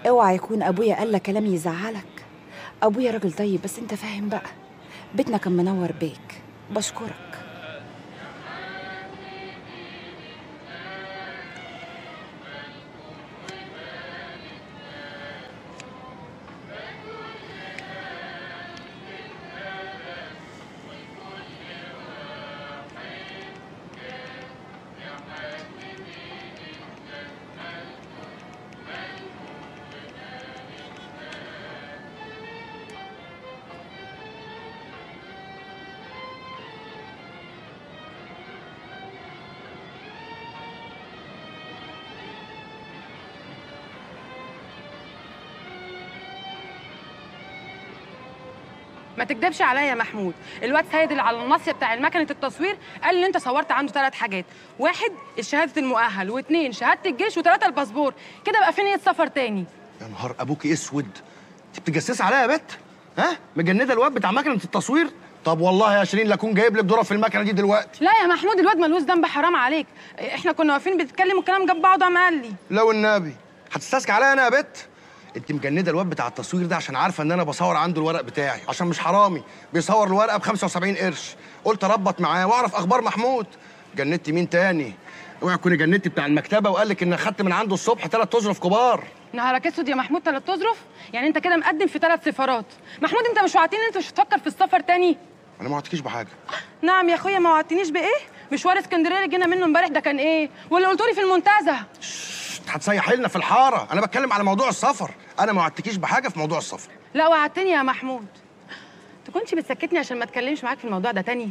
اوعى يكون ابويا قال لك كلام يزعلك ابويا راجل طيب بس انت فاهم بقى بيتنا كان منور بيك بشكرك ما تكدبش عليا يا محمود الواد سيد اللي على الناصيه بتاع المكنه التصوير قال لي انت صورت عنده ثلاث حاجات واحد شهاده المؤهل واثنين شهاده الجيش وثلاثه الباسبور كده بقى في نيه سفر تاني يا نهار ابوك اسود انت بتجسس عليا يا بت ها مجنده الواد بتاع مكنه التصوير طب والله يا شيرين لاكون جايب لك ذره في المكنه دي دلوقتي لا يا محمود الواد ملوش ذنب حرام عليك احنا كنا واقفين بنتكلم والكلام جاب بعضه قام قال لي لو النبي هتستسكي عليا انا يا بت انت مجنده الواد بتاع التصوير ده عشان عارفه ان انا بصور عنده الورق بتاعي عشان مش حرامي بيصور الورقه ب 75 قرش قلت اربط معاه واعرف اخبار محمود جندتي مين تاني اوعي تكوني جندتي بتاع المكتبه وقال لك ان خدت من عنده الصبح ثلاث اظرف كبار نهارك اسود يا محمود ثلاث تظرف يعني انت كده مقدم في ثلاث سفارات محمود انت مش وعدتني ان انت مش هتفكر في السفر تاني انا ما وعدتكيش بحاجه نعم يا اخويا ما وعدتنيش بايه مشوار اسكندريه اللي جينا منه امبارح ده كان ايه واللي قلتولي في المنتزه هتسيح لنا في الحاره انا بتكلم على موضوع السفر انا ما وعدتكيش بحاجه في موضوع السفر لا وعدتني يا محمود تكونش بتسكتني عشان ما اتكلمش معاك في الموضوع ده تاني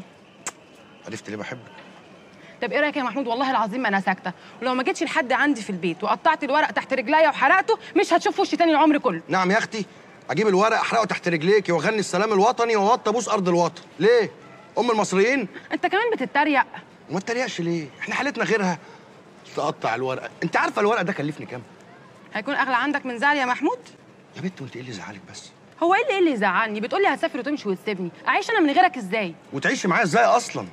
عرفت ليه بحبك طب ايه رايك يا محمود والله العظيم ما انا ساكته ولو ما جيتش لحد عندي في البيت وقطعت الورق تحت رجليا وحرقته مش هتشوف وشي تاني العمر كله نعم يا اختي اجيب الورق احرقه تحت رجليكي واغني السلام الوطني واوطي ابوس ارض الوطن ليه ام المصريين انت كمان بتتريق وما تتريقش ليه احنا حالتنا غيرها تقطع الورقه انت عارفه الورق ده كلفني كام هيكون اغلى عندك من زعل يا محمود يا بنت وانت ايه اللي زعلك بس هو ايه اللي ايه اللي يزعلني بتقولي هسافر وتمشي وتسيبني اعيش انا من غيرك ازاي وتعيشي معايا ازاي اصلا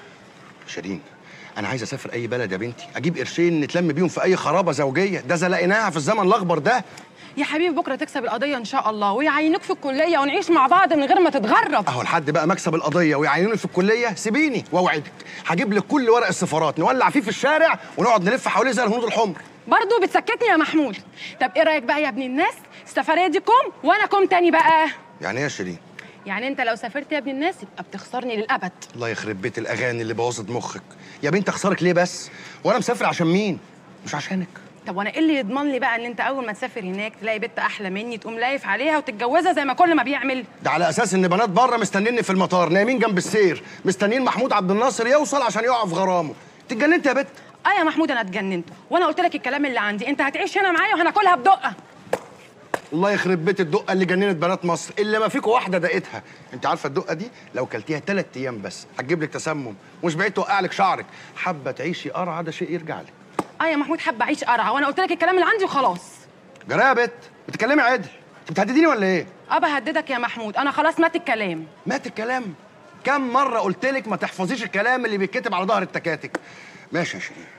شيرين انا عايز اسافر اي بلد يا بنتي اجيب قرشين نتلم بيهم في اي خرابه زوجيه ده زلقناها في الزمن الاخضر ده يا حبيبي بكره تكسب القضيه ان شاء الله ويعينوك في الكليه ونعيش مع بعض من غير ما تتغرب اهو لحد بقى مكسب القضيه ويعينوني في الكليه سيبيني واوعدك هجيب لك كل ورق السفارات نولع فيه في الشارع ونقعد نلف حواليه زي الهنود الحمر برضه بتسكتني يا محمود طب ايه رايك بقى يا ابن الناس السفريه دي كوم وانا كوم تاني بقى يعني ايه يا شيرين يعني انت لو سافرت يا ابن الناس يبقى بتخسرني للابد الله يخرب بيت الاغاني اللي بوظت مخك يا بنت اخسرك ليه بس وانا مسافر عشان مين مش عشانك طب وانا ايه اللي يضمن لي بقى ان انت اول ما تسافر هناك تلاقي بنت احلى مني تقوم لايف عليها وتتجوزها زي ما كل ما بيعمل ده على اساس ان بنات بره مستنيني في المطار نايمين جنب السير مستنيين محمود عبد الناصر يوصل عشان يقع في غرامه انت اتجننت يا بت اه يا محمود انا اتجننت وانا قلت لك الكلام اللي عندي انت هتعيش هنا معايا وهناكلها بدقه الله يخرب بيت الدقه اللي جننت بنات مصر اللي ما فيكوا واحده دقتها انت عارفه الدقه دي لو كلتيها ثلاث ايام بس هتجيب لك تسمم مش بعيد توقع لك شعرك حابه تعيشي قرعه ده شيء يرجع لك اه يا محمود حابه اعيش قرعه وانا قلت لك الكلام اللي عندي وخلاص جرى يا بت بتتكلمي عدل انت بتهدديني ولا ايه اه بهددك يا محمود انا خلاص مات الكلام مات الكلام كم مره قلت لك ما تحفظيش الكلام اللي بيتكتب على ظهر التكاتك ماشي يا شيرين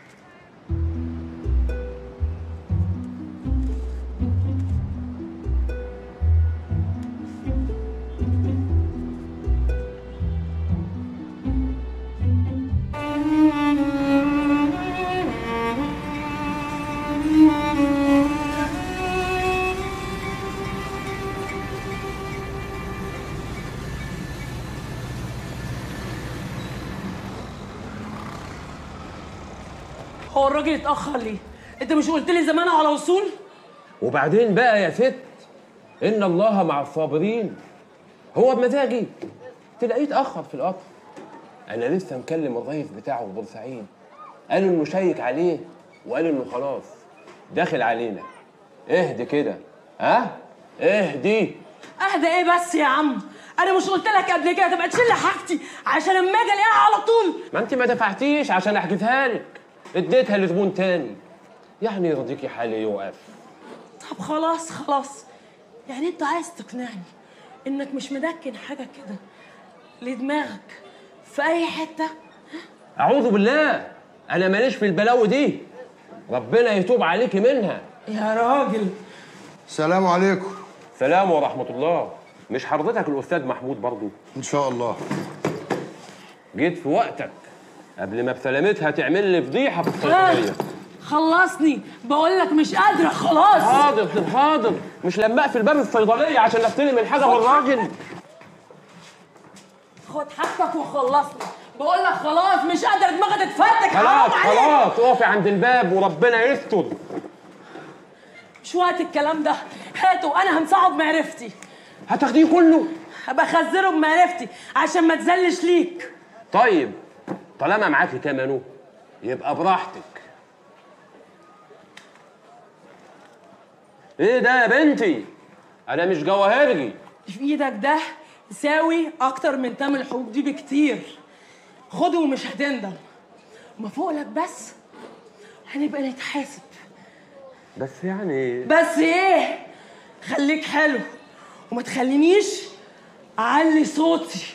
هو الراجل اتأخر ليه؟ أنت مش قلت لي زمان على وصول؟ وبعدين بقى يا ست ان الله مع الصابرين هو بمزاجي تلاقيه اتاخر في القطر انا لسه مكلم الرئيس بتاعه في بورسعيد قال انه شيك عليه وقال انه خلاص داخل علينا اهدي كده ها اهدي أهدى إيه بس يا عم؟ أنا مش قلت لك قبل كده تبقى تشيل لي حاجتي عشان لما أجي ألاقيها على طول ما انت ما دفعتيش عشان احجزها لك اديتها لزبون تاني يعني يرضيكي حالي يوقف طب خلاص خلاص يعني أنت عايز تقنعني إنك مش مدكن حاجة كده لدماغك في أي حتة؟ اعوذ بالله انا ماليش في البلاوي دي ربنا يتوب عليكي منها يا راجل السلام عليكم سلام ورحمه الله مش حضرتك الاستاذ محمود برضو ان شاء الله جيت في وقتك قبل ما بسلامتها تعمل لي فضيحه في آه الصيدليه خلصني بقول لك مش قادره خلاص حاضر حاضر مش لما اقفل باب الصيدليه عشان استلم الحاجه من الراجل خد حاجتك وخلصني بقول لك خلاص مش قادره دماغي تتفتك خلاص حرام عليك خلاص اقفي عند الباب وربنا يستر مش وقت الكلام ده هاته انا همسحه بمعرفتي هتاخديه كله هبقى اخزنه بمعرفتي عشان ما تزلش ليك طيب طالما معاكي تمنه يبقى براحتك ايه ده يا بنتي انا مش جواهرجي في ايدك ده يساوي اكتر من تمن الحبوب دي بكتير خده ومش هتندم ما فوقلك بس هنبقى نتحاسب بس يعني بس ايه خليك حلو وما تخلينيش اعلي صوتي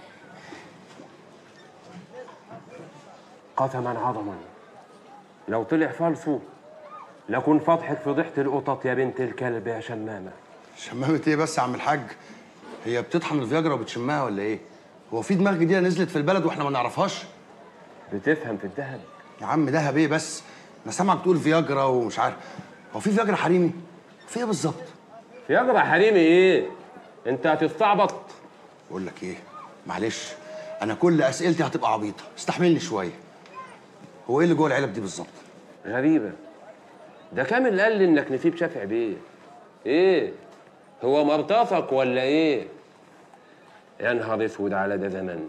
قسما عظما لو طلع فالصو لكن فضحك فضيحة القطط يا بنت الكلب يا شمامة شمامة ايه بس يا عم الحاج هي بتطحن الفياجرا وبتشمها ولا ايه هو في دماغ جديده نزلت في البلد واحنا ما نعرفهاش بتفهم في الذهب يا عم دهب ايه بس انا سامعك بتقول فياجرا ومش عارف هو في فياجرا حريمي في ايه بالظبط يا حريمي ايه انت هتستعبط بقول لك ايه معلش انا كل اسئلتي هتبقى عبيطه استحملني شويه هو ايه اللي جوه العلب دي بالظبط غريبة ده كامل قال لي انك نسيب شافع بيه ايه هو مرتفق ولا ايه يا نهار اسود على ده زمان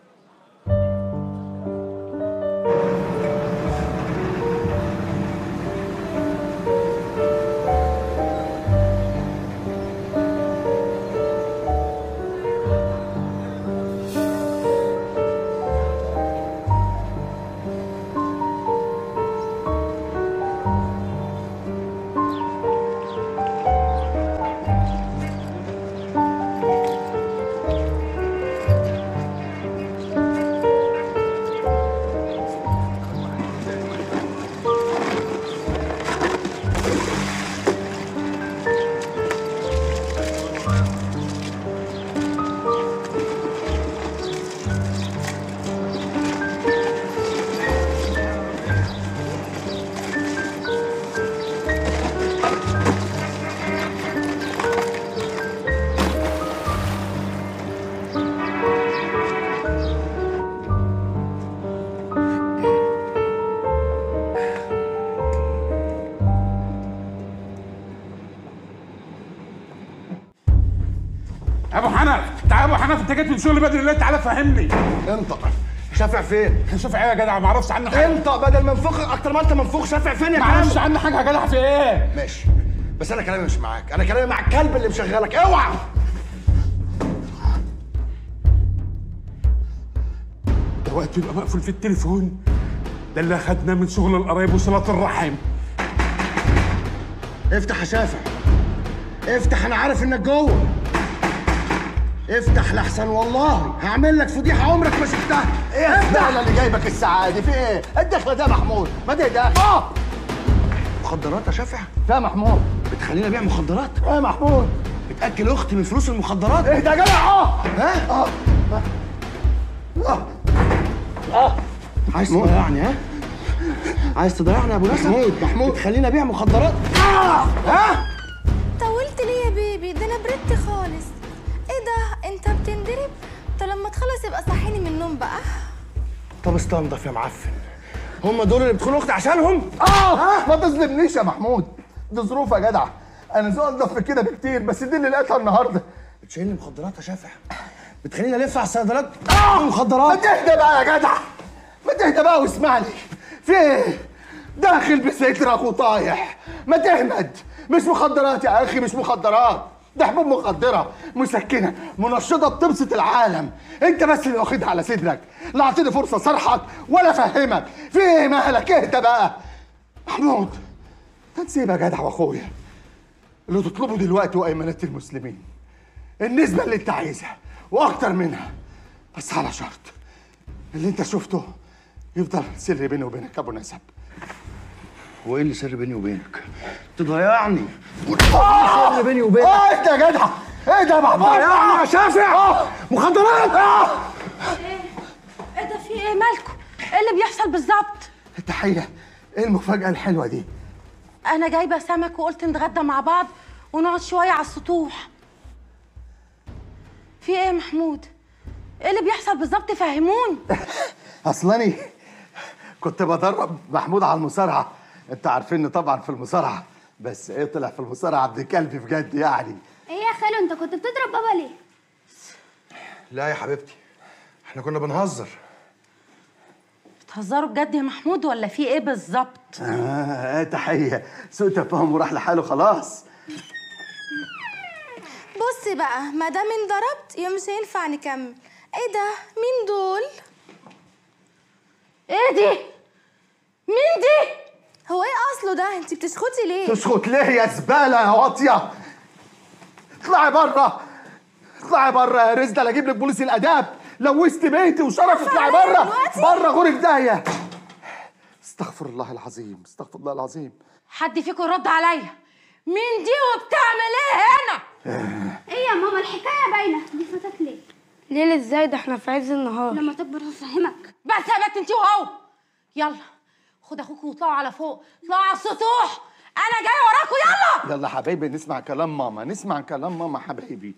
ابو حنف تعال ابو حنف انت جيت من شغل بدري ليه تعالى فهمني انطق شافع فين شوف ايه يا جدع ما اعرفش عنه حاجه انطق بدل ما انفخك اكتر ما انت منفوخ شافع فين يا ما اعرفش كلام عنه حاجه يا جدع في ايه ماشي بس انا كلامي مش معاك انا كلامي مع الكلب اللي مشغلك اوعى ده وقت يبقى مقفول في التليفون ده اللي اخدناه من شغل القرايب وصلاه الرحم افتح يا شافع افتح انا عارف انك جوه افتح لحسن والله هعمل لك فضيحه عمرك ما شفتها ايه الزعلة اللي جايبك الساعة دي في ايه؟ الدخلة ده محمود ما تهدى اه مخدرات يا شافع يا محمود بتخليني ابيع مخدرات ايه محمود بتاكل اختي من فلوس المخدرات اهدى يا جدع اه ها عايز تضيعني ها عايز تضيعني يا ابو نسب محمود محمود بتخليني ابيع مخدرات ها طولت ليه يا بيبي ده انا بردت خالص ايه ده انت بتندرب طب لما تخلص يبقى صحيني من النوم بقى طب استنضف يا معفن هم دول اللي بتخونوا اختي عشانهم اه ما تظلمنيش يا محمود دي ظروف يا جدع انا ذوق انضف من كده بكتير بس دي اللي لقيتها النهارده بتشيلني مخدرات يا شافع بتخليني الف على الصيدليات ما مخدرات تهدى بقى يا جدع ما تهدى بقى واسمعني في ايه؟ داخل بسترك وطايح ما تهمد مش مخدرات يا اخي مش مخدرات ده حبوب مخدرة مسكنة منشطة بتبسط العالم انت بس اللي واخدها على صدرك لا اعطيني فرصة صرحك ولا افهمك في ايه مالك اهدى بقى محمود تنسيب يا جدع واخويا اللي تطلبه دلوقتي هو ايمانات المسلمين النسبة اللي انت عايزها واكتر منها بس على شرط اللي انت شفته يفضل سر بيني وبينك ابو نسب هو ايه اللي سر بيني وبينك تضيعني سر بيني وبينك اه ايه ده يا جدع ايه ده يا محمود ضيعني يا شافع مخدرات ايه ده في ايه مالكم ايه اللي بيحصل بالظبط التحيه ايه المفاجاه الحلوه دي انا جايبه سمك وقلت نتغدى مع بعض ونقعد شويه على السطوح في ايه يا محمود ايه اللي بيحصل بالظبط فهموني اصلاني كنت بدرب محمود على المصارعه انت عارفيني طبعا في المصارعه بس ايه طلع في المصارعه عبد كلبي بجد يعني ايه يا خالو انت كنت بتضرب بابا ليه لا يا حبيبتي احنا كنا بنهزر بتهزروا بجد يا محمود ولا في ايه بالظبط اه ايه تحيه سوء تفاهم وراح لحاله خلاص بص بقى ما دام انضربت يبقى مش هينفع نكمل ايه ده مين دول ايه دي مين دي هو ايه اصله ده انت بتسكتي ليه تسكت ليه يا زباله يا واطيه اطلعي بره اطلعي بره يا رزدة لا اجيب لك بوليس الاداب لوثت بيتي وشرف اطلعي عليا بره دلوقتي؟ بره غورك داهيه استغفر الله العظيم استغفر الله العظيم حد فيكم يرد عليا مين دي وبتعمل ايه هنا ايه يا ماما الحكايه باينه دي فاتك ليه ليلة ازاي ده احنا في عز النهار لما تكبر هفهمك بس يا بنت انت وهو يلا خد اخوك واطلعوا على فوق اطلعوا على السطوح انا جاي وراكم يلا يلا حبايبي نسمع كلام ماما نسمع كلام ماما حبايبي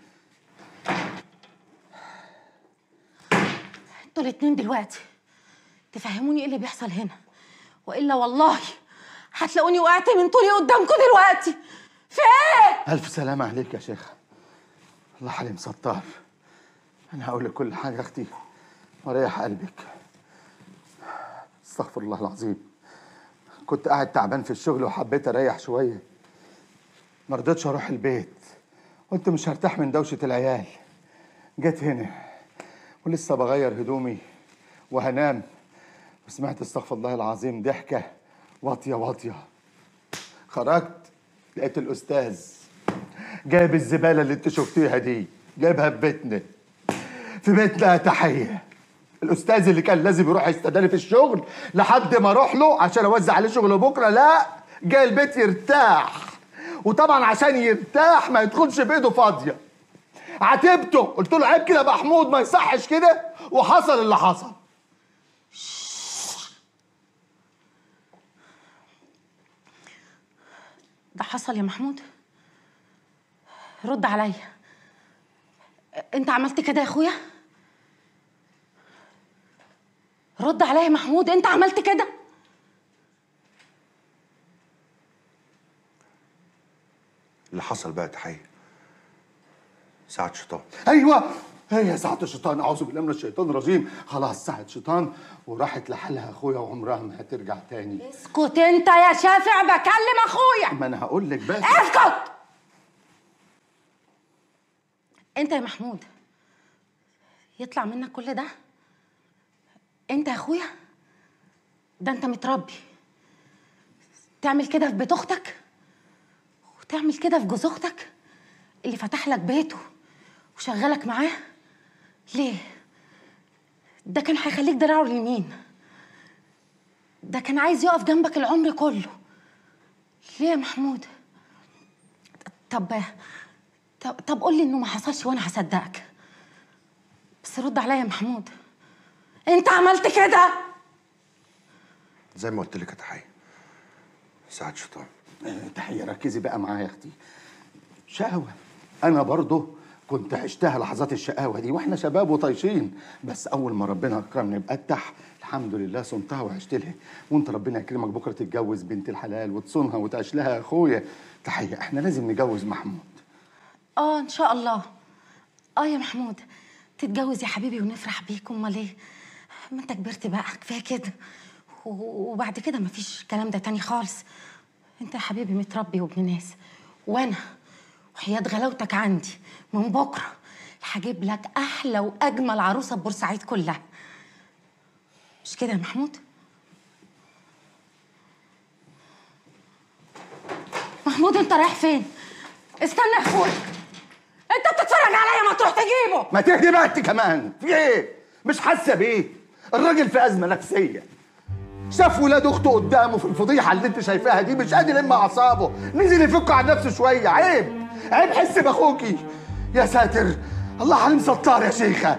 انتوا الاتنين دلوقتي تفهموني ايه اللي بيحصل هنا والا والله هتلاقوني وقعت من طولي قدامكم دلوقتي في ايه الف سلامه عليك يا شيخ الله حليم ستار انا هقول لك كل حاجه يا اختي وريح قلبك استغفر الله العظيم كنت قاعد تعبان في الشغل وحبيت اريح شويه ما رضيتش اروح البيت قلت مش هرتاح من دوشه العيال جيت هنا ولسه بغير هدومي وهنام وسمعت استغفر الله العظيم ضحكه واطيه واطيه خرجت لقيت الاستاذ جايب الزباله اللي انت شفتيها دي جايبها في بيتنا في بيتنا يا تحيه الاستاذ اللي كان لازم يروح يستداني في الشغل لحد ما اروح له عشان اوزع عليه شغل بكره لا جاي البيت يرتاح وطبعا عشان يرتاح ما يدخلش بايده فاضيه عاتبته قلت له عيب كده يا محمود ما يصحش كده وحصل اللي حصل ده حصل يا محمود رد عليا انت عملت كده يا اخويا رد عليا يا محمود انت عملت كده اللي حصل بقى تحيه ساعة شيطان ايوه هي ساعة الشيطان اعوذ بالله من الشيطان الرجيم خلاص ساعة شيطان وراحت لحالها اخويا وعمرها ما هترجع تاني اسكت انت يا شافع بكلم اخويا ما انا هقول لك بس اسكت انت يا محمود يطلع منك كل ده انت يا اخويا ده انت متربي تعمل كده في بيت اختك وتعمل كده في جوز اختك اللي فتح لك بيته وشغلك معاه ليه ده كان هيخليك دراعه اليمين ده كان عايز يقف جنبك العمر كله ليه يا محمود طب طب, طب قول لي انه ما حصلش وانا هصدقك بس رد عليا يا محمود انت عملت كده زي ما قلت لك يا تحيه ساعة شيطان آه، تحية ركزي بقى معايا يا اختي شقاوة انا برضه كنت عشتها لحظات الشقاوة دي واحنا شباب وطايشين بس اول ما ربنا اكرمني بأتح الحمد لله صنتها وعشت لها وانت ربنا يكرمك بكره تتجوز بنت الحلال وتصونها وتعيش لها يا اخويا تحية احنا لازم نجوز محمود اه ان شاء الله اه يا محمود تتجوز يا حبيبي ونفرح بيك امال ايه ما انت كبرت بقى كفايه كده و- وبعد كده مفيش الكلام ده تاني خالص انت يا حبيبي متربي وابن ناس وانا وحياة غلاوتك عندي من بكره هجيب لك احلى واجمل عروسه ببورسعيد كلها مش كده يا محمود محمود انت رايح فين استنى يا اخويا انت بتتفرج عليا ما تروح تجيبه ما تهدي بقى انت كمان في ايه مش حاسه بيه الراجل في ازمه نفسيه شاف ولاد اخته قدامه في الفضيحه اللي انت شايفاها دي مش قادر يلم اعصابه نزل يفك عن نفسه شويه عيب عيب حس باخوكي يا ساتر الله حليم ستار يا شيخه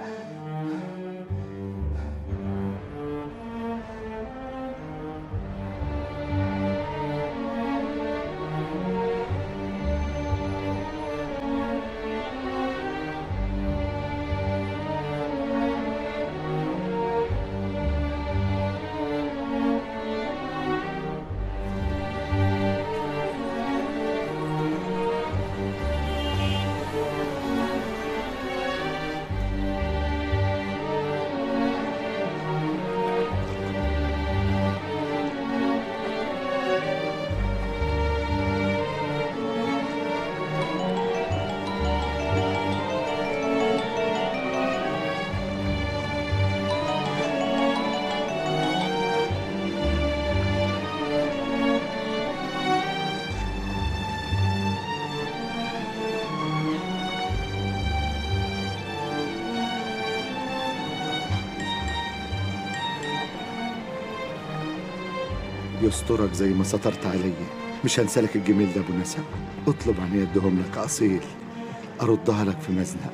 يسترك زي ما سترت عليا مش هنسالك الجميل ده ابو نسب اطلب عن يدهم لك اصيل اردها لك في مزنق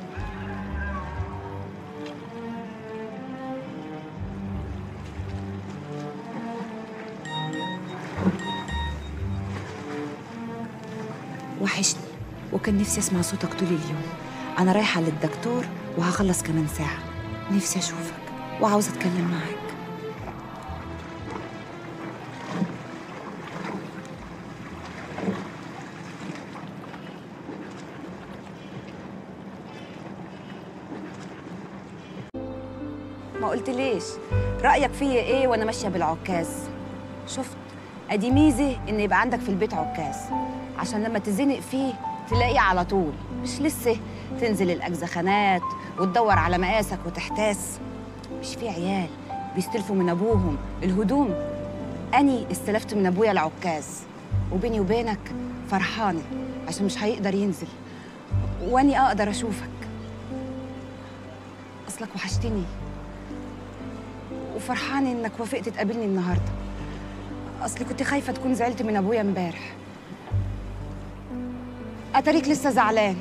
وحشني وكان نفسي اسمع صوتك طول اليوم انا رايحه للدكتور وهخلص كمان ساعه نفسي اشوفك وعاوزه اتكلم معاك ما قلت ليش رايك فيا ايه وانا ماشيه بالعكاز شفت ادي ميزه ان يبقى عندك في البيت عكاز عشان لما تزنق فيه تلاقيه على طول مش لسه تنزل الاجزخانات وتدور على مقاسك وتحتاس مش في عيال بيستلفوا من ابوهم الهدوم اني استلفت من ابويا العكاز وبيني وبينك فرحانه عشان مش هيقدر ينزل واني اقدر اشوفك اصلك وحشتني وفرحانه انك وافقت تقابلني النهارده اصلي كنت خايفه تكون زعلت من ابويا امبارح اتاريك لسه زعلان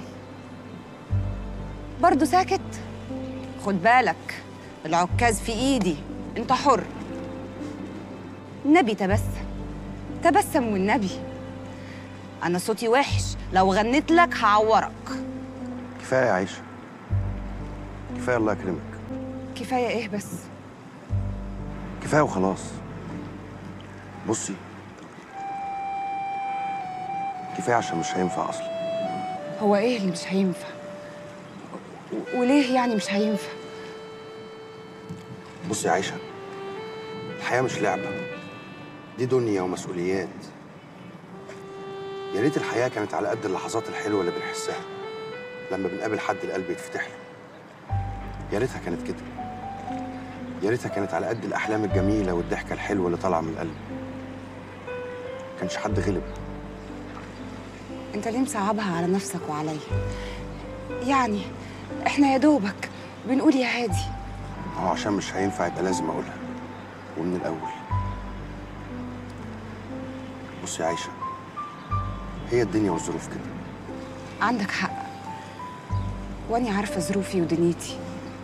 برضه ساكت خد بالك العكاز في ايدي انت حر النبي تبسم تبسم والنبي انا صوتي وحش لو غنيت لك هعورك كفايه يا عيشه كفايه الله يكرمك كفايه ايه بس كفايه وخلاص بصي كفايه عشان مش هينفع اصلا هو ايه اللي مش هينفع و- وليه يعني مش هينفع بصي يا عيشه الحياه مش لعبه دي دنيا ومسؤوليات يا ريت الحياه كانت على قد اللحظات الحلوه اللي بنحسها لما بنقابل حد القلب يتفتح له يا ريتها كانت كده يا ريتها كانت على قد الاحلام الجميله والضحكه الحلوه اللي طالعه من القلب كانش حد غلب انت ليه مصعبها على نفسك وعليا يعني احنا يا دوبك بنقول يا هادي هو عشان مش هينفع يبقى لازم اقولها ومن الاول بصي يا عيشه هي الدنيا والظروف كده عندك حق واني عارفه ظروفي ودنيتي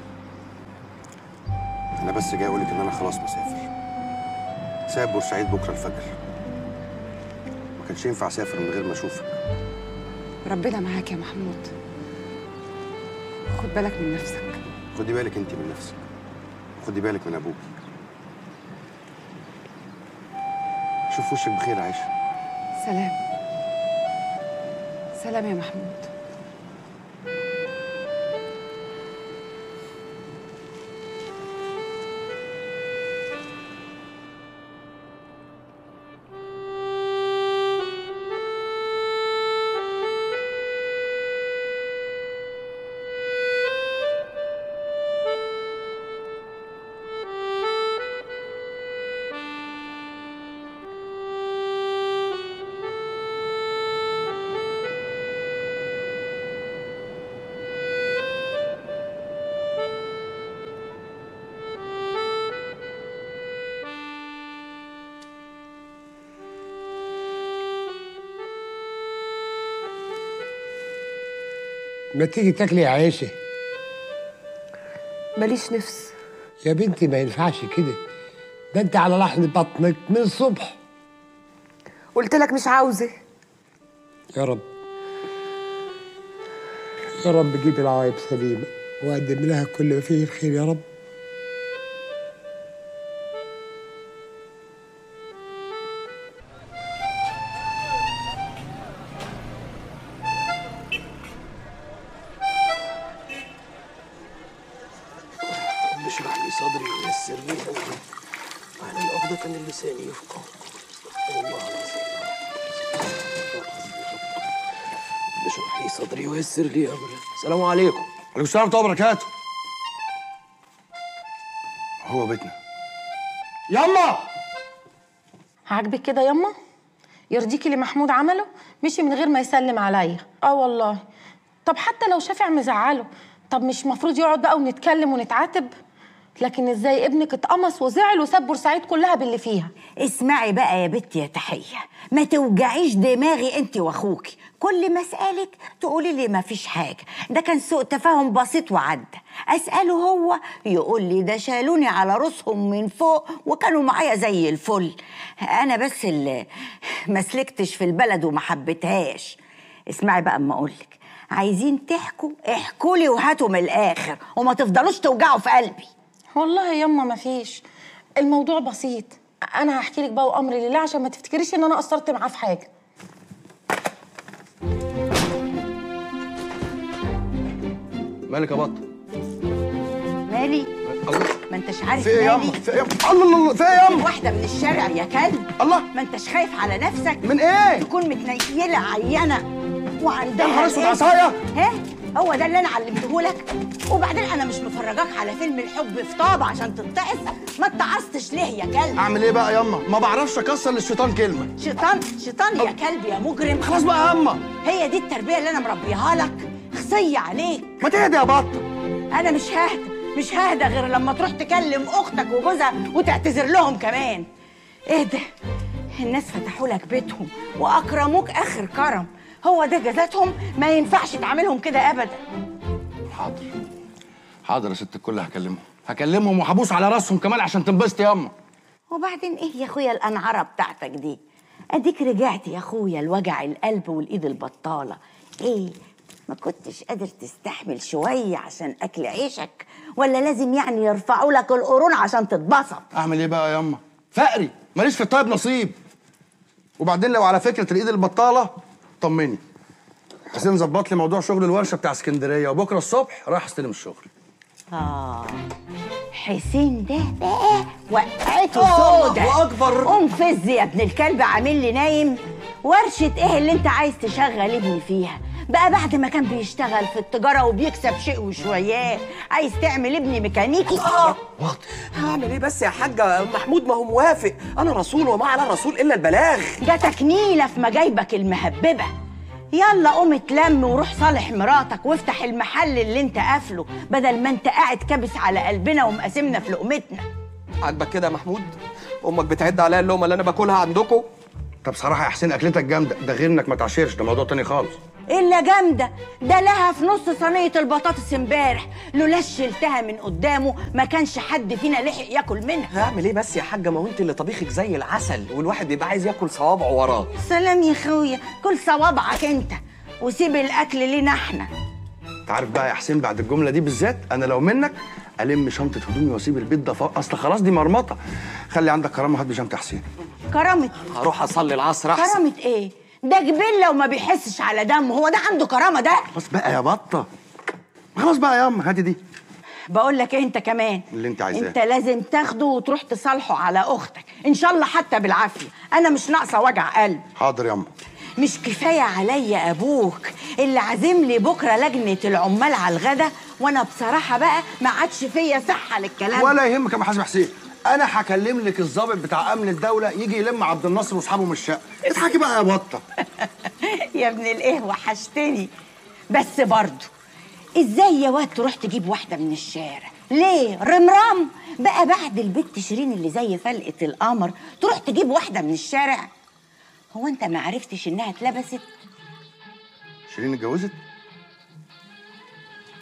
انا بس جاي اقولك ان انا خلاص مسافر سايب بورسعيد بكره الفجر ما كانش ينفع اسافر من غير ما اشوفك ربنا معاك يا محمود خد بالك من نفسك خدي بالك انت من نفسك خدي بالك من ابوك شوف وشك بخير يا عيشه سلام سلام يا محمود ما تيجي تاكلي يا عيشه ماليش نفس يا بنتي ما ينفعش كده ده انت على لحن بطنك من الصبح قلت لك مش عاوزه يا رب يا رب جيب العوايب سليمة وقدم لها كل ما فيه الخير يا رب اشرح لي صدري ويسر لي امري واحلل عقدة من لساني يفقه الله العظيم اشرح لي صدري ويسر لي امري السلام عليكم عليكم السلام ورحمه الله وبركاته هو بيتنا يما عاجبك كده يما يرضيكي اللي محمود عمله مشي من غير ما يسلم عليا اه والله طب حتى لو شافع مزعله طب مش مفروض يقعد بقى ونتكلم ونتعاتب لكن ازاي ابنك اتقمص وزعل وساب بورسعيد كلها باللي فيها اسمعي بقى يا بنتي يا تحية ما توجعيش دماغي انت واخوكي كل ما اسالك تقولي لي ما فيش حاجه ده كان سوء تفاهم بسيط وعدى اساله هو يقول لي ده شالوني على راسهم من فوق وكانوا معايا زي الفل انا بس اللي ما سلكتش في البلد وما حبيتهاش اسمعي بقى اما اقولك عايزين تحكوا احكوا لي وهاتوا من الاخر وما تفضلوش توجعوا في قلبي والله يما ما فيش الموضوع بسيط انا هحكي لك بقى وامري لله عشان ما تفتكريش ان انا قصرت معاه في حاجه مالك يا بط مالي ما انتش عارف في ايه يا مالي أما؟ في ايه يا أما؟ الله الله الله في ايه يا أما؟ واحده من الشارع يا كلب الله ما انتش خايف على نفسك من ايه تكون متنيله عينه وعندها يا نهار اسود إيه؟ عصاية؟ ها هو ده اللي انا علمته لك وبعدين انا مش مفرجاك على فيلم الحب في طابع عشان تتعص ما اتعصتش ليه يا كلب اعمل ايه بقى يا اما ما بعرفش اكسر للشيطان كلمه شيطان شيطان يا كلب يا مجرم خلاص بقى يا اما هي دي التربيه اللي انا مربيها لك خصيه عليك ما تهدي يا بطه انا مش ههدى مش ههدى غير لما تروح تكلم اختك وجوزها وتعتذر لهم كمان اهدى الناس فتحوا لك بيتهم واكرموك اخر كرم هو ده جزاتهم ما ينفعش تعملهم كده ابدا حاضر حاضر يا ست الكل هكلمهم هكلمهم وهبوس على راسهم كمان عشان تنبسط يا اما وبعدين ايه يا اخويا الانعره بتاعتك دي اديك رجعت يا اخويا لوجع القلب والايد البطاله ايه ما كنتش قادر تستحمل شويه عشان اكل عيشك ولا لازم يعني يرفعوا لك القرون عشان تتبسط اعمل ايه بقى يا اما فقري ماليش في الطيب نصيب وبعدين لو على فكره الايد البطاله طمني حسين ظبط لي موضوع شغل الورشه بتاع اسكندريه وبكره الصبح رايح استلم الشغل اه حسين ده بقى وقعته الله سودة أكبر. قوم فز يا ابن الكلب عامل لي نايم ورشة ايه اللي انت عايز تشغل ابني فيها بقى بعد ما كان بيشتغل في التجارة وبيكسب شيء وشويات عايز تعمل ابني ميكانيكي هعمل ايه بس يا حاجة محمود ما هو موافق انا رسول وما على الرسول الا البلاغ جاتك نيلة في مجايبك المهببة يلا قوم اتلم وروح صالح مراتك وافتح المحل اللي انت قافله بدل ما انت قاعد كابس على قلبنا ومقاسمنا في لقمتنا عاجبك كده يا محمود امك بتعد عليا اللقمه اللي انا باكلها عندكم طب صراحه يا حسين اكلتك جامده ده غير انك ما تعشرش ده موضوع تاني خالص الا جامده ده لها في نص صينيه البطاطس امبارح لولا شلتها من قدامه ما كانش حد فينا لحق ياكل منها هعمل ايه بس يا حاجه ما هو انت اللي طبيخك زي العسل والواحد بيبقى عايز ياكل صوابعه وراه سلام يا خويا كل صوابعك انت وسيب الاكل لينا احنا انت عارف بقى يا حسين بعد الجمله دي بالذات انا لو منك الم شنطه هدومي واسيب البيت ده ف... اصل خلاص دي مرمطه خلي عندك كرامه هات بيجامه حسين كرامه هروح اصلي العصر احسن كرامه ايه ده جبله وما بيحسش على دم هو ده عنده كرامه ده خلاص بقى يا بطه خلاص بقى يا ام هاتي دي بقول لك إيه انت كمان اللي انت عايزاه انت لازم تاخده وتروح تصالحه على اختك ان شاء الله حتى بالعافيه انا مش ناقصه وجع قلب حاضر يا ام مش كفايه عليا ابوك اللي عازم لي بكره لجنه العمال على الغدا وانا بصراحه بقى ما عادش فيا صحه للكلام ولا يهمك يا محاسب حسين انا هكلم لك الضابط بتاع امن الدوله يجي يلم عبد الناصر واصحابه من الشقه اضحكي بقى يا بطه يا ابن الايه وحشتني بس برضه ازاي يا واد تروح تجيب واحده من الشارع ليه رمرام بقى بعد البت شيرين اللي زي فلقه القمر تروح تجيب واحده من الشارع هو انت ما عرفتش انها اتلبست شيرين اتجوزت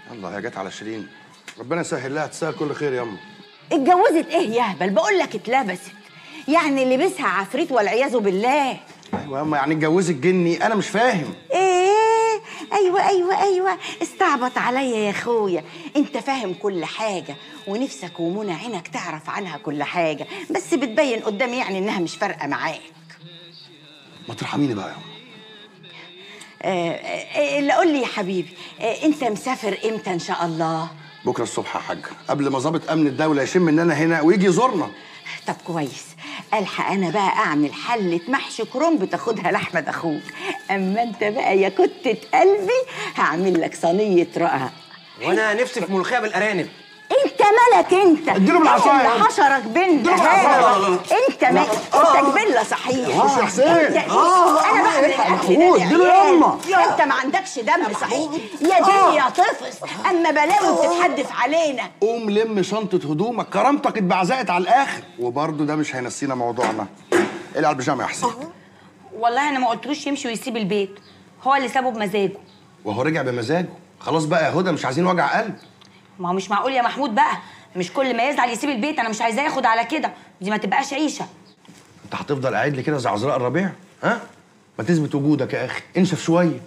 يلا هي جت على شيرين ربنا يسهل لها تسهل كل خير ياما اتجوزت ايه يا هبل بقول لك اتلبست يعني لبسها عفريت والعياذ بالله ايوه ياما يعني اتجوزت جني انا مش فاهم ايه ايوه ايوه ايوه استعبط عليا يا اخويا انت فاهم كل حاجه ونفسك ومنى عينك تعرف عنها كل حاجه بس بتبين قدامي يعني انها مش فارقه معاك ما ترحميني بقى ياما آه، آه، اللي قول لي يا حبيبي آه، انت مسافر امتى ان شاء الله بكره الصبح يا حاج قبل ما ظابط امن الدوله يشم ان انا هنا ويجي يزورنا طب كويس الحق انا بقى اعمل حله محشي كرنب تاخدها لاحمد اخوك اما انت بقى يا كتة قلبي هعمل لك صينيه رقاق وانا نفسي في ملوخيه بالارانب انت مالك انت اديله بالعصاية. إيه اللي حشرك بنت اديله بالعصاية. لا، لا، لا. انت ما انت جبله صحيح خش يا حسين. انت آه، انا بعمل آه، الاكل محمود، ده اديله للعيال. يما. انت ما عندكش دم صحيح يا دين يا طفس اما بلاوي بتتحدف علينا قوم لم شنطه هدومك كرامتك اتبعزقت على الاخر وبرضه ده مش هينسينا موضوعنا العب البيجامه يا حسين والله انا ما قلتلوش يمشي ويسيب البيت هو اللي سابه بمزاجه وهو رجع بمزاجه خلاص بقى يا هدى مش عايزين وجع قلب ما هو مش معقول يا محمود بقى مش كل ما يزعل يسيب البيت انا مش عايزاه ياخد على كده دي ما تبقاش عيشه انت هتفضل قاعد لي كده زي عذراء الربيع ها ما تثبت وجودك يا اخي انشف شويه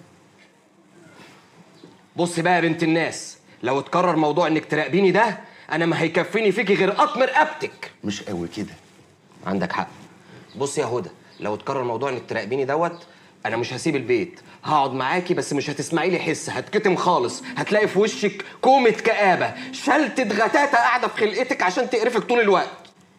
بص بقى يا بنت الناس لو اتكرر موضوع انك تراقبيني ده انا ما هيكفيني فيكي غير قطم رقبتك مش قوي كده عندك حق بص يا هدى لو اتكرر موضوع انك تراقبيني دوت انا مش هسيب البيت هقعد معاكي بس مش هتسمعي لي حس هتكتم خالص هتلاقي في وشك كومة كآبة شلتة غتاتة قاعدة في خلقتك عشان تقرفك طول الوقت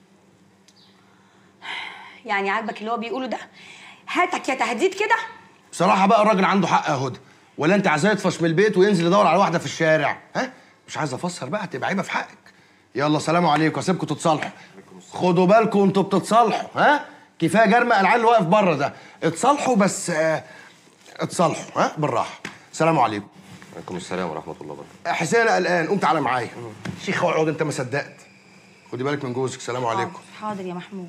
يعني عاجبك اللي هو بيقوله ده هاتك يا تهديد كده بصراحه بقى الراجل عنده حق يا هدى ولا انت عايزاه يطفش من البيت وينزل يدور على واحده في الشارع ها مش عايز افسر بقى تبقى عيبه في حقك يلا سلام عليكم اسيبكم تتصالحوا خدوا بالكم انتوا بتتصالحوا ها كفايه جرم العيال اللي واقف بره ده اتصالحوا بس آه اتصالحوا ها بالراحه سلام عليكم وعليكم السلام ورحمة الله وبركاته حسين انا قلقان قوم تعالى معايا شيخ اقعد انت ما صدقت خدي بالك من جوزك سلام عليكم حاضر يا محمود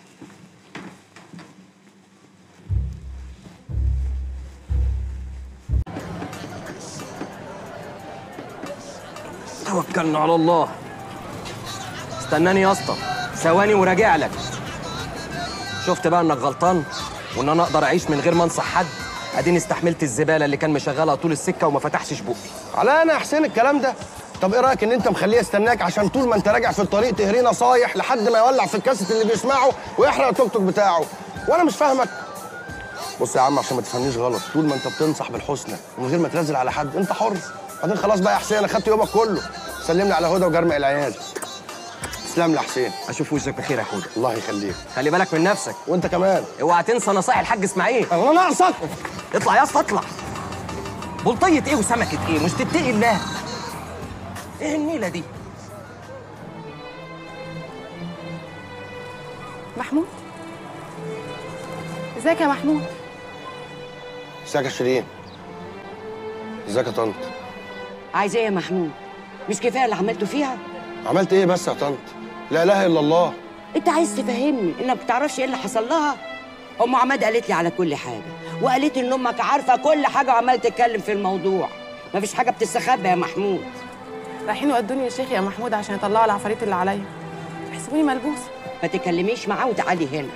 توكلنا على الله استناني يا اسطى ثواني وراجع لك شفت بقى انك غلطان وان انا اقدر اعيش من غير ما انصح حد اديني استحملت الزباله اللي كان مشغلها طول السكه وما فتحش بقي على انا يا حسين الكلام ده طب ايه رايك ان انت مخليه يستناك عشان طول ما انت راجع في الطريق تهرينا صايح لحد ما يولع في الكاسيت اللي بيسمعه ويحرق التوك توك بتاعه وانا مش فاهمك بص يا عم عشان ما تفهمنيش غلط طول ما انت بتنصح بالحسنى ومن غير ما تنزل على حد انت حر بعدين خلاص بقى يا حسين انا خدت يومك كله سلم لي على هدى وجرمق العيال تسلم لي يا حسين اشوف وشك بخير يا حوده الله يخليك خلي بالك من نفسك وانت كمان اوعى تنسى نصائح الحاج اسماعيل انا ناقصك اطلع يا اسطى اطلع بلطية ايه وسمكة ايه مش تتقي الله ايه النيلة دي محمود ازيك يا محمود ازيك يا شيرين ازيك يا طنط عايز ايه يا محمود مش كفايه اللي عملته فيها عملت ايه بس يا طنط لا اله الا الله انت عايز تفهمني انك ما بتعرفش ايه اللي حصل لها ام عماد قالت لي على كل حاجه وقالت ان امك عارفه كل حاجه وعماله تتكلم في الموضوع مفيش حاجه بتستخبى يا محمود رايحين يودوني للشيخ يا محمود عشان يطلعوا العفاريت اللي عليا يحسبوني ملبوسه ما تكلميش معاه وتعالي هنا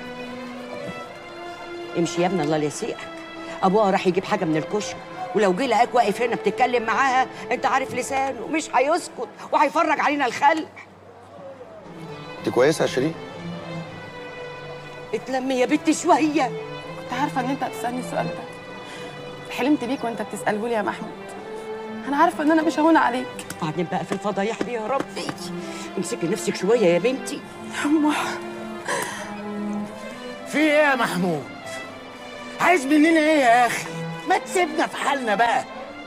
امشي يا ابني الله لا يسيئك ابوها راح يجيب حاجه من الكشك ولو جه لقاك واقف هنا بتتكلم معاها انت عارف لسانه مش هيسكت وهيفرج علينا الخلق انت كويسه يا شيرين اتلمي يا بنت شويه كنت عارفه ان انت هتسالني السؤال ده حلمت بيك وانت بتساله لي يا محمود انا عارفه ان انا مش هون عليك بعدين بقى في الفضايح دي يا ربي امسكي نفسك شويه يا بنتي يما في ايه يا محمود عايز مننا ايه يا اخي ما تسيبنا في حالنا بقى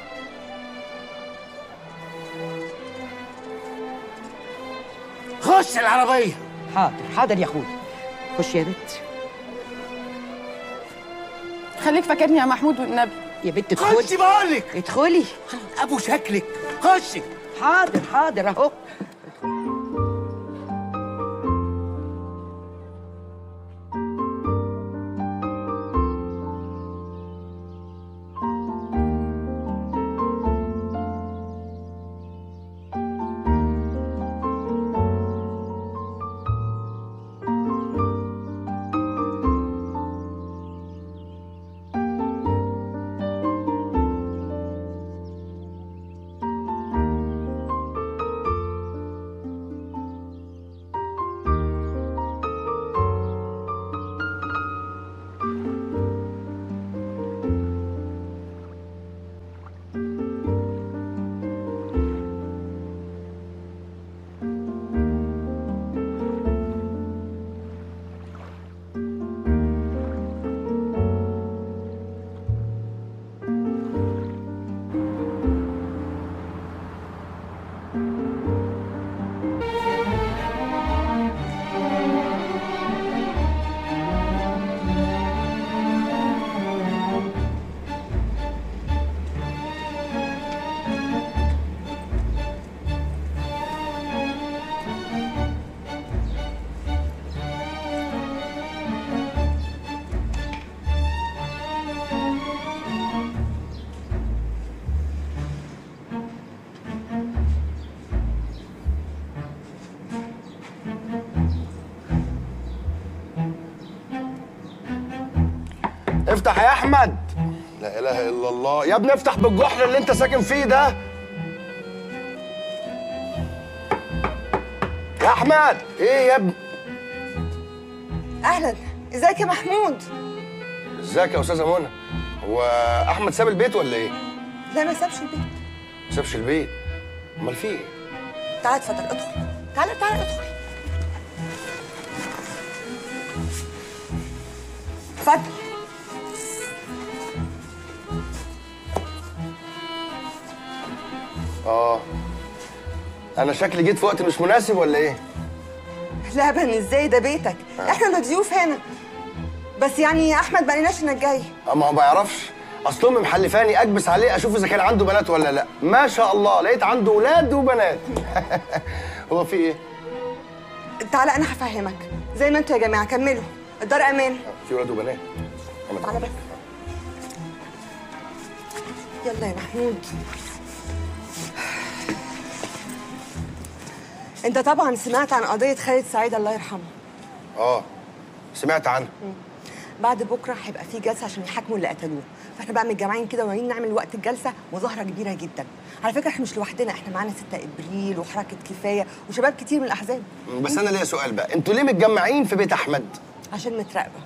خش العربيه حاضر حاضر يا اخويا خش يا بنت خليك فاكرني يا محمود والنبي يا بنت خشي ادخلي بقولك ادخلي ابو شكلك خشي حاضر حاضر اهو افتح يا احمد لا اله الا الله يا ابني افتح بالجحر اللي انت ساكن فيه ده يا احمد ايه يا ابني اهلا ازيك يا محمود ازيك يا استاذه منى هو احمد ساب البيت ولا ايه لا ما سابش البيت ما سابش البيت امال في ايه تعالى اتفضل ادخل تعالى تعالى ادخل اتفضل اه انا شكلي جيت في وقت مش مناسب ولا ايه لا بن ازاي ده بيتك احنا اللي ضيوف هنا بس يعني يا احمد ما قالناش انك جاي آه، ما هو ما بيعرفش اصل امي محلفاني اكبس عليه اشوف اذا كان عنده بنات ولا لا ما شاء الله لقيت عنده ولاد وبنات هو في ايه تعالى انا هفهمك زي ما انتوا يا جماعه كملوا الدار امان في ولاد وبنات تعالى بس يلا يا محمود انت طبعا سمعت عن قضيه خالد سعيد الله يرحمه اه سمعت عنه بعد بكره هيبقى في جلسه عشان يحاكموا اللي قتلوه فاحنا بقى متجمعين كده وناويين نعمل وقت الجلسه مظاهره كبيره جدا على فكره احنا مش لوحدنا احنا معانا 6 ابريل وحركه كفايه وشباب كتير من الاحزاب بس انا ليا سؤال بقى انتوا ليه متجمعين في بيت احمد عشان متراقبه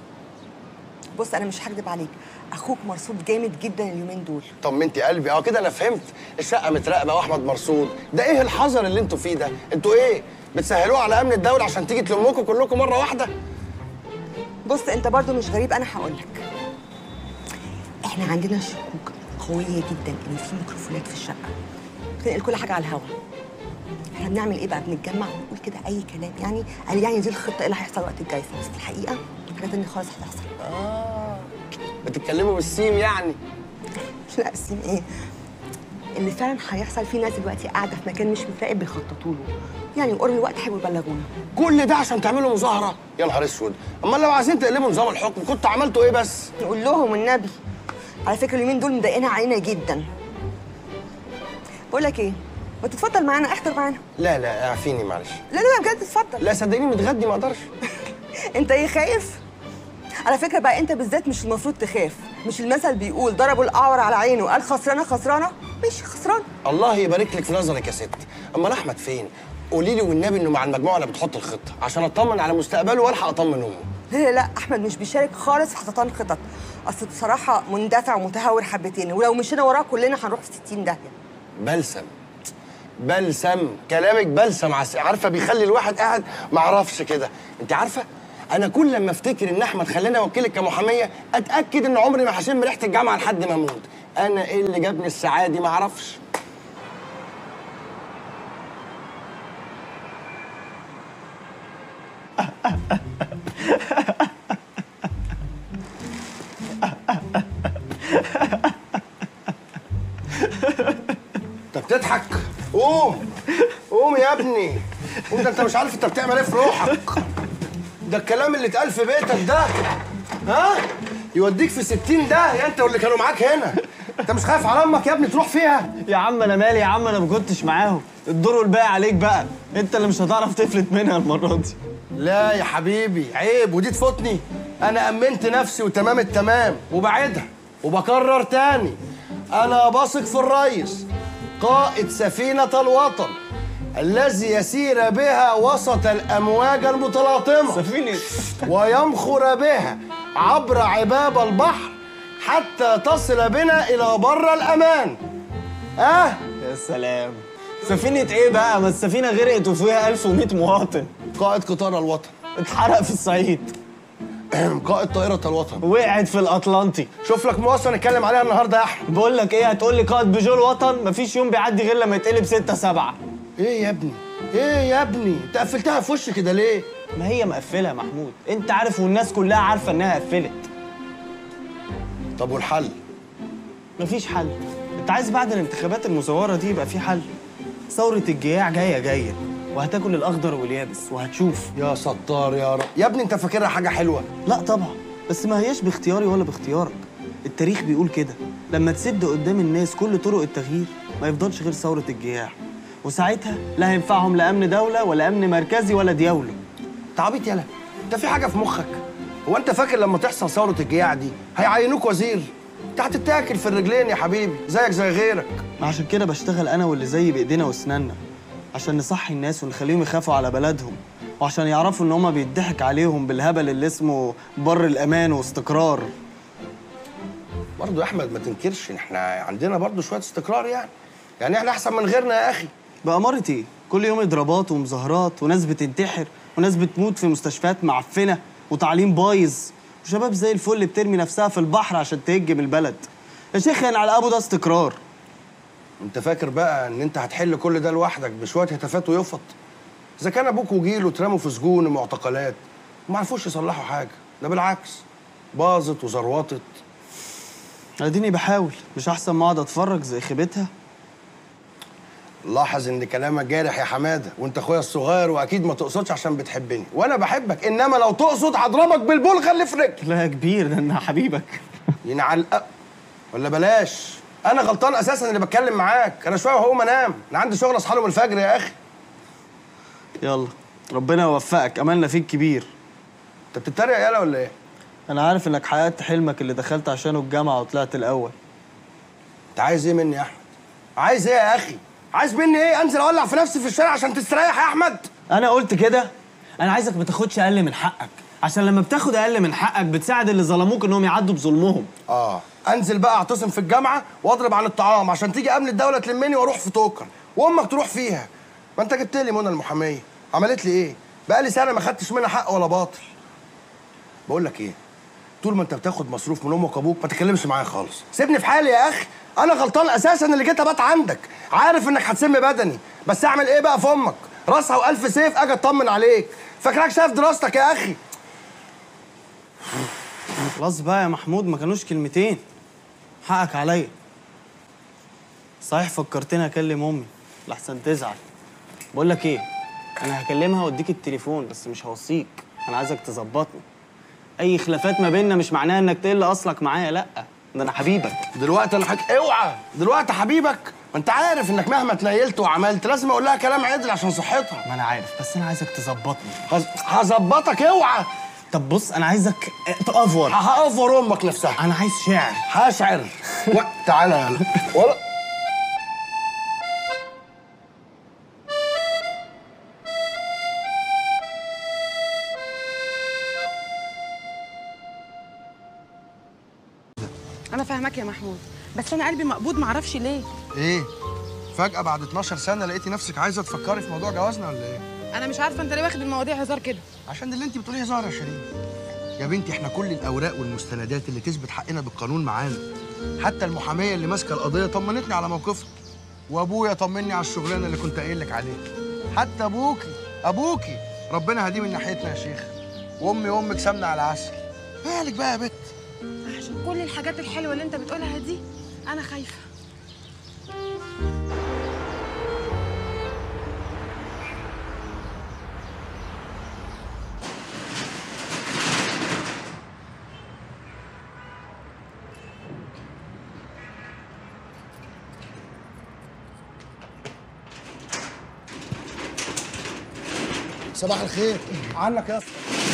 بص انا مش هكدب عليك اخوك مرصود جامد جدا اليومين دول طمنتي قلبي اه كده انا فهمت الشقه متراقبه واحمد مرصود ده ايه الحذر اللي انتوا فيه ده انتوا ايه بتسهلوه على امن الدوله عشان تيجي تلمكم كلكم مره واحده بص انت برضو مش غريب انا هقول لك احنا عندنا شكوك قويه جدا ان في ميكروفونات في الشقه بتنقل كل حاجه على الهوا احنا بنعمل ايه بقى بنتجمع ونقول كده اي كلام يعني قال يعني دي الخطه ايه اللي هيحصل وقت الجايزه بس في الحقيقه حاجه تانية خالص هتحصل اه بتتكلموا بالسيم يعني لا اسم ايه اللي فعلا هيحصل في ناس دلوقتي قاعده في مكان مش متراقب بيخططوا له يعني قرب الوقت هيبقوا يبلغونا كل ده عشان تعملوا مظاهره يا نهار اسود امال لو عايزين تقلبوا نظام الحكم كنتوا عملتوا ايه بس نقول لهم النبي على فكره اليومين دول مضايقين علينا جدا بقول لك ايه ما تتفضل معانا احضر معانا لا لا اعفيني معلش لا لا بجد اتفضل لا صدقيني متغدي ما اقدرش انت ايه خايف على فكره بقى انت بالذات مش المفروض تخاف مش المثل بيقول ضربوا الاعور على عينه وقال خسرانه خسرانه مش خسران الله يبارك لك في نظرك يا ست امال احمد فين قولي لي والنبي انه مع المجموعه اللي بتحط الخطه عشان اطمن على مستقبله والحق اطمن امه لا لا لا احمد مش بيشارك خالص في حططان خطط اصل بصراحه مندفع ومتهور حبتين ولو مشينا وراه كلنا هنروح في 60 داهيه بلسم بلسم كلامك بلسم عس... عارفه بيخلي الواحد قاعد ما اعرفش كده انت عارفه انا كل لما افتكر ان احمد خلاني اوكلك كمحاميه اتاكد ان عمري ما هشم ريحه الجامعه لحد ما اموت انا ايه اللي جابني السعاده دي ما اعرفش انت بتضحك قوم قوم يا ابني قوم ده انت مش عارف انت بتعمل ايه في روحك ده الكلام اللي اتقال في بيتك ده ها يوديك في 60 ده يا انت واللي كانوا معاك هنا انت مش خايف على امك يا ابني تروح فيها يا عم انا مالي يا عم انا ما كنتش معاهم الدور والباقي عليك بقى انت اللي مش هتعرف تفلت منها المره دي لا يا حبيبي عيب ودي تفوتني انا امنت نفسي وتمام التمام وبعدها وبكرر تاني انا بثق في الريس قائد سفينة الوطن الذي يسير بها وسط الأمواج المتلاطمة سفينة ويمخر بها عبر عباب البحر حتى تصل بنا إلى بر الأمان آه يا سلام سفينة ايه بقى؟ ما السفينة غرقت وفيها 1100 مواطن قائد قطار الوطن اتحرق في الصعيد قائد طائرة الوطن وقعت في الأطلنطي شوف لك مواصلة نتكلم عليها النهاردة يا أحمد بقول لك ايه هتقول لي قائد بيجو الوطن مفيش يوم بيعدي غير لما يتقلب 6 7 ايه يا ابني ايه يا ابني انت قفلتها في وشي كده ليه ما هي مقفلة يا محمود انت عارف والناس كلها عارفة انها قفلت طب والحل مفيش حل انت عايز بعد الانتخابات المزورة دي يبقى في حل ثورة الجياع جاية جاية وهتاكل الأخضر واليابس وهتشوف يا ستار يا رب يا ابني انت فاكرها حاجة حلوة لا طبعا بس ما هياش باختياري ولا باختيارك التاريخ بيقول كده لما تسد قدام الناس كل طرق التغيير ما يفضلش غير ثورة الجياع وساعتها لا هينفعهم لا أمن دولة ولا أمن مركزي ولا ديولة انت عبيط يالا انت في حاجة في مخك هو انت فاكر لما تحصل ثوره الجياع دي هيعينوك وزير انت هتتاكل في الرجلين يا حبيبي زيك زي غيرك عشان كده بشتغل انا واللي زيي بايدينا واسناننا عشان نصحي الناس ونخليهم يخافوا على بلدهم وعشان يعرفوا ان هما بيضحك عليهم بالهبل اللي اسمه بر الامان واستقرار برضه يا احمد ما تنكرش احنا عندنا برضه شويه استقرار يعني يعني احنا احسن من غيرنا يا اخي بأمارة ايه؟ كل يوم اضرابات ومظاهرات وناس بتنتحر وناس بتموت في مستشفيات معفنة وتعليم بايظ وشباب زي الفل بترمي نفسها في البحر عشان تهجم البلد يا شيخ يعني على ابو ده استقرار انت فاكر بقى ان انت هتحل كل ده لوحدك بشويه هتافات ويفط اذا كان ابوك وجيله اترموا في سجون ومعتقلات وما عرفوش يصلحوا حاجه ده بالعكس باظت وزروطت اديني بحاول مش احسن ما اقعد اتفرج زي خيبتها لاحظ ان كلامك جارح يا حماده وانت اخويا الصغير واكيد ما تقصدش عشان بتحبني وانا بحبك انما لو تقصد هضربك بالبلغه اللي في رجلك لا يا كبير ده انا حبيبك ينعل ولا بلاش انا غلطان اساسا اللي بتكلم معاك انا شويه وهقوم انام انا عندي شغل اصحى له من الفجر يا اخي يلا ربنا يوفقك املنا فيك كبير انت بتتريق يالا ولا ايه انا عارف انك حققت حلمك اللي دخلت عشانه الجامعه وطلعت الاول انت عايز ايه مني يا احمد عايز ايه يا اخي عايز مني ايه انزل اولع في نفسي في الشارع عشان تستريح يا احمد انا قلت كده انا عايزك ما تاخدش اقل من حقك عشان لما بتاخد اقل من حقك بتساعد اللي ظلموك انهم يعدوا بظلمهم اه انزل بقى اعتصم في الجامعه واضرب عن الطعام عشان تيجي امن الدوله تلمني واروح في توكر وامك تروح فيها ما انت جبت لي منى المحاميه عملت لي ايه بقى لي سنه ما خدتش منها حق ولا باطل بقول لك ايه طول ما انت بتاخد مصروف من امك وابوك ما تتكلمش معايا خالص سيبني في حالي يا اخي انا غلطان اساسا اللي جيت ابات عندك عارف انك هتسم بدني بس اعمل ايه بقى في امك راسها والف سيف اجي اطمن عليك فاكراك شايف دراستك يا اخي خلاص بقى يا محمود ما كانوش كلمتين حقك عليا صحيح فكرتني اكلم امي لحسن تزعل بقول لك ايه انا هكلمها واديك التليفون بس مش هوصيك انا عايزك تظبطني اي خلافات ما بيننا مش معناها انك تقل اصلك معايا لا ده انا حبيبك دلوقتي انا حك... اوعى دلوقتي حبيبك ما انت عارف انك مهما اتنيلت وعملت لازم اقول لها كلام عدل عشان صحتها ما انا عارف بس انا عايزك تظبطني هز... هظبطك اوعى طب بص انا عايزك تافور هافور امك نفسها انا عايز شعر هشعر و... تعالى يلا ولا انا فاهمك يا محمود بس انا قلبي مقبوض معرفش ليه ايه فجأة بعد 12 سنة لقيتي نفسك عايزة تفكري في موضوع جوازنا ولا ايه؟ انا مش عارفه انت ليه واخد المواضيع هزار كده عشان اللي انت بتقوليه هزار يا شيرين يا بنتي احنا كل الاوراق والمستندات اللي تثبت حقنا بالقانون معانا حتى المحاميه اللي ماسكه القضيه طمنتني على موقفك وابويا طمني على الشغلانه اللي كنت قايل لك عليها حتى ابوكي ابوكي ربنا هديه من ناحيتنا يا شيخ وامي وامك سمنه على عسل مالك بقى يا بت عشان كل الحاجات الحلوه اللي انت بتقولها دي انا خايفه صباح الخير عنك يا اسطى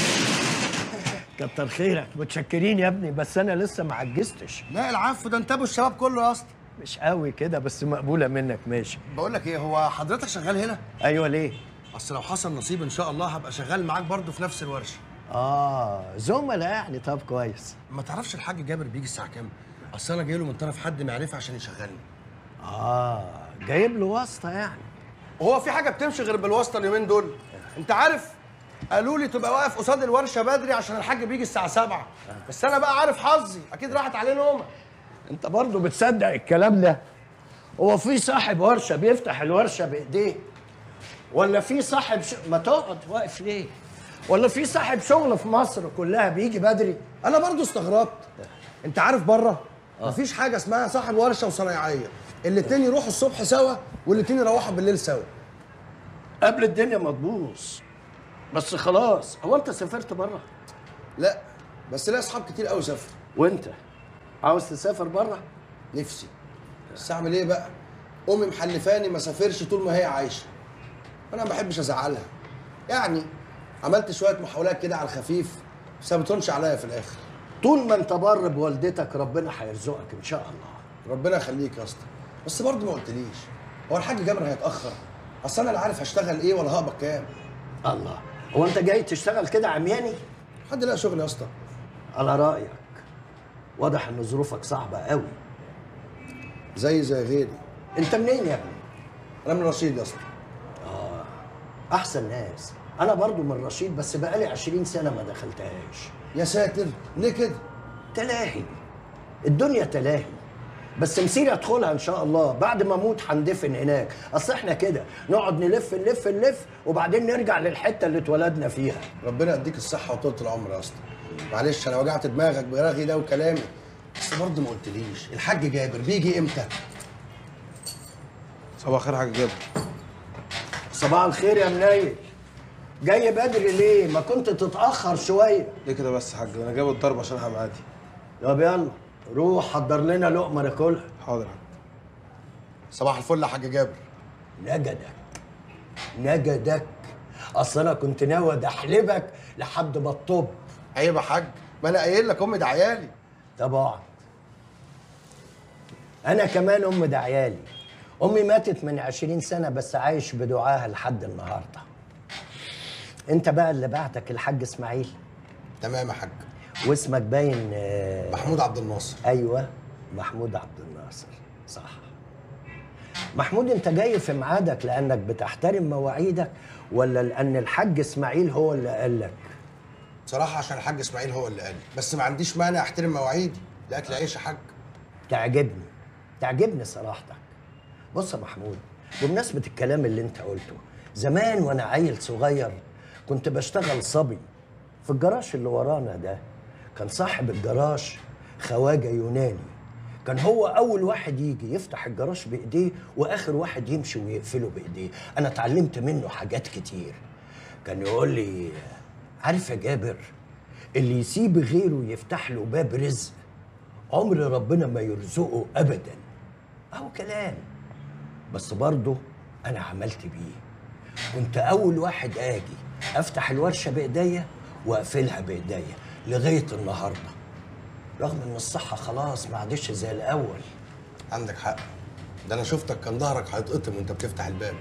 كتر خيرك متشكرين يا ابني بس انا لسه ما عجزتش لا العفو ده انت ابو الشباب كله يا اسطى مش قوي كده بس مقبوله منك ماشي بقول لك ايه هو حضرتك شغال هنا ايوه ليه اصل لو حصل نصيب ان شاء الله هبقى شغال معاك برضه في نفس الورشه اه زملاء يعني طب كويس ما تعرفش الحاج جابر بيجي الساعه كام اصل انا جاي له من طرف حد معرفه عشان يشغلني اه جايب له واسطه يعني وهو في حاجه بتمشي غير بالواسطه اليومين دول انت عارف قالوا لي تبقى واقف قصاد الورشه بدري عشان الحاج بيجي الساعه 7 بس انا بقى عارف حظي اكيد راحت عليه نومه انت برضه بتصدق الكلام ده هو في صاحب ورشه بيفتح الورشه بايديه ولا في صاحب ش... ما تقعد واقف ليه ولا في صاحب شغل في مصر كلها بيجي بدري انا برضو استغربت انت عارف بره مفيش حاجه اسمها صاحب ورشه وصنايعيه الاتنين يروحوا الصبح سوا والاتنين يروحوا بالليل سوا قبل الدنيا ما تبوظ بس خلاص هو انت سافرت بره لا بس ليا اصحاب كتير قوي سافروا وانت عاوز تسافر بره نفسي بس اعمل ايه بقى امي محلفاني ما سافرش طول ما هي عايشه انا ما بحبش ازعلها يعني عملت شويه محاولات كده على الخفيف بس ما بتهونش عليا في الاخر طول ما انت بر بوالدتك ربنا هيرزقك ان شاء الله ربنا يخليك يا اسطى بس برضه ما قلتليش هو الحاج جابر هيتاخر اصل انا لا عارف هشتغل ايه ولا هقبض كام الله هو انت جاي تشتغل كده عمياني حد لقى شغل يا اسطى على رايك واضح ان ظروفك صعبه قوي زي زي غيري انت منين يا ابني انا من رشيد يا اسطى اه احسن ناس انا برضو من رشيد بس بقالي 20 سنه ما دخلتهاش يا ساتر ليه كده تلاهي الدنيا تلاهي بس مسيري ادخلها ان شاء الله بعد ما اموت هندفن هناك اصل احنا كده نقعد نلف نلف نلف وبعدين نرجع للحته اللي اتولدنا فيها ربنا يديك الصحه وطولة العمر يا اسطى معلش انا وجعت دماغك برغي ده وكلامي بس برضه ما قلتليش الحاج جابر بيجي امتى صباح الخير يا حاج جابر صباح الخير يا منيل جاي بدري ليه ما كنت تتاخر شويه ليه كده بس يا حاج انا جايب الضرب عشان حماتي طب يلا روح حضر لنا لقمه ناكلها حاضر يا حاج صباح الفل يا حاج جابر نجدك نجدك اصل انا كنت ناوي ادحلبك لحد ما تطب عيب يا حاج ما انا قايل لك امي ده عيالي طبعا انا كمان ام ده عيالي امي ماتت من عشرين سنه بس عايش بدعاها لحد النهارده انت بقى اللي بعتك الحاج اسماعيل تمام يا حاج واسمك باين آه، محمود عبد الناصر ايوه محمود عبد الناصر صح محمود انت جاي في ميعادك لانك بتحترم مواعيدك ولا لان الحاج اسماعيل هو اللي قال لك بصراحه عشان الحاج اسماعيل هو اللي قال لي بس ما عنديش مانع احترم مواعيدي ده اكل عيش يا حاج تعجبني تعجبني صراحتك بص يا محمود بمناسبة الكلام اللي انت قلته زمان وانا عيل صغير كنت بشتغل صبي في الجراج اللي ورانا ده كان صاحب الجراج خواجة يوناني كان هو اول واحد يجي يفتح الجراج بايديه واخر واحد يمشي ويقفله بايديه انا اتعلمت منه حاجات كتير كان يقول لي عارف يا جابر اللي يسيب غيره يفتح له باب رزق عمر ربنا ما يرزقه ابدا اهو كلام بس برضه انا عملت بيه كنت اول واحد اجي افتح الورشه بايديا واقفلها بايديا لغايه النهارده رغم ان الصحه خلاص ما عادش زي الاول عندك حق ده انا شفتك كان ظهرك هيتقطم وانت بتفتح الباب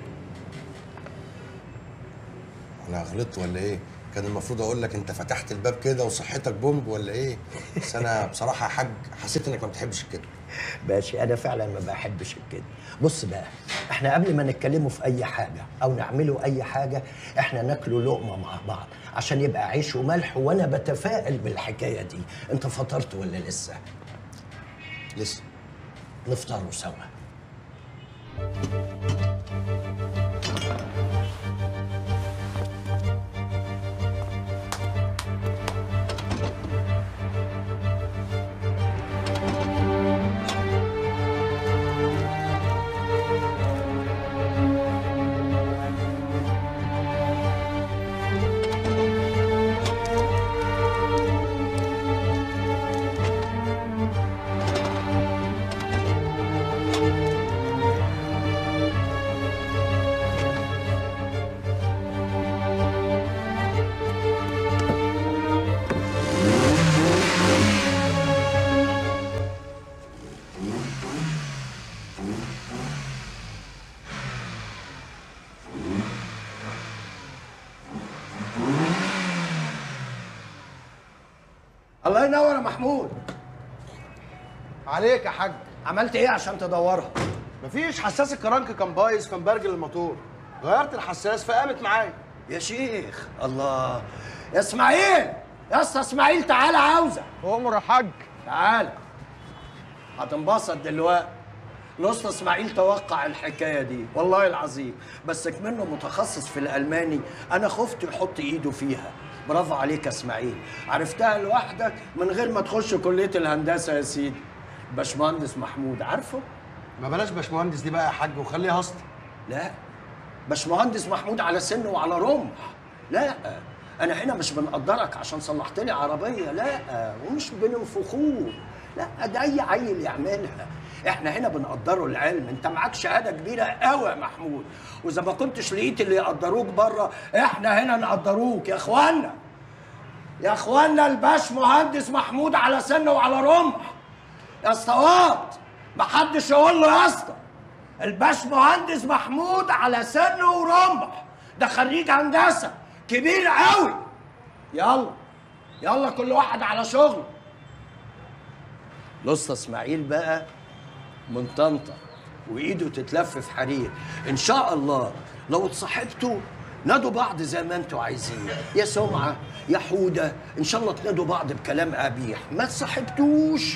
انا غلطت ولا ايه كان المفروض اقول لك انت فتحت الباب كده وصحتك بومب ولا ايه بس انا بصراحه يا حاج حسيت انك ما بتحبش الكده ماشي انا فعلا ما بحبش الكده بص بقى احنا قبل ما نتكلموا في اي حاجه او نعملوا اي حاجه احنا ناكلوا لقمه مع بعض عشان يبقى عيش وملح وانا بتفائل بالحكايه دي انت فطرت ولا لسه لسه نفطروا سوا الله ينور يا محمود عليك يا حاج عملت ايه عشان تدورها مفيش حساس الكرنك كان بايظ في مبرجل الموتور غيرت الحساس فقامت معايا يا شيخ الله يا اسماعيل يا اسطى اسماعيل تعالى عاوزك عمر يا حاج تعالى هتنبسط دلوقتي الاسطى اسماعيل توقع الحكايه دي والله العظيم بس كمنه متخصص في الالماني انا خفت يحط ايده فيها برافو عليك يا اسماعيل عرفتها لوحدك من غير ما تخش كليه الهندسه يا سيدي باشمهندس محمود عارفه ما بلاش باشمهندس دي بقى يا حاج وخليها هسط لا باشمهندس محمود على سن وعلى رمح لا انا هنا مش بنقدرك عشان صلحت لي عربيه لا ومش بننفخوه لا ده اي عيل يعملها احنا هنا بنقدره العلم انت معاك شهاده كبيره قوي يا محمود واذا ما كنتش لقيت اللي يقدروك بره احنا هنا نقدروك يا اخوانا يا اخوانا الباش مهندس محمود على سن وعلى رمح يا اسطوات محدش يقول له يا اسطى الباش مهندس محمود على سن ورمح ده خريج هندسه كبير قوي يلا يلا كل واحد على شغله الاسطى اسماعيل بقى من طنطا وايده تتلف في حرير ان شاء الله لو اتصاحبتوا نادوا بعض زي ما انتوا عايزين يا سمعه يا حوده ان شاء الله تنادوا بعض بكلام قبيح ما تصاحبتوش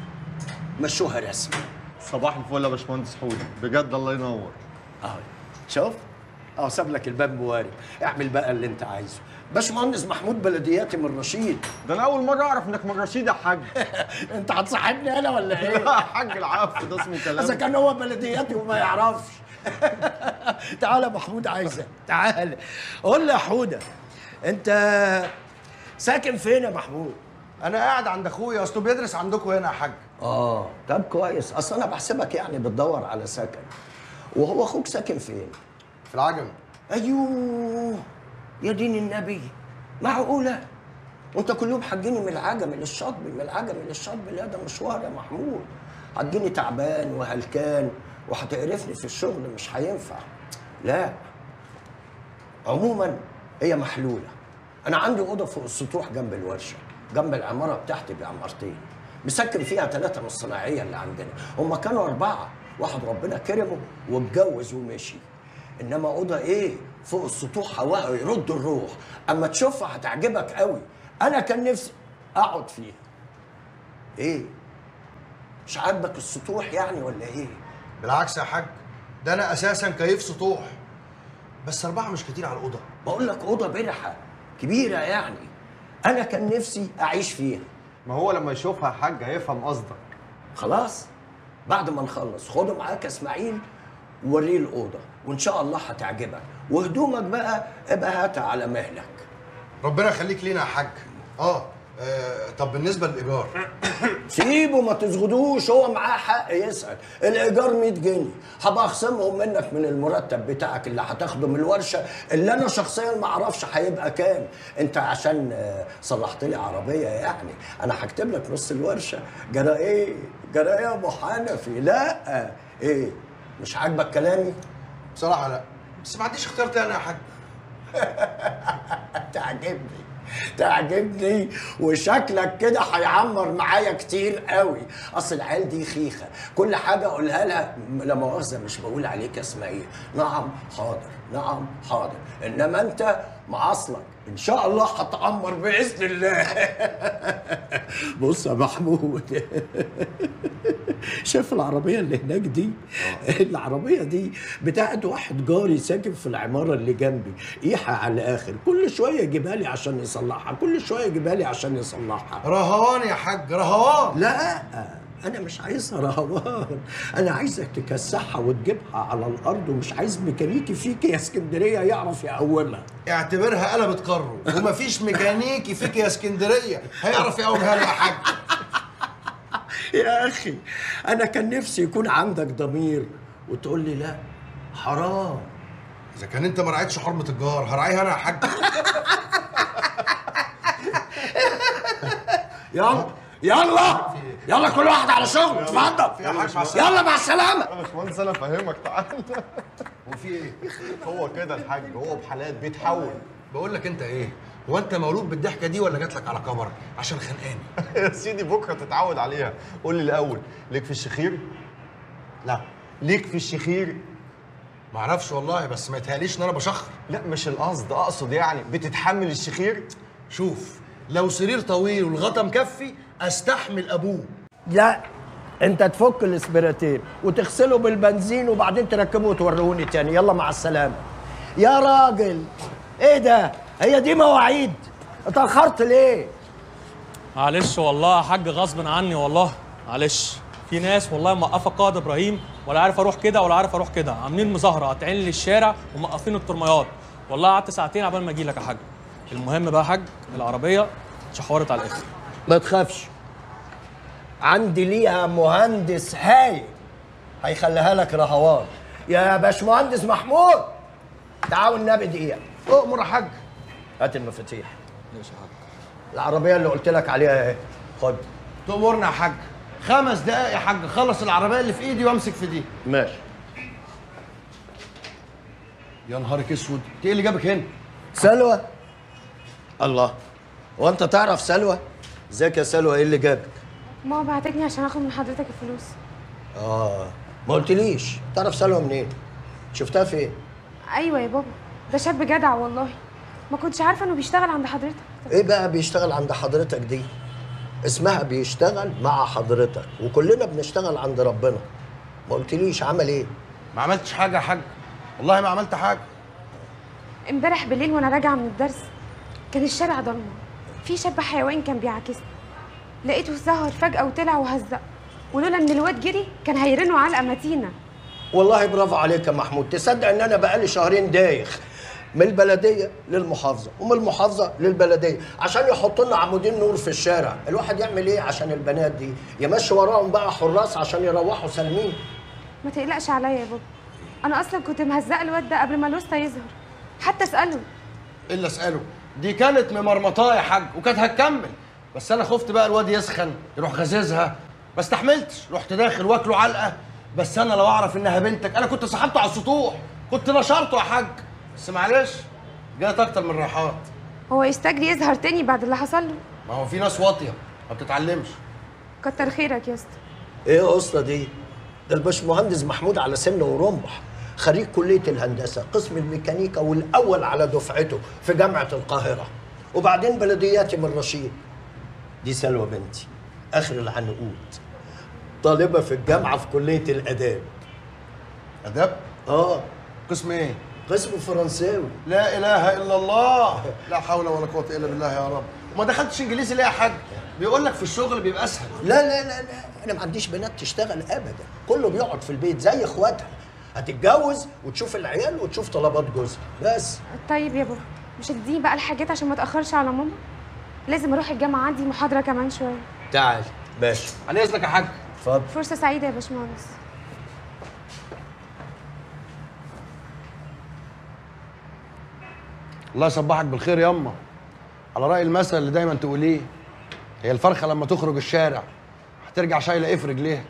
مشوها رسمي صباح الفل يا باشمهندس حودي بجد الله ينور اهو شوف اهو ساب لك الباب موارب اعمل بقى اللي انت عايزه باشمهندس محمود بلدياتي من رشيد ده انا اول مره اعرف انك من رشيد يا حاج انت هتصاحبني انا ولا ايه؟ لا يا حاج العفو ده اسمه كلام اذا كان هو بلدياتي وما يعرفش تعالى يا محمود عايزك تعالى قول لي يا حوده انت ساكن فين يا محمود؟ انا قاعد عند اخويا اصله بيدرس عندكم هنا يا حاج اه طب كويس اصل انا بحسبك يعني بتدور على سكن وهو اخوك ساكن فين؟ في العجم ايوه يا دين النبي معقوله وانت كل يوم حجيني من العجم للشطب من العجم للشطب لا ده مشوار يا محمود حجيني تعبان وهلكان وهتقرفني في الشغل مش هينفع لا عموما هي محلوله انا عندي اوضه فوق السطوح جنب الورشه جنب العماره بتاعتي بعمارتين مسكن فيها ثلاثه من الصناعيه اللي عندنا هم كانوا اربعه واحد ربنا كرمه واتجوز ومشي انما اوضه ايه فوق السطوح هواها يرد الروح اما تشوفها هتعجبك قوي انا كان نفسي اقعد فيها ايه مش عاجبك السطوح يعني ولا ايه بالعكس يا حاج ده انا اساسا كيف سطوح بس اربعه مش كتير على الاوضه بقول لك اوضه برحه كبيره يعني انا كان نفسي اعيش فيها ما هو لما يشوفها يا حاج هيفهم قصدك خلاص بعد ما نخلص خده معاك يا اسماعيل ووريه الاوضه وان شاء الله هتعجبك وهدومك بقى ابقى هاتها على مهلك ربنا يخليك لينا يا حاج اه, آه طب بالنسبه للايجار سيبه ما تزغدوش هو معاه حق يسأل الإيجار 100 جنيه هبقى أخصمهم منك من المرتب بتاعك اللي هتاخده من الورشة اللي أنا شخصيا ما أعرفش هيبقى كام أنت عشان آه، صلحت لي عربية يعني أنا هكتب لك نص الورشة جرى إيه جرى إيه يا أبو حنفي لا إيه مش عاجبك كلامي بصراحه لا بس ما عنديش اختيار تاني يا حاج تعجبني تعجبني وشكلك كده هيعمر معايا كتير قوي اصل العيال دي خيخه كل حاجه اقولها لها لا مؤاخذه مش بقول عليك اسمها ايه نعم حاضر نعم حاضر انما انت معاصلك ان شاء الله هتعمر باذن الله بص يا محمود شايف العربيه اللي هناك دي العربيه دي بتاعت واحد جاري ساكن في العماره اللي جنبي قيحه على الاخر كل شويه يجيبها لي عشان يصلحها كل شويه يجيبها لي عشان يصلحها رهوان يا حاج رهوان لا انا مش عايزها رهوان انا عايزك تكسحها وتجيبها على الارض ومش عايز ميكانيكي فيك يا اسكندريه يعرف يقومها اعتبرها قلبت قره ومفيش ميكانيكي فيك يا اسكندريه هيعرف يقومها لي يا حاج يا اخي انا كان نفسي يكون عندك ضمير وتقول لي لا حرام اذا كان انت ما رعيتش حرمه الجار هراعيها انا يا حاج يلا يلا يلا كل واحد على شغله اتفضل يا حاج مع السلامة. يلا مع السلامه يا باشمهندس انا فاهمك تعالى وفي ايه هو كده الحاج هو بحالات بيتحول بقول لك انت ايه هو انت مولود بالضحكه دي ولا جات لك على كبر عشان خانقاني يا سيدي بكره تتعود عليها قول لي الاول ليك في الشخير لا ليك في الشخير معرفش والله بس ما يتهيأليش ان انا بشخر لا مش القصد اقصد يعني بتتحمل الشخير شوف لو سرير طويل والغطا مكفي استحمل ابوه لا انت تفك الاسبراتير وتغسله بالبنزين وبعدين تركبه وتوريهوني تاني يلا مع السلامه يا راجل ايه ده هي دي مواعيد اتاخرت ليه معلش والله يا حاج غصب عني والله معلش في ناس والله موقفه قائد ابراهيم ولا عارف اروح كده ولا عارف اروح كده عاملين مظاهره قاطعين لي الشارع وموقفين الترميات والله قعدت ساعتين عبال ما اجي لك يا حاج المهم بقى يا حاج العربيه شحورت على الاخر ما تخافش عندي ليها مهندس هايل هيخليها لك رهوان يا باشمهندس محمود تعاون النبي دقيقه اؤمر يا حاج هات المفاتيح ماشي يا حاج العربيه اللي قلت لك عليها اهي خد تأمرنا يا حاج خمس دقايق يا حاج خلص العربيه اللي في ايدي وامسك في دي ماشي يا نهارك اسود انت ايه اللي جابك هنا سلوى الله هو انت تعرف سلوى ازيك يا سلوى ايه اللي جابك ماما بعتتني عشان اخد من حضرتك الفلوس اه ما قلتليش تعرف سلوى منين شفتها فين ايوه يا بابا ده شاب جدع والله ما كنتش عارفه انه بيشتغل عند حضرتك ايه بقى بيشتغل عند حضرتك دي اسمها بيشتغل مع حضرتك وكلنا بنشتغل عند ربنا ما قلتليش عمل ايه ما عملتش حاجه يا حاج والله ما عملت حاجه امبارح بالليل وانا راجعه من الدرس كان الشارع ضلمه في شاب حيوان كان بيعاكسني لقيته ظهر فجاه وطلع وهزق ولولا ان الواد جري كان هيرنوا علقه متينه والله برافو عليك يا محمود تصدق ان انا بقالي شهرين دايخ من البلديه للمحافظه ومن المحافظه للبلديه عشان يحطوا لنا عمودين نور في الشارع الواحد يعمل ايه عشان البنات دي يمشي وراهم بقى حراس عشان يروحوا سالمين ما تقلقش عليا يا بابا انا اصلا كنت مهزقه الواد ده قبل ما لوستا يظهر حتى اساله الا اساله دي كانت ممرمطاه يا حاج وكانت هتكمل بس انا خفت بقى الواد يسخن يروح غزازها ما استحملتش رحت داخل واكله علقه بس انا لو اعرف انها بنتك انا كنت سحبته على السطوح كنت نشرته يا حاج بس معلش جات اكتر من راحات هو يستجري يظهر تاني بعد اللي حصل له ما هو في ناس واطيه ما بتتعلمش كتر خيرك يا اسطى ايه يا اسطى دي ده الباشمهندس محمود على سن ورمح خريج كليه الهندسه قسم الميكانيكا والاول على دفعته في جامعه القاهره وبعدين بلدياتي من رشيد دي سلوى بنتي اخر العنقود طالبه في الجامعه في كليه الاداب اداب اه قسم ايه قسم فرنساوي لا اله الا الله لا حول ولا قوه الا بالله يا رب وما دخلتش انجليزي ليه يا حاج بيقول لك في الشغل بيبقى اسهل لا لا لا لا انا ما عنديش بنات تشتغل ابدا كله بيقعد في البيت زي اخواتها هتتجوز وتشوف العيال وتشوف طلبات جوزها بس طيب يا بابا مش هتديني بقى الحاجات عشان ما اتاخرش على ماما لازم اروح الجامعه عندي محاضره كمان شويه تعال ماشي على اذنك يا حاج اتفضل فرصه سعيده يا باشمهندس الله يصبحك بالخير ياما على راي المثل اللي دايما تقوليه هي الفرخه لما تخرج الشارع هترجع شايله ايه في رجليها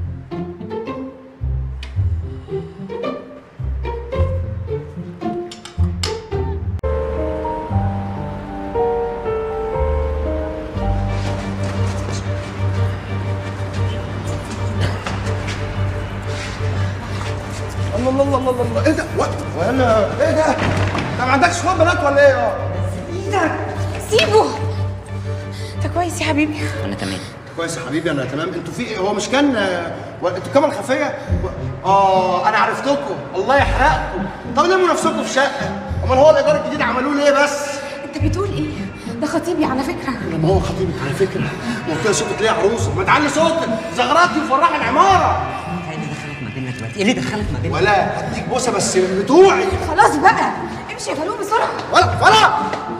الله الله الله الله الله ايه ده؟ و- وانا ايه ده؟ انت ما عندكش اخوات بنات ولا ايه؟ اه ايدك سيبه انت كويس يا حبيبي انا تمام كويس يا حبيبي انا تمام انتوا في ايه؟ هو مش كان آه، و- انتوا كاميرا خفيه؟ و- اه انا عرفتكم الله يحرقكم طب لموا نفسكم في شقه امال هو الايجار الجديد عملوه ليه بس؟ انت بتقول ايه ده خطيبي على فكره لما هو خطيبك على فكره قلت لها صوتك ليه يا عروسه؟ ما تعلي صوتك زغراتي وفرحي العماره ايه اللي دخلك ما بيننا دلوقتي؟ ايه اللي دخلك ما بيننا؟ ولا هديك بوسه بس بتوعي خلاص بقى امشي يا فاروق بسرعه ولا ولا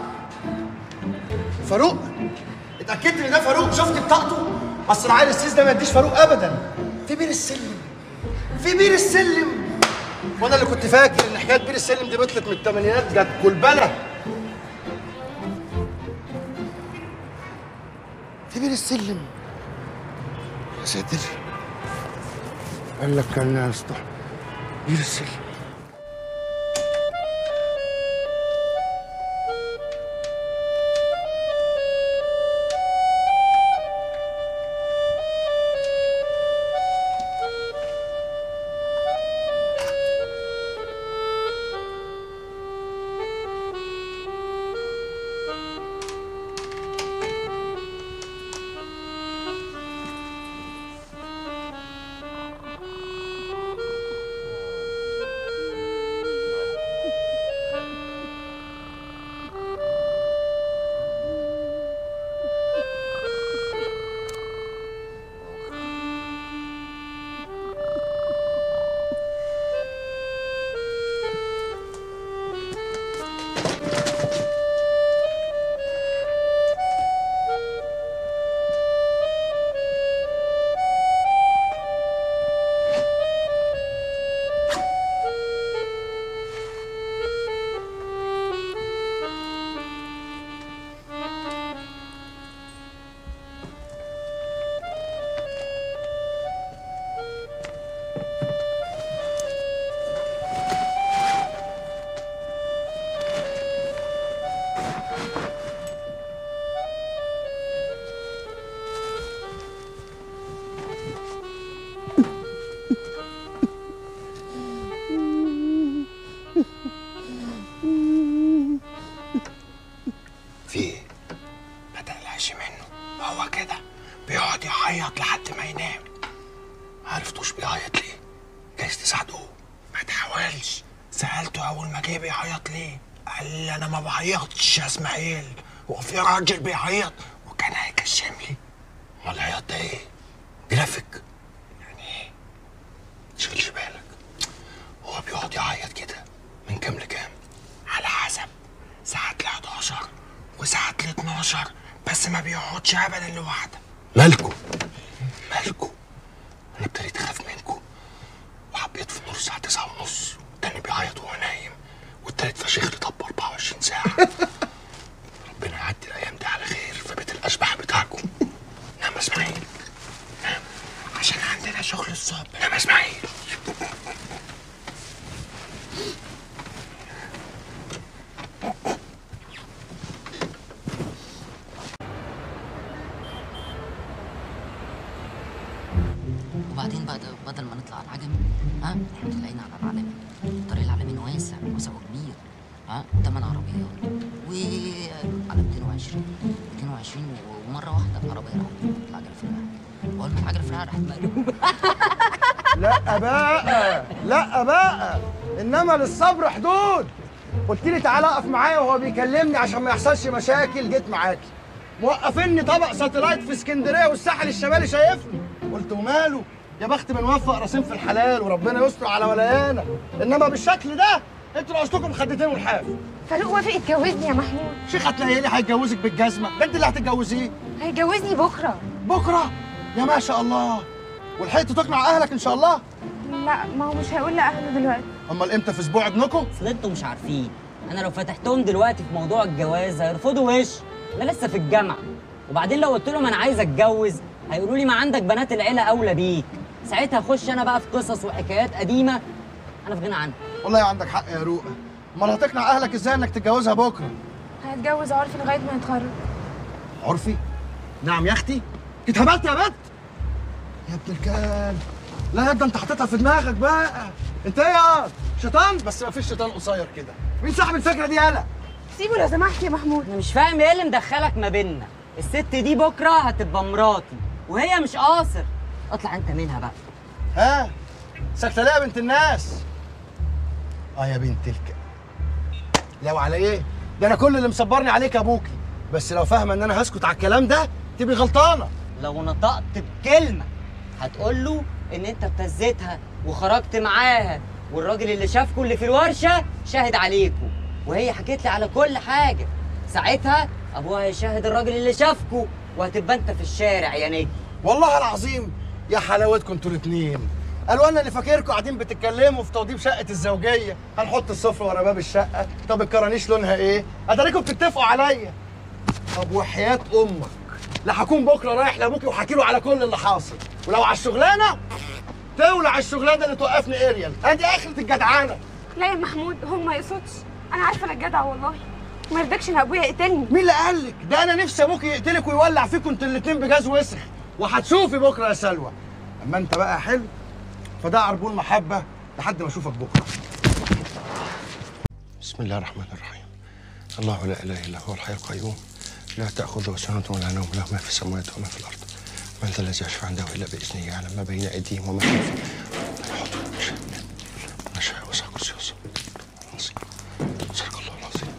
فاروق اتاكدت ان ده فاروق شفت بطاقته اصل العيل السيس ده ما يديش فاروق ابدا في بير السلم في بير السلم وانا اللي كنت فاكر ان حكايه بير السلم دي بطلت من الثمانينات جت كلبله في بير السلم يا ساتر قال لك كان يا اسطى بير السلم في ايه؟ ما تقلقش منه هو كده بيقعد يعيط لحد ما ينام عرفتوش بيعيط ليه؟ جايز تساعدوه ما تحاولش سألته أول ما جه بيعيط ليه؟ قال لي أنا ما بعيطش يا إسماعيل هو في راجل بيعيط وكان هيكشم لي أمال العياط ده إيه؟ جرافيك يعني إيه؟ تشغلش بالك هو بيقعد يعيط كده من كام لكام؟ على حسب ساعات ل 11 وساعات ل 12 بس ما بيقعدش ابدا لوحده مالكم مالكم انا ابتديت اخاف منكم وحبيت في النور الساعه 9 ونص والتاني بيعيط وهو نايم والتالت فشيخ لي طب 24 ساعه ربنا يعدي الايام دي على خير في بيت الاشباح بتاعكم نعم يا اسماعيل نعم عشان عندنا شغل الصبح نعم يا اسماعيل وبعدين بعد بدل ما نطلع على العجمي ها احنا طلعنا على العلمي الطريق العلمين واسع واسع وكبير ها ثمان عربيات وعلى 220 220 ومره واحده عربيه راحت العجله في الرحله واول ما العجله في الرحله راحت مقلوبه لا بقى لا بقى انما للصبر حدود قلت لي تعالى اقف معايا وهو بيكلمني عشان ما يحصلش مشاكل جيت معاكي موقفني طبق ساتلايت في اسكندريه والساحل الشمالي شايفني قلت وماله يا بخت من وفق راسين في الحلال وربنا يستر على ولايانا انما بالشكل ده انتوا ناقصتكم خدتين والحاف فاروق وافق يتجوزني يا محمود شيخ هتلاقي لي هيتجوزك بالجزمه ده انت اللي هتتجوزيه هيجوزني بكره بكره يا ما شاء الله ولحقت تقنع اهلك ان شاء الله لا ما هو مش هيقول لاهله دلوقتي امال امتى في اسبوع ابنكم اصل انتوا مش عارفين انا لو فتحتهم دلوقتي في موضوع الجواز هيرفضوا وش انا لسه في الجامعه وبعدين لو قلت لهم انا عايز اتجوز هيقولوا لي ما عندك بنات العيله اولى بيك ساعتها اخش انا بقى في قصص وحكايات قديمه انا في غنى عنها والله عندك حق يا روقه امال هتقنع اهلك ازاي انك تتجوزها بكره هيتجوز عرفي لغايه ما يتخرج عرفي نعم يا اختي اتهبلت يا بت يا ابن الكلب لا يا ده انت حاططها في دماغك بقى انت ايه يا شيطان بس ما فيش شيطان قصير كده مين صاحب الفكره دي يالا سيبه لو سمحت يا محمود انا مش فاهم ايه اللي مدخلك ما بيننا الست دي بكره هتبقى مراتي وهي مش قاصر اطلع انت منها بقى ها ساكته ليه يا بنت الناس اه يا بنت الك لو على ايه ده انا كل اللي مصبرني عليك يا ابوكي بس لو فاهمه ان انا هسكت على الكلام ده تبقي غلطانه لو نطقت بكلمه هتقول له ان انت ابتزيتها وخرجت معاها والراجل اللي شافكوا اللي في الورشه شاهد عليكوا وهي حكيت لي على كل حاجه ساعتها ابوها هيشاهد الراجل اللي شافكوا وهتبقى انت في الشارع يا نجم والله العظيم يا حلاوتكم انتوا الاثنين قالوا انا اللي فاكركم قاعدين بتتكلموا في توضيب شقه الزوجيه هنحط السفره ورا باب الشقه طب الكرانيش لونها ايه اتاريكم بتتفقوا عليا طب وحياه امك لا هكون بكره رايح لابوكي وحكي له على كل اللي حاصل ولو على الشغلانه تولع الشغلانه اللي توقفني اريال ادي اخره الجدعانه لا يا محمود هو ما يقصدش انا عارفه انا جدع والله ما يرضكش ان ابويا يقتلني مين اللي قال لك ده انا نفسي ابوكي يقتلك ويولع فيكم انتوا الاثنين بجاز وسخ وهتشوفي بكره يا سلوى اما انت بقى حلو فده عربون محبه لحد ما اشوفك بكره بسم الله الرحمن الرحيم الله لا اله الا هو الحي القيوم لا تاخذه سنه ولا نوم له ما في السماوات وما في الارض من ذا الذي يشفع عنده الا باذنه يعلم ما بين ايديهم وما خلفهم نشاء وسع كرسي صدق الله العظيم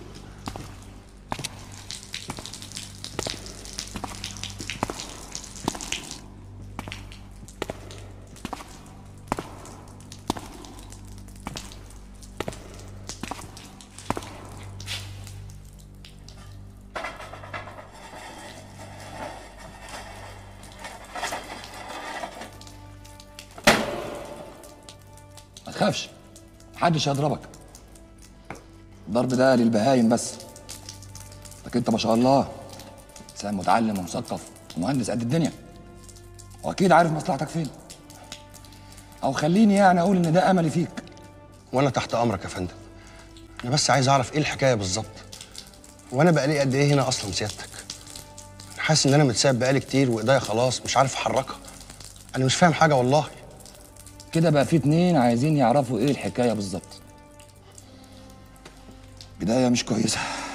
ما تخافش محدش هيضربك الضرب ده للبهايم بس لكن انت ما شاء الله انسان متعلم ومثقف ومهندس قد الدنيا واكيد عارف مصلحتك فين او خليني يعني اقول ان ده املي فيك وانا تحت امرك يا فندم انا بس عايز اعرف ايه الحكايه بالظبط وانا بقالي قد ايه هنا اصلا سيادتك أنا حاسس ان انا متساب بقالي كتير وايديا خلاص مش عارف احركها انا مش فاهم حاجه والله كده بقى في اتنين عايزين يعرفوا ايه الحكايه بالظبط بدايه مش كويسه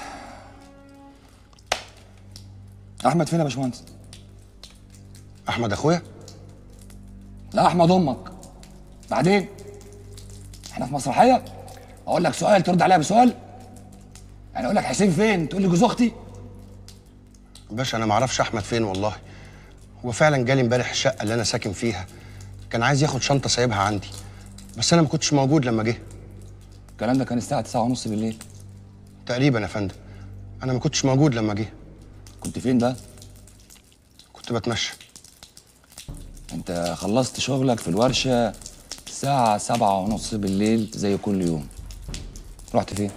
احمد فين يا باشمهندس احمد اخويا لا احمد امك بعدين احنا في مسرحيه اقول لك سؤال ترد عليها بسؤال يعني اقول لك حسين فين تقول لي جوز اختي باشا انا ما اعرفش احمد فين والله هو فعلا جالي امبارح الشقه اللي انا ساكن فيها كان عايز ياخد شنطه سايبها عندي بس انا ما كنتش موجود لما جه الكلام ده كان الساعه 9 ونص بالليل تقريبا يا فندم انا ما كنتش موجود لما جه كنت فين بقى كنت بتمشى انت خلصت شغلك في الورشه الساعه سبعة ونص بالليل زي كل يوم رحت فين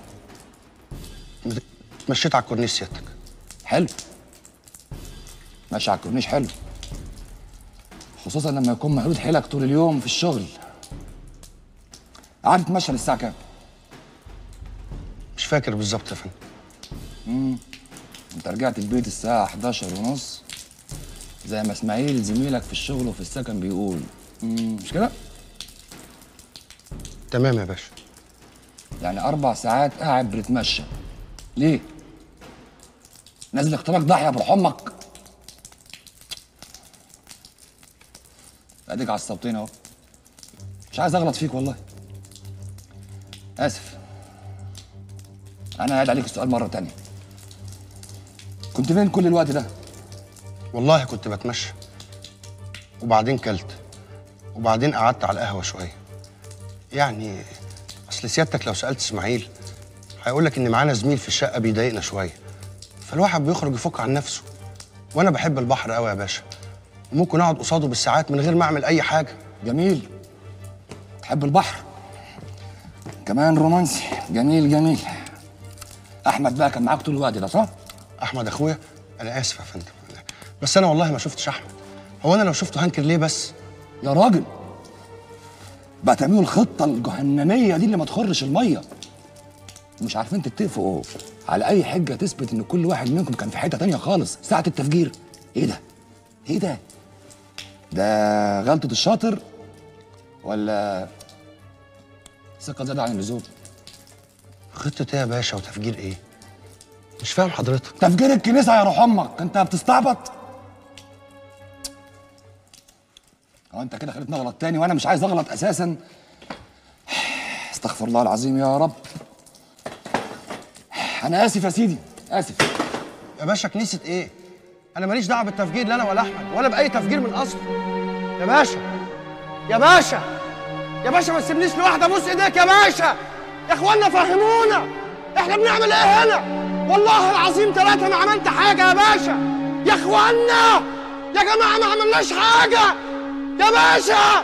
اتمشيت على الكورنيش سيادتك حلو ماشي على الكورنيش حلو خصوصا لما يكون مهدود حيلك طول اليوم في الشغل قعدت تتمشى للساعه كام مش فاكر بالظبط يا فندم امم انت رجعت البيت الساعه 11 ونص زي ما اسماعيل زميلك في الشغل وفي السكن بيقول مم، مش كده تمام يا باشا يعني اربع ساعات قاعد بتتمشى ليه نازل اختراق ضحيه بروح امك اديك عصبتين اهو مش عايز اغلط فيك والله اسف انا هعيد عليك السؤال مره تانية كنت فين كل الوقت ده والله كنت بتمشى وبعدين كلت وبعدين قعدت على القهوه شويه يعني اصل سيادتك لو سالت اسماعيل هيقول لك ان معانا زميل في الشقه بيضايقنا شويه فالواحد بيخرج يفك عن نفسه وانا بحب البحر قوي يا باشا وممكن اقعد قصاده بالساعات من غير ما اعمل اي حاجه جميل تحب البحر كمان رومانسي جميل جميل احمد بقى كان معاك طول الوقت ده صح احمد اخويا انا اسف يا فندم بس انا والله ما شفتش احمد هو انا لو شفته هنكر ليه بس يا راجل بقى تعملوا الخطه الجهنميه دي اللي ما تخرش الميه مش عارفين تتفقوا على اي حجه تثبت ان كل واحد منكم كان في حته تانية خالص ساعه التفجير ايه ده ايه ده ده غلطه الشاطر ولا ثقه زياده عن اللزوم خطه ايه يا باشا وتفجير ايه مش فاهم حضرتك تفجير الكنيسه يا روح امك انت بتستعبط هو انت كده خليتني اغلط تاني وانا مش عايز اغلط اساسا استغفر الله العظيم يا رب انا اسف يا سيدي اسف يا باشا كنيسه ايه انا ماليش دعوه بالتفجير لا انا ولا احمد ولا باي تفجير من اصله يا باشا يا باشا يا باشا ما تسيبنيش لوحدي ابوس ايديك يا باشا يا اخوانا فهمونا احنا بنعمل ايه هنا والله العظيم ثلاثة ما عملت حاجة يا باشا يا اخوانا يا جماعة ما عملناش حاجة يا باشا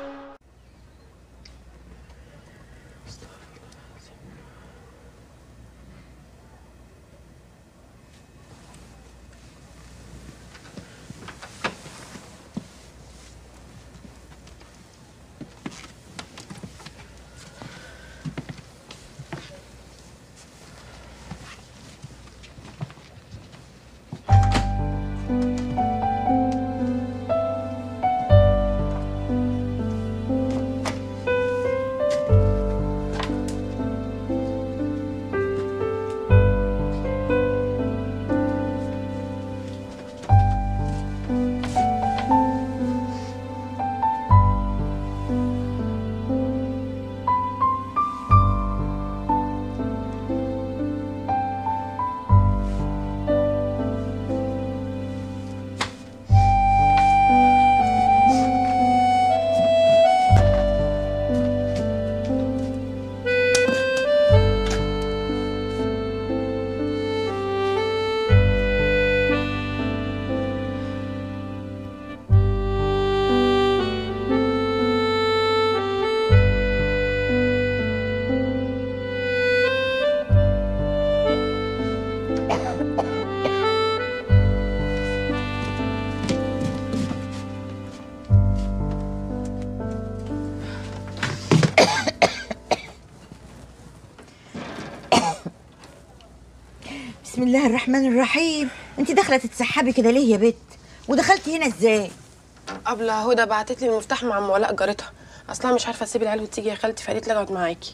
بسم الله الرحمن الرحيم انت داخله تتسحبي كده ليه يا بت ودخلتي هنا ازاي قبل هدى بعتت لي المفتاح مع ام ولاء جارتها اصلها مش عارفه تسيب العيال وتيجي يا خالتي فقالت لي اقعد معاكي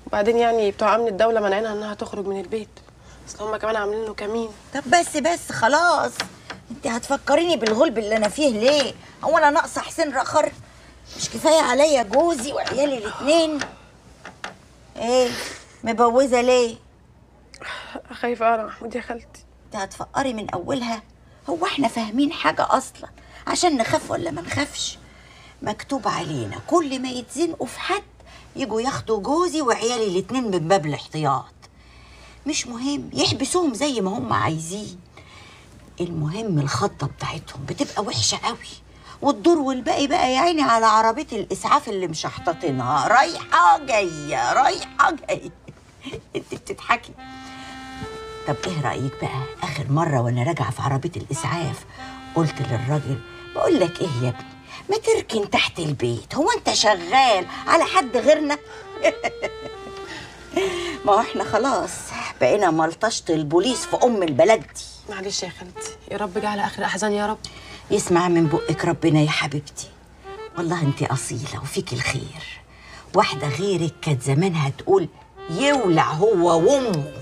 وبعدين يعني بتوع امن الدوله مانعينها انها تخرج من البيت اصل هم كمان عاملين له كمين طب بس بس خلاص انت هتفكريني بالغلب اللي انا فيه ليه هو انا ناقصه حسين رخر مش كفايه عليا جوزي وعيالي الاتنين ايه مبوزه ليه خايفه اقرا محمود يا خالتي انت هتفكري من اولها هو احنا فاهمين حاجه اصلا عشان نخاف ولا ما نخافش مكتوب علينا كل ما يتزنقوا في حد يجوا ياخدوا جوزي وعيالي الاتنين من باب الاحتياط مش مهم يحبسوهم زي ما هم عايزين المهم الخطه بتاعتهم بتبقى وحشه قوي والدور والباقي بقى يا عيني على عربيه الاسعاف اللي مش حاططينها رايحه جايه رايحه جايه انت بتضحكي طب ايه رايك بقى اخر مره وانا راجعه في عربيه الاسعاف قلت للراجل بقول لك ايه يا ابني ما تركن تحت البيت هو انت شغال على حد غيرنا ما هو احنا خلاص بقينا ملطشة البوليس في ام البلد دي معلش يا خالتي يا رب جعل اخر احزان يا رب يسمع من بقك ربنا يا حبيبتي والله انت اصيله وفيك الخير واحده غيرك كانت زمانها تقول يولع هو وامه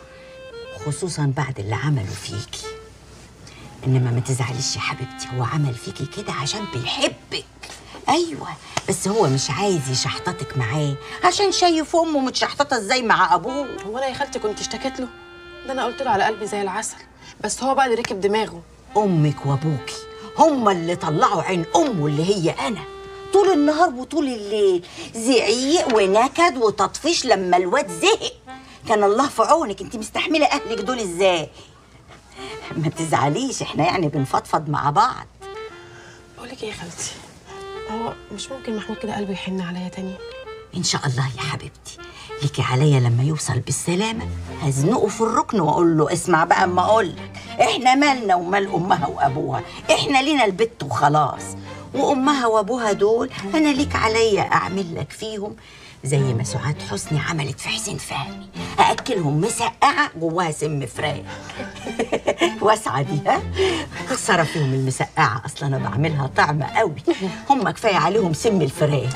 خصوصا بعد اللي عمله فيكي انما ما تزعليش يا حبيبتي هو عمل فيكي كده عشان بيحبك ايوه بس هو مش عايز يشحططك معاه عشان شايف امه متشحططه ازاي مع ابوه هو انا يا خالتي كنت اشتكيت له ده انا قلت له على قلبي زي العسل بس هو بقى اللي ركب دماغه امك وابوكي هما اللي طلعوا عين امه اللي هي انا طول النهار وطول الليل زعيق ونكد وتطفيش لما الواد زهق كان الله في عونك انت مستحمله اهلك دول ازاي ما تزعليش احنا يعني بنفضفض مع بعض بقول لك ايه يا خالتي هو مش ممكن محمود كده قلبه يحن عليا تاني ان شاء الله يا حبيبتي ليكي عليا لما يوصل بالسلامه هزنقه في الركن واقول له اسمع بقى اما اقول لك احنا مالنا ومال امها وابوها احنا لينا البت وخلاص وامها وابوها دول انا ليك عليا اعمل لك فيهم زي ما سعاد حسني عملت في حسين فهمي ااكلهم مسقعه جواها سم فراخ واسعه دي ها خساره فيهم المسقعه اصلا انا بعملها طعمه قوي هم كفايه عليهم سم الفراخ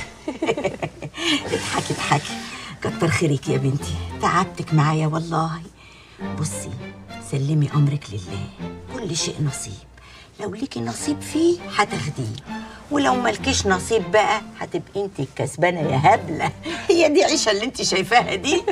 اضحكي اضحكي كتر خيرك يا بنتي تعبتك معايا والله بصي سلمي امرك لله كل شيء نصيب لو ليكي نصيب فيه هتاخديه ولو مالكيش نصيب بقى هتبقي انت الكسبانه يا هبله هي دي عيشه اللي انت شايفاها دي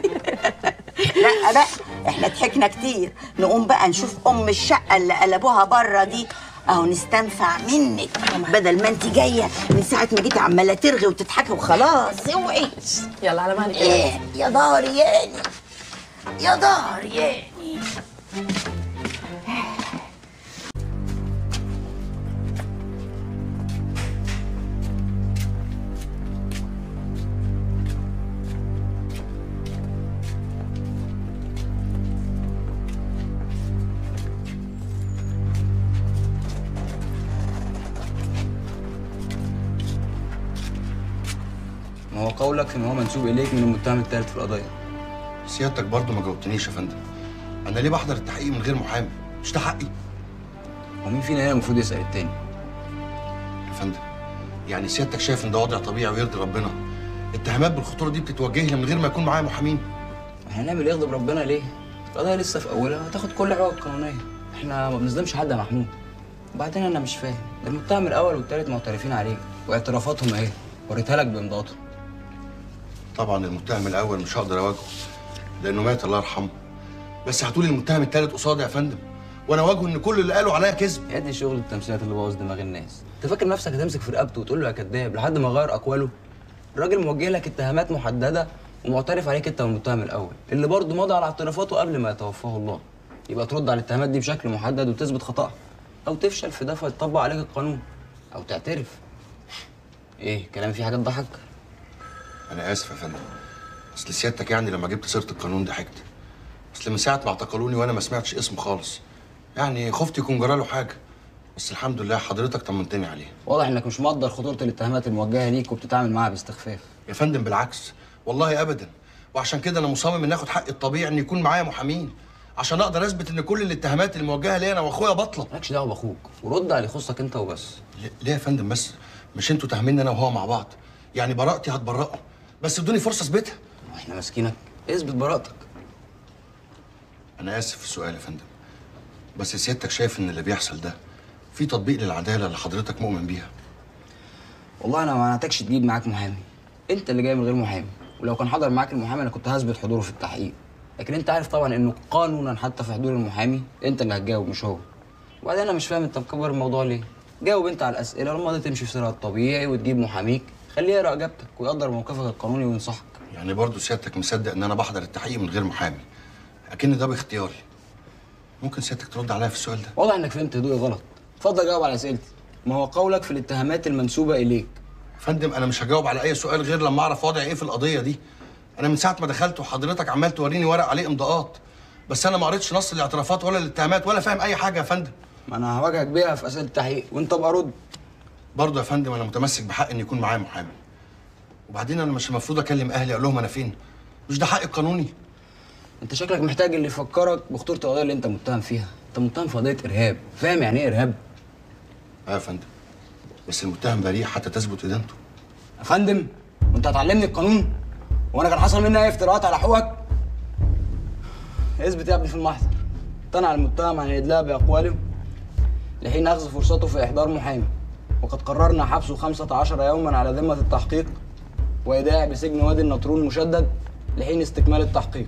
لا بقى احنا ضحكنا كتير نقوم بقى نشوف ام الشقه اللي قلبوها بره دي اهو نستنفع منك بدل ما انت جايه من ساعه ما جيتي عماله ترغي وتضحكي وخلاص اوعي يلا على مهلك ايه يا ضهري ياني يا ضهري ياني ما هو قولك فيما هو منسوب اليك من المتهم الثالث في القضيه سيادتك برضه ما جاوبتنيش يا فندم انا ليه بحضر التحقيق من غير محامي مش ده حقي ومين فينا هنا المفروض يسال التاني يا فندم يعني سيادتك شايف ان ده وضع طبيعي ويرضي ربنا اتهامات بالخطوره دي بتتوجه لي من غير ما يكون معايا محامين احنا هنعمل ايه يغضب ربنا ليه القضيه لسه في اولها هتاخد كل حقوق القانونيه احنا ما بنظلمش حد يا محمود وبعدين انا مش فاهم ده المتهم الاول والثالث معترفين عليك واعترافاتهم اهي وريتها لك بامضاءاتهم طبعا المتهم الاول مش هقدر اواجهه لانه مات الله يرحمه بس هتقولي المتهم الثالث قصادي يا فندم وانا اواجهه ان كل اللي قالوا عليا كذب يا دي شغل التمثيلات اللي بوظ دماغ الناس انت فاكر نفسك هتمسك في رقبته وتقول له يا كذاب لحد ما يغير اقواله الراجل موجه لك اتهامات محدده ومعترف عليك انت والمتهم الاول اللي برضه مضى على اعترافاته قبل ما يتوفاه الله يبقى ترد على الاتهامات دي بشكل محدد وتثبت خطأها او تفشل في ده فيطبق عليك القانون او تعترف ايه كلامي فيه حاجه تضحك انا اسف يا فندم اصل سيادتك يعني لما جبت سيره القانون ضحكت اصل من ساعه ما اعتقلوني وانا ما سمعتش اسمه خالص يعني خفت يكون جراله حاجه بس الحمد لله حضرتك طمنتني عليه واضح انك مش مقدر خطوره الاتهامات الموجهه ليك وبتتعامل معاها باستخفاف يا فندم بالعكس والله ابدا وعشان كده انا مصمم ان اخد حقي الطبيعي ان يكون معايا محامين عشان اقدر اثبت ان كل الاتهامات الموجهه ليا انا واخويا باطله مالكش دعوه باخوك ورد على اللي يخصك انت وبس ليه يا فندم بس مش انتوا تهميني انا وهو مع بعض يعني براءتي هتبرئه بس ادوني فرصه اثبتها احنا ماسكينك اثبت براءتك انا اسف في السؤال يا فندم بس سيادتك شايف ان اللي بيحصل ده في تطبيق للعداله اللي حضرتك مؤمن بيها والله انا ما منعتكش تجيب معاك محامي انت اللي جاي من غير محامي ولو كان حضر معاك المحامي انا كنت هثبت حضوره في التحقيق لكن انت عارف طبعا انه قانونا حتى في حضور المحامي انت اللي هتجاوب مش هو وبعدين انا مش فاهم انت مكبر الموضوع ليه جاوب انت على الاسئله لما ده تمشي في سيرها الطبيعي وتجيب محاميك خليه يقرا اجابتك ويقدر موقفك القانوني وينصحك يعني برضه سيادتك مصدق ان انا بحضر التحقيق من غير محامي اكن ده باختياري ممكن سيادتك ترد عليا في السؤال ده واضح انك فهمت هدوءي غلط اتفضل جاوب على اسئلتي ما هو قولك في الاتهامات المنسوبه اليك يا فندم انا مش هجاوب على اي سؤال غير لما اعرف وضعي ايه في القضيه دي انا من ساعه ما دخلت وحضرتك عمال توريني ورق عليه امضاءات بس انا ما قريتش نص الاعترافات ولا الاتهامات ولا فاهم اي حاجه يا فندم ما انا هواجهك بيها في اسئله التحقيق وانت ابقى رد برضه يا فندم انا متمسك بحق ان يكون معايا محامي وبعدين انا مش المفروض اكلم اهلي اقول لهم انا فين مش ده حقي القانوني انت شكلك محتاج اللي يفكرك بخطوره القضيه اللي انت متهم فيها انت متهم في قضيه ارهاب فاهم يعني ايه ارهاب اه يا فندم بس المتهم بريء حتى تثبت ادانته يا فندم وانت هتعلمني القانون وانا كان حصل مني اي افتراءات على حقوقك اثبت يا ابني في المحضر امتنع المتهم عن الادلاء باقواله لحين اخذ فرصته في احضار محامي وقد قررنا حبسه 15 يوما على ذمه التحقيق وايداع بسجن وادي النطرون مشدد لحين استكمال التحقيق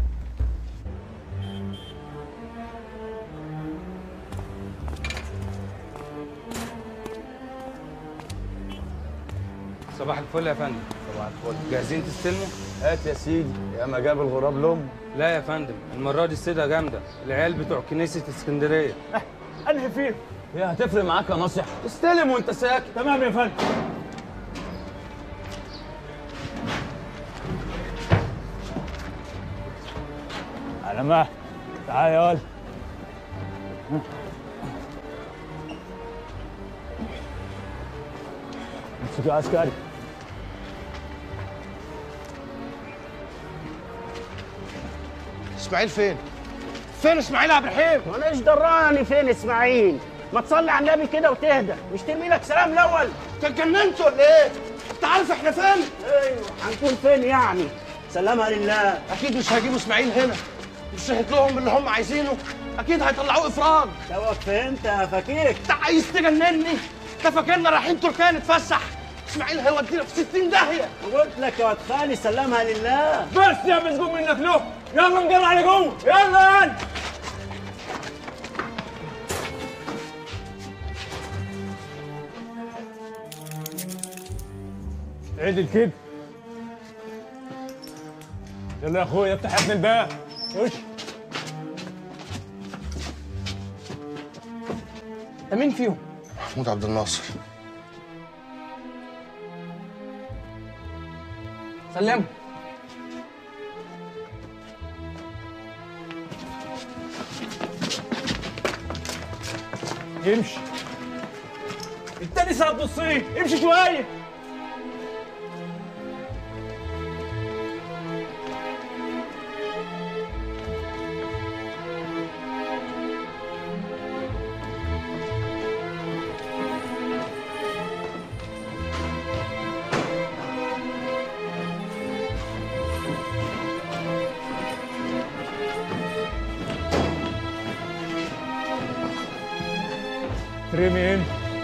صباح الفل يا فندم صباح الفل جاهزين تستلموا؟ هات يا سيدي يا ما جاب الغراب لهم لا يا فندم المرة دي السيدة جامدة العيال بتوع كنيسة اسكندرية انهي فين هي هتفرق معاك يا ناصح استلم وانت ساكت تمام يا فندم على ما تعال يا ولد امسك يا عسكري اسماعيل فين؟ فين اسماعيل عبد الرحيم؟ وانا ايش دراني فين اسماعيل؟ ما تصلي على النبي كده وتهدى مش ترمي لك سلام الاول اتجننت ولا ايه؟ انت عارف احنا فين؟ ايوه هنكون فين يعني؟ سلامها لله اكيد مش هيجيبوا اسماعيل هنا مش شهد لهم اللي هم عايزينه اكيد هيطلعوه افراج توك فهمت يا فكيك انت عايز تجنني انت فاكرنا رايحين تركيا نتفسح اسماعيل هيودينا في 60 داهيه قلت لك يا واد خالي سلامها لله بس يا مسجون منك له يلا نجري على جوه يلا يلا عدل كده يلا يا اخويا افتح يا ابن الباب خش ده مين فيهم؟ محمود عبد الناصر سلموا امشي التاني ساعة نصين امشي شوية ترمي امتى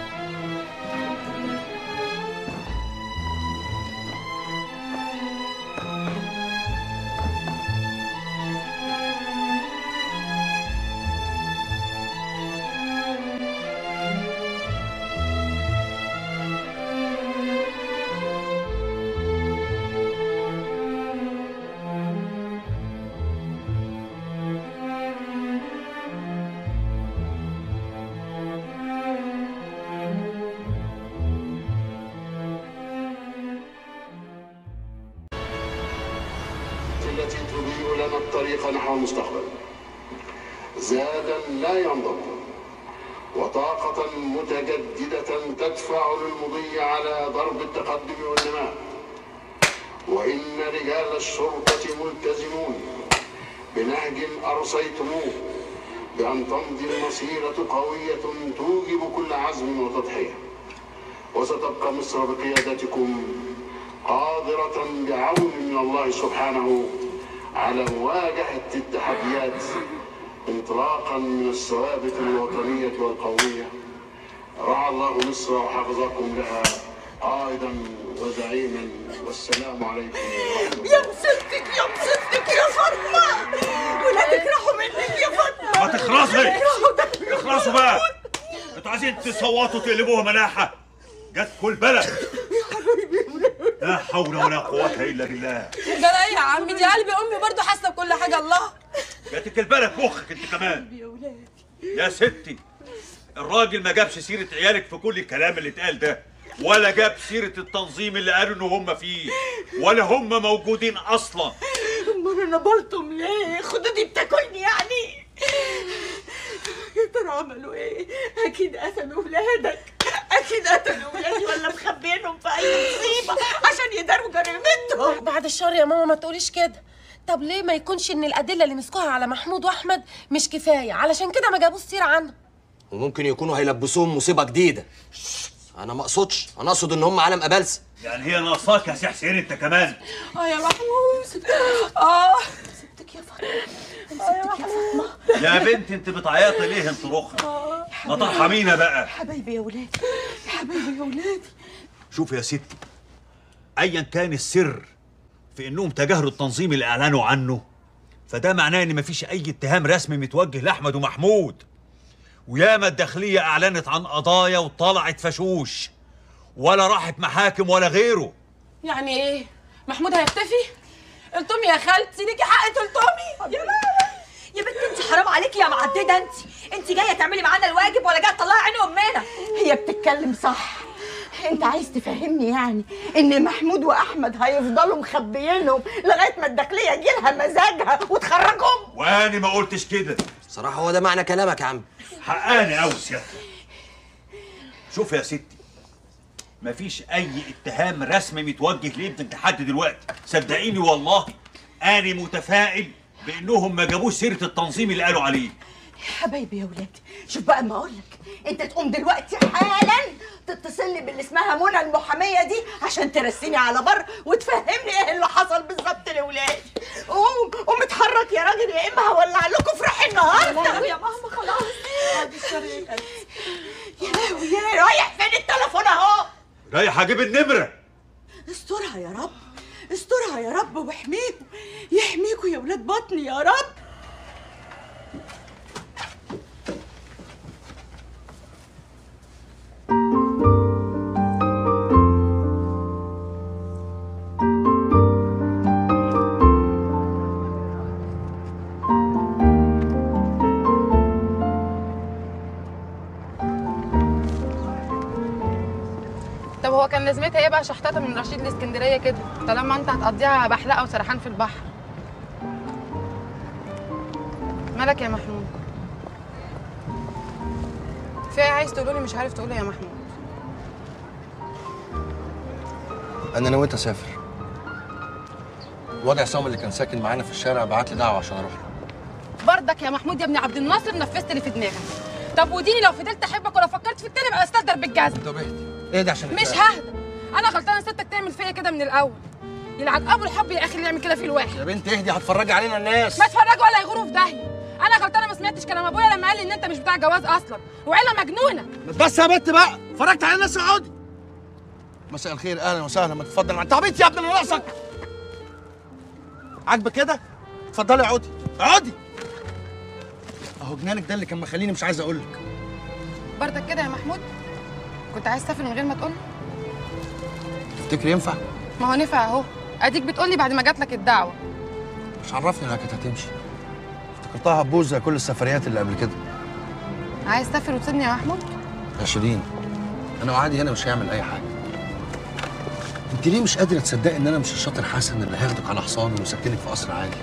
التي تضيء لنا الطريق نحو المستقبل زادا لا ينضب وطاقة متجددة تدفع للمضي على درب التقدم والنماء وإن رجال الشرطة ملتزمون بنهج أرسيتموه بأن تمضي المسيرة قوية توجب كل عزم وتضحية وستبقى مصر بقيادتكم قادرة بعون من الله سبحانه على مواجهة التحديات انطلاقا من الثوابت الوطنية والقومية رعى الله مصر وحفظكم لها قائدا وزعيما والسلام عليكم يا مصيبتك يا مصيبتك يا فاطمه ولادك راحوا منك يا فاطمه ما تخلصي اخلصوا بقى انتوا عايزين تصوتوا تقلبوها مناحه جت كل بلد لا حول ولا قوة إلا بالله ده ايه يا عمي دي قلبي امي برضو حاسه بكل حاجه الله جاتك البلد مخك انت كمان يا ستي الراجل ما جابش سيرة عيالك في كل الكلام اللي اتقال ده ولا جاب سيرة التنظيم اللي قالوا ان هم فيه ولا هم موجودين اصلا امال انا بلطم ليه خدودي بتاكلني يعني يا ترى عملوا ايه اكيد قتلوا ولادك اكيد قتلوا ولادي ولا مخبينهم في اي مصيبه عشان يداروا جريمتهم بعد الشر يا ماما ما تقوليش كده طب ليه ما يكونش ان الادله اللي مسكوها على محمود واحمد مش كفايه علشان كده ما جابوش سيره عنه وممكن يكونوا هيلبسوهم مصيبه جديده انا ما اقصدش انا اقصد ان هم عالم ابلسه يعني هي ناقصاك يا سي حسين انت كمان اه يا محمود اه سبتك يا فاطمه اه يا محمود يا بنت انت بتعيطي ليه انت رخرة ما ترحمينا بقى حبايبي يا ولادي يا حبايبي يا ولادي شوف يا ستي ايا كان السر في انهم تجاهلوا التنظيم اللي اعلنوا عنه فده معناه ان مفيش اي اتهام رسمي متوجه لاحمد ومحمود وياما الداخليه اعلنت عن قضايا وطلعت فشوش ولا راحت محاكم ولا غيره يعني ايه محمود هيختفي قلتمي يا خالتي ليكي حق تلطمي يا يا بنت انت حرام عليكي يا معدده انت انت جايه تعملي معانا الواجب ولا جايه تطلعي عين امنا هي بتتكلم صح انت عايز تفهمني يعني ان محمود واحمد هيفضلوا مخبيينهم لغايه ما الداخليه يجيلها مزاجها وتخرجهم وانا ما قلتش كده صراحه هو ده معنى كلامك يا عم حقاني قوي سيادتك شوف يا ستي مفيش اي اتهام رسمي متوجه لابنك لحد دلوقتي صدقيني والله انا متفائل بانهم ما جابوش سيره التنظيم اللي قالوا عليه يا حبايبي يا ولادي شوف بقى ما اقول لك انت تقوم دلوقتي حالا تتصل لي باللي اسمها منى المحاميه دي عشان ترسيني على بر وتفهمني ايه اللي حصل بالظبط لاولادي قوم قوم اتحرك يا راجل يا اما هولع لكم فرح النهارده يا ماما خلاص بعد الشر يا لهوي يا رايح فين التليفون اهو رايح اجيب النمره استرها يا رب استرها يا رب واحميكوا يحميكوا يا ولاد بطني يا رب طب هو كان لازمتها ايه بقى شحطاطه من رشيد الاسكندريه كده طالما انت هتقضيها بحلقه وسرحان في البحر مالك يا محمود في ايه عايز تقولولي مش عارف تقوله يا محمود انا نويت اسافر الواد عصام اللي كان ساكن معانا في الشارع بعت لي دعوه عشان اروح له برضك يا محمود يا ابن عبد الناصر نفذت اللي في دماغك طب وديني لو فضلت احبك ولا فكرت في التاني بقى استقدر بالجزم طب اهدي اهدي عشان مش ههدى انا غلطانه ستك تعمل فيا كده من الاول يلعن ابو الحب يا اخي اللي يعمل كده في الواحد يا بنت اهدي هتفرجي علينا الناس ما اتفرجوا ولا يغوروا في داهيه انا غلطانه ما سمعتش كلام ابويا لما قال لي ان انت مش بتاع جواز اصلا وعيله مجنونه بس يا بنت بقى اتفرجت على الناس اقعدي مساء الخير اهلا وسهلا ما تتفضل انت عبيط يا ابني انا ناقصك عاجبك كده اتفضلي اقعدي اقعدي اهو جنانك ده اللي كان مخليني مش عايز اقول لك برضك كده يا محمود كنت عايز تسافر من غير ما تقول تفتكري ينفع ما هو نفع اهو اديك بتقولي بعد ما جات لك الدعوه مش عرفني انها كانت هتمشي افتكرتها هتبوظ زي كل السفريات اللي قبل كده عايز تسافر وتسيبني يا محمود يا شيرين انا وعادي هنا مش هيعمل اي حاجه انت ليه مش قادره تصدقي ان انا مش الشاطر حسن اللي هياخدك على حصان ويسكنك في قصر عالي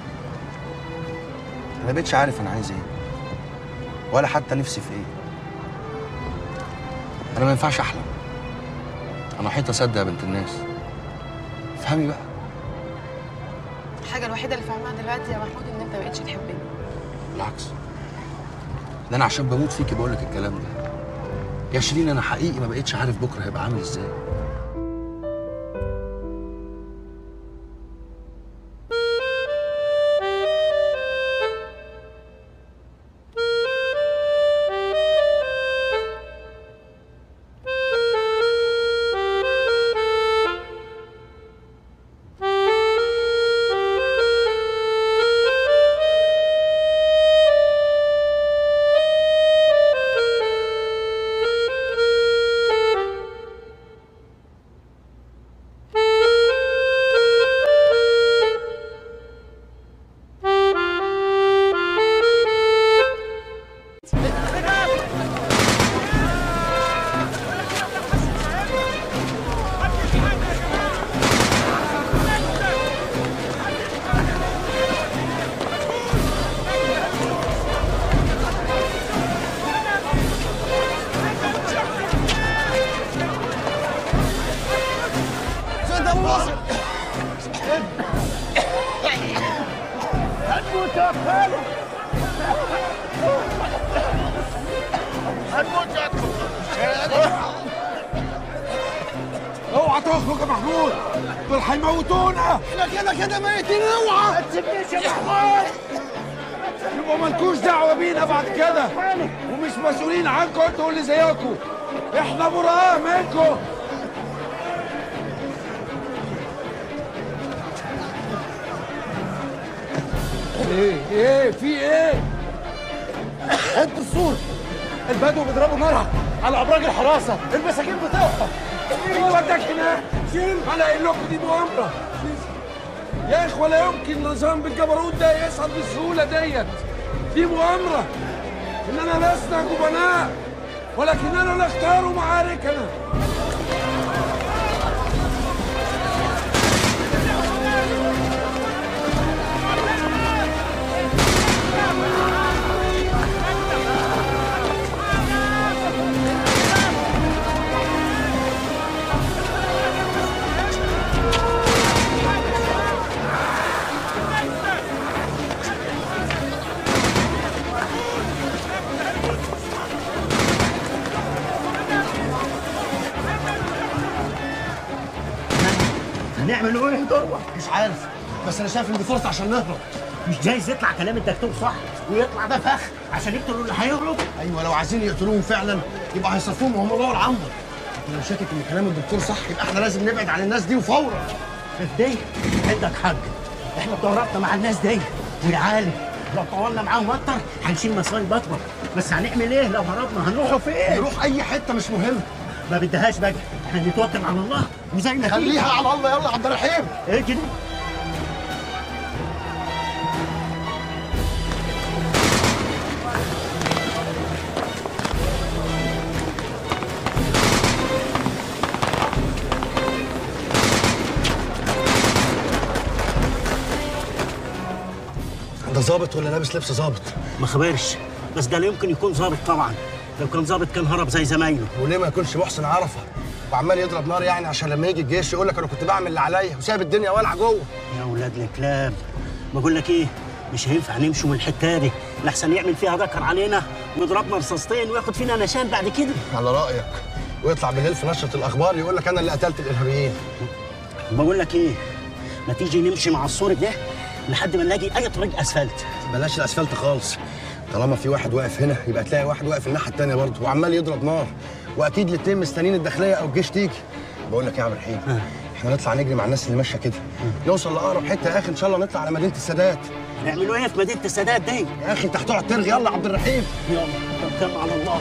انا بقتش عارف انا عايز ايه ولا حتى نفسي في ايه انا ما ينفعش احلم انا حيط اصدق يا بنت الناس افهمي بقى الحاجه الوحيده اللي فاهمها دلوقتي يا محمود ان انت ما بقتش تحبني بالعكس ده انا عشان بموت فيكي بقول لك الكلام ده يا شيرين انا حقيقي ما بقتش عارف بكره هيبقى عامل ازاي هتموت يا اوعى تخرج يا محمود دول هيموتونا احنا كده كده ميتين اوعى ما تسيبنيش يا محمود يبقى مالكوش دعوه بينا بعد كده ومش مسؤولين عنكم انتوا اللي زيكم احنا براء منكم ايه ايه في ايه انت الصور البدو بيضربوا نار على ابراج الحراسه المساجين بتوعهم مين وداك هناك؟ انا قايل لكم دي مؤامره يا اخي ولا يمكن نظام بالجبروت ده يصعد بالسهوله ديت دي مؤامره اننا لسنا جبناء ولكننا نختار معاركنا هنعمل ايه يا دروة؟ مش عارف بس انا شايف ان دي فرصه عشان نهرب مش جايز يطلع كلام الدكتور صح ويطلع ده فخ عشان يقتلوا اللي هيهرب ايوه لو عايزين يقتلوهم فعلا يبقى هيصرفوهم وهم جوه العنبر لكن لو شاكك ان كلام الدكتور صح يبقى احنا لازم نبعد عن الناس دي وفورا دي عندك حق احنا اتدربنا مع الناس دي والعالم لو طولنا معاهم اكتر هنشيل مصايب اكبر بس هنعمل ايه لو هربنا هنروحوا فين؟ نروح اي حته مش مهم ما بدهاش بقى احنا نتوكل على الله وزي ما خليها تيجي. على الله يلا يا عبد الرحيم اجري ده ظابط ولا لابس لبس ظابط ما خبرش بس ده لا يمكن يكون ظابط طبعا لو كان ظابط كان هرب زي زمايله وليه ما يكونش محسن عرفه وعمال يضرب نار يعني عشان لما يجي الجيش يقول لك انا كنت بعمل اللي عليا وسايب الدنيا والعه جوه يا ولاد الكلاب بقول لك ايه مش هينفع نمشوا من الحته دي لحسن يعمل فيها ذكر علينا ويضربنا رصاصتين وياخد فينا نشان بعد كده على رايك ويطلع بالليل في نشره الاخبار يقول لك انا اللي قتلت الارهابيين بقول لك ايه ما تيجي نمشي مع السور ده لحد ما نلاقي اي طريق اسفلت بلاش الاسفلت خالص طالما في واحد واقف هنا يبقى تلاقي واحد واقف الناحيه التانيه برضه وعمال يضرب نار واكيد الاتنين مستنيين الداخليه او الجيش تيجي بقول لك إيه يا عبد الرحيم احنا نطلع نجري مع الناس اللي ماشيه كده نوصل لاقرب حته يا اخي ان شاء الله نطلع على مدينه السادات هنعملوا ايه في مدينه السادات دي يا اخي انت هتقعد ترغي يلا يا عبد الرحيم يلا توكلنا على الله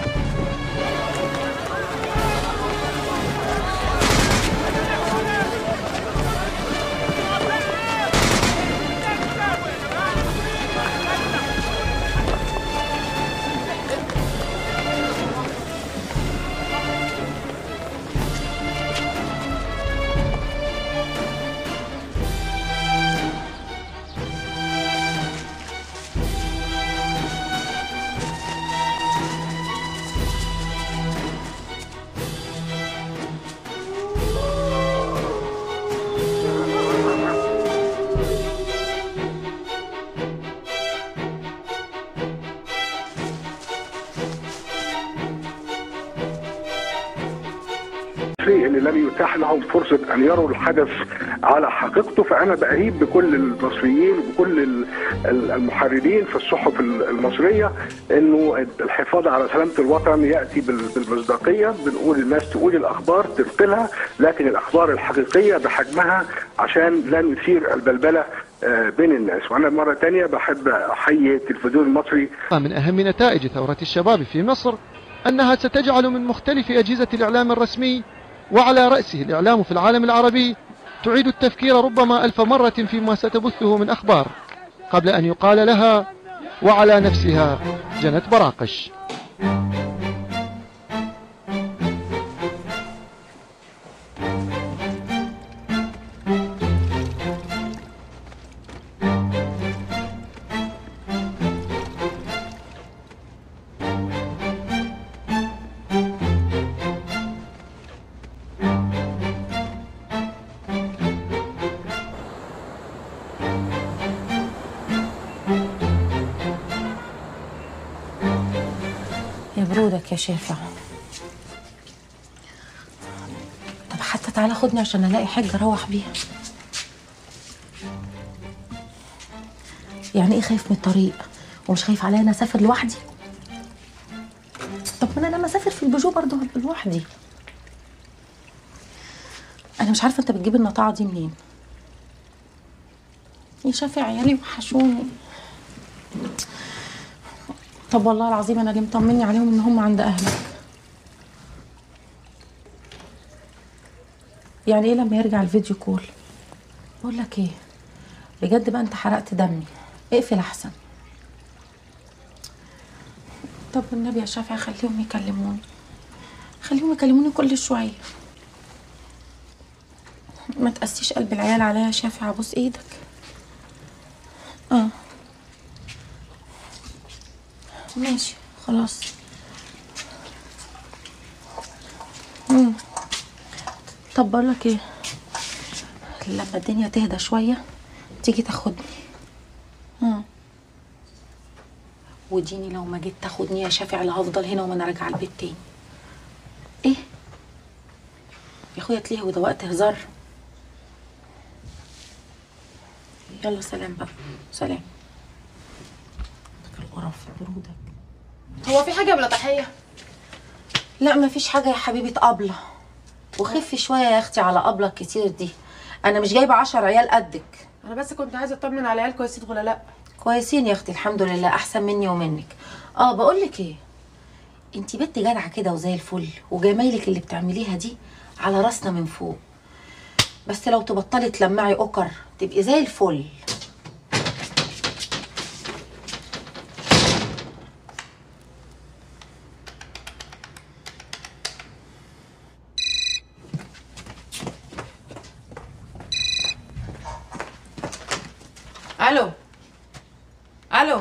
المصري اللي لم يتاح لهم فرصة أن يروا الحدث على حقيقته فأنا بأهيب بكل المصريين وبكل ال- ال- المحررين في الصحف ال- المصرية أنه الحفاظ على سلامة الوطن يأتي بال- بالمصداقية بنقول الناس تقول الأخبار تنقلها لكن الأخبار الحقيقية بحجمها عشان لا نثير البلبلة آه، بين الناس وأنا مرة تانية بحب أحيي التلفزيون المصري من أهم نتائج ثورة الشباب في مصر أنها ستجعل من مختلف أجهزة الإعلام الرسمي وعلى رأسه الإعلام في العالم العربي تعيد التفكير ربما ألف مرة فيما ستبثه من أخبار قبل أن يقال لها وعلى نفسها جنت براقش برودك يا شافع طب حتى تعالى خدني عشان الاقي حاجه اروح بيها يعني ايه خايف من الطريق ومش خايف عليا انا اسافر لوحدي طب ما انا لما اسافر في البيجو برضه هبقى لوحدي انا مش عارفه انت بتجيب النطاعه دي منين يا شافع عيالي وحشوني طب والله العظيم انا اللي مطمني عليهم ان هم عند اهلك يعني ايه لما يرجع الفيديو كول بقول لك ايه بجد بقى انت حرقت دمي اقفل احسن طب والنبي يا شافعي خليهم يكلموني خليهم يكلموني كل شويه ما تقسيش قلب العيال عليا يا شافعي ابوس ايدك اه ماشي خلاص مم. طب بقول لك ايه لما الدنيا تهدى شويه تيجي تاخدني اه وديني لو ما جيت تاخدني يا شافع لا هفضل هنا وما انا راجعه البيت تاني ايه يا اخويا تليه وده وقت هزار يلا سلام بقى سلام القرف برودك هو في حاجه بلا تحيه لا مفيش حاجه يا حبيبه قبله وخفي شويه يا اختي على قبله كتير دي انا مش جايبه عشر عيال قدك انا بس كنت عايزه اطمن على العيال كويسين ولا لا كويسين يا اختي الحمد لله احسن مني ومنك اه بقول لك ايه انتي بنت جدعه كده وزي الفل وجمايلك اللي بتعمليها دي على راسنا من فوق بس لو تبطلي تلمعي اوكر تبقي زي الفل الو الو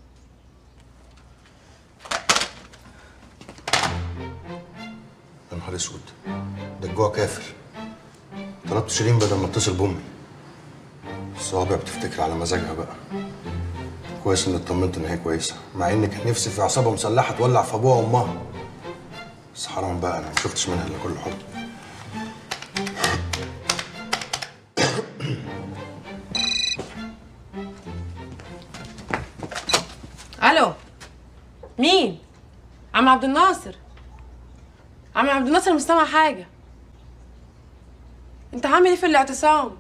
يا نهار اسود ده الجوع كافر طلبت شيرين بدل ما اتصل بامي الصوابع بتفتكر على مزاجها بقى كويس اني اطمنت ان هي كويسه مع ان كان نفسي في عصابه مسلحه تولع في ابوها وامها بس حرام بقى انا ما شفتش منها الا كل حب الو مين عم عبد الناصر عم عبد الناصر مش سامع حاجه انت عامل ايه في الاعتصام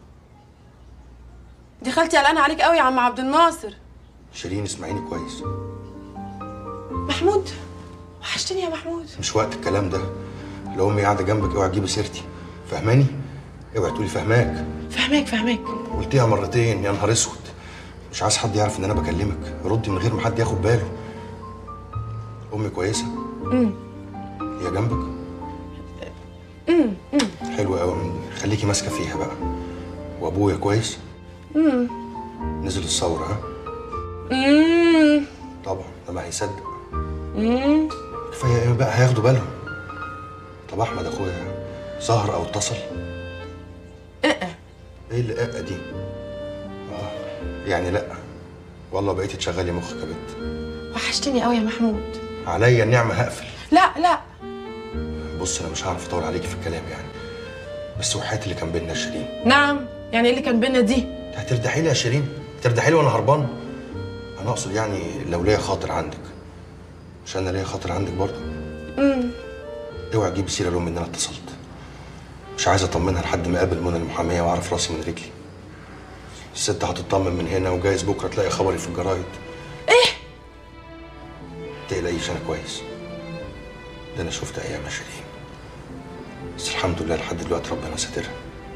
دي خالتي قلقانه عليك قوي يا عم عبد الناصر شيرين اسمعيني كويس محمود وحشتني يا محمود مش وقت الكلام ده لو امي قاعده جنبك اوعى تجيبي سيرتي فهماني اوعي تقولي فهماك فهماك فهماك قلتيها مرتين يا نهار اسود مش عايز حد يعرف ان انا بكلمك ردي من غير ما حد ياخد باله امي كويسه امم هي جنبك امم حلو قوي خليكي ماسكه فيها بقى وابويا كويس امم نزل الثوره ها امم طبعا ده ما هيصدق امم كفايه ايه بقى هياخدوا بالهم طب احمد اخويا ظهر او اتصل ايه ايه اللي اقه دي اه يعني لا والله بقيتي تشغلي مخك يا بنت وحشتني قوي يا محمود عليا النعمه هقفل لا لا بص انا مش هعرف اطول عليكي في الكلام يعني بس وحياتي اللي كان بينا يا شيرين نعم يعني ايه اللي كان بينا دي هترتاحي لي يا شيرين ترتاحي لي وانا هربان انا اقصد يعني لو ليا خاطر عندك مش انا ليا خاطر عندك برضه امم اوعي تجيبي سيره لامي ان انا اتصلت مش عايز اطمنها لحد ما اقابل منى المحاميه واعرف راسي من رجلي الست هتطمن من هنا وجايز بكره تلاقي خبري في الجرايد ايه تقلقيش انا كويس ده انا شفت ايام يا شيرين بس الحمد لله لحد دلوقتي ربنا ساترها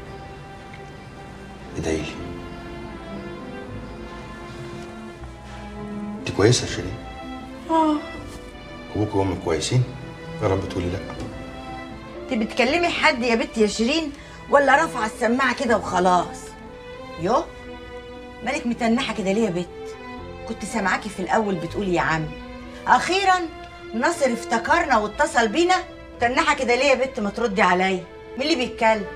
ادعي لي انت كويسه يا شيرين اه ابوك وامك كويسين يا رب تقولي لا انت بتكلمي حد يا بنت يا شيرين ولا رافعه السماعه كده وخلاص يو مالك متنحه كده ليه يا بت كنت سامعاكي في الاول بتقولي يا عم اخيرا ناصر افتكرنا واتصل بينا تنحه كده ليه يا بت ما تردي عليا مين اللي بيتكلم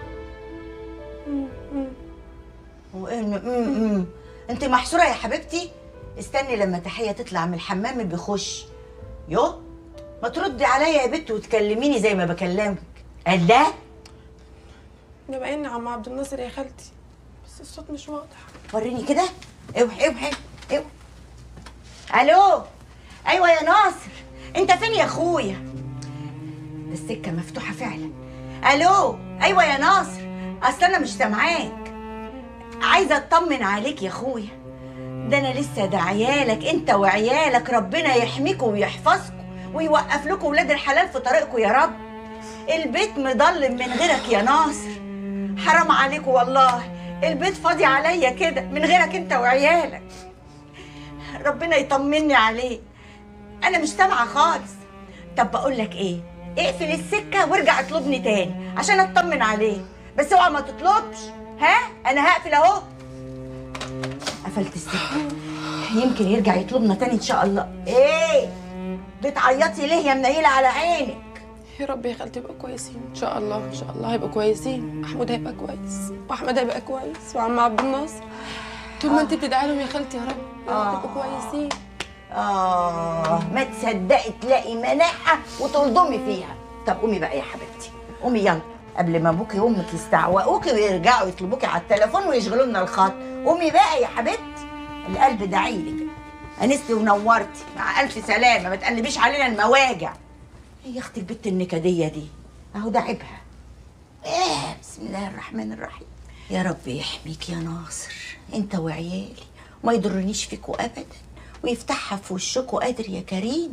هو ايه الم- م- م- انت محصوره يا حبيبتي استني لما تحيه تطلع من الحمام بيخش يو ما تردي عليا يا بت وتكلميني زي ما بكلمك الله ده باين عم عبد الناصر يا خالتي بس الصوت مش واضح وريني كده اوحي اوحي اوحي الو ايوه يا ناصر انت فين يا اخويا ده السكه مفتوحه فعلا الو ايوه يا ناصر اصل انا مش سامعاك عايزه اطمن عليك يا اخويا ده انا لسه داعيالك انت وعيالك ربنا يحميكم ويحفظكم ويوقف لكم ولاد الحلال في طريقكم يا رب البيت مضلم من غيرك يا ناصر حرام عليكم والله البيت فاضي عليا كده من غيرك انت وعيالك ربنا يطمني عليه انا مش سامعه خالص طب بقول لك ايه اقفل السكه وارجع اطلبني تاني عشان اطمن عليه بس اوعى ما تطلبش ها انا هقفل اهو قفلت السكه يمكن يرجع يطلبنا تاني ان شاء الله ايه بتعيطي ليه يا منيله على عينك يا رب يا خالتي يبقوا كويسين ان شاء الله ان شاء الله هيبقوا كويسين محمود هيبقى كويس واحمد هيبقى كويس وعم عبد الناصر طول ما انت بتدعي لهم يا خالتي يا رب يا رب يبقوا كويسين آه ما تصدقي تلاقي مناحة وتلضمي فيها طب قومي بقى يا حبيبتي قومي يلا قبل ما ابوكي وامك يستعوقوكي ويرجعوا يطلبوكي على التليفون ويشغلوا لنا الخط قومي بقى يا حبيبتي القلب دعيلك انستي ونورتي مع الف سلامه ما تقلبيش علينا المواجع ايه يا اختي البت النكديه دي اهو ده عيبها ايه بسم الله الرحمن الرحيم يا رب يحميك يا ناصر انت وعيالي وما يضرنيش فيكوا ابدا ويفتحها في وشكوا قادر يا كريم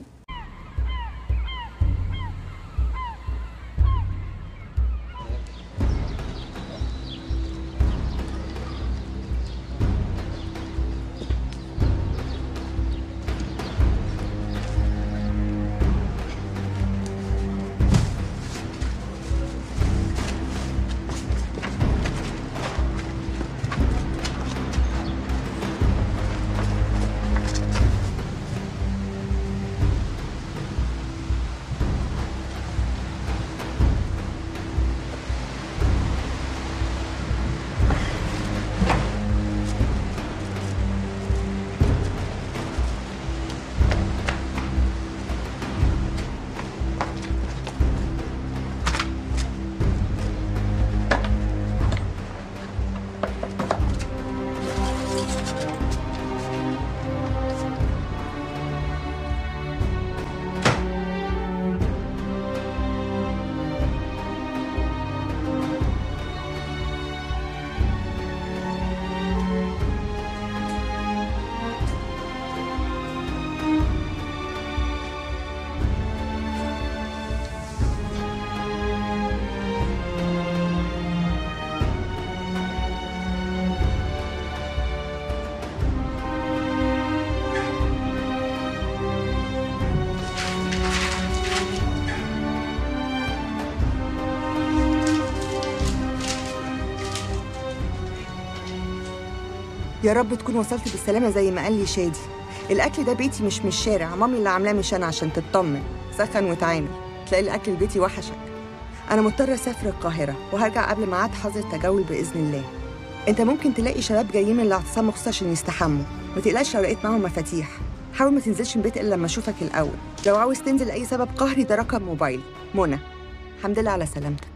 يا رب تكون وصلت بالسلامة زي ما قال لي شادي الأكل ده بيتي مش من الشارع مامي اللي عاملاه مش أنا عشان تطمن سخن وتعامل تلاقي الأكل البيتي وحشك أنا مضطرة أسافر القاهرة وهرجع قبل ميعاد حظر التجول بإذن الله أنت ممكن تلاقي شباب جايين من الاعتصام مخصوص عشان يستحموا ما تقلقش لو لقيت معاهم مفاتيح حاول ما تنزلش من البيت إلا لما أشوفك الأول لو عاوز تنزل لأي سبب قهري ده رقم موبايلي منى الحمد لله على سلامتك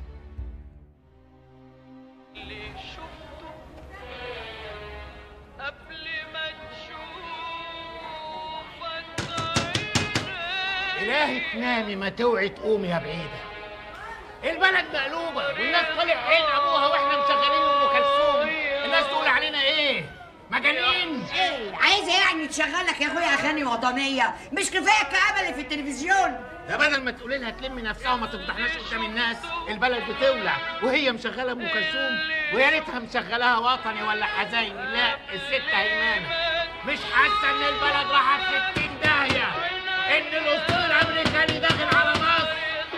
إلهي تنامي ما توعي تقومي يا بعيدة البلد مقلوبة والناس طالع عين أبوها وإحنا مشغلين أم كلثوم الناس تقول علينا إيه؟ مجانين ايه عايزه يعني تشغلك يا اخويا اغاني وطنيه مش كفايه الكآبه اللي في التلفزيون ده بدل ما تقولي لها تلمي نفسها وما تفضحناش قدام الناس البلد بتولع وهي مشغله ام كلثوم ويا ريتها مشغلاها وطني ولا حزيني لا الست هيمانه مش حاسه ان البلد راحت في 60 داهيه ان الاسطول الامريكاني داخل على مصر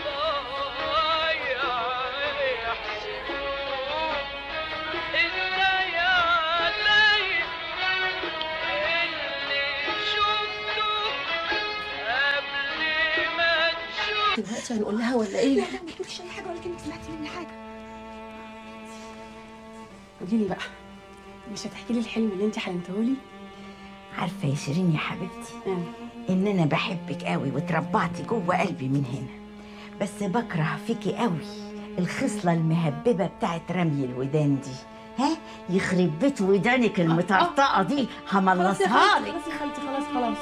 دلوقتي هنقول لها ولا ايه؟ لا لا ما تقوليش اي حاجه ولا كلمه سمعتي مني حاجه قولي لي بقى مش هتحكي لي الحلم اللي انت حلمته لي؟ عارفه يا شيرين يا حبيبتي ان انا بحبك قوي وتربعتي جوه قلبي من هنا بس بكره فيكي قوي الخصله المهببه بتاعت رمي الودان دي ها يخرب بيت ودانك المطرطقه دي هملصها لك خلاص يا خالتي خلاص خلاص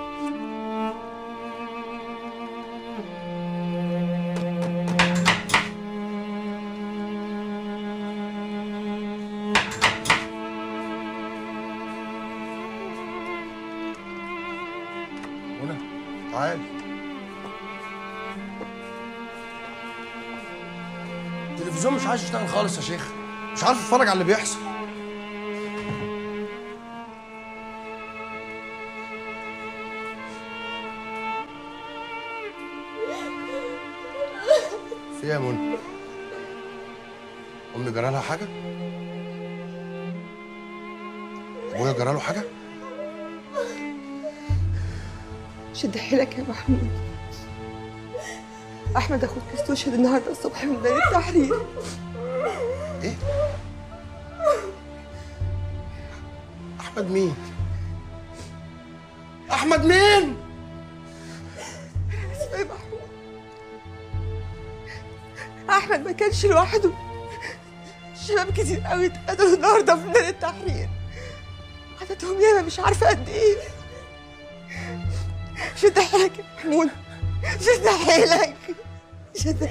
منى تعالي التلفزيون مش عايز يشتغل خالص يا شيخ مش عارف اتفرج على اللي بيحصل في ايه يا منى امي جرى لها حاجه ابويا جرى له حاجه شد حيلك يا محمود احمد اخوك استشهد النهارده الصبح من ميدان التحرير ايه احمد مين احمد مين اسمع يا محمود احمد ما كانش لوحده شباب كتير قوي اتقتلوا النهارده في ميدان التحرير عددهم ياما مش عارفه قد ايه شد حيلك يا محمود شد حيلك شد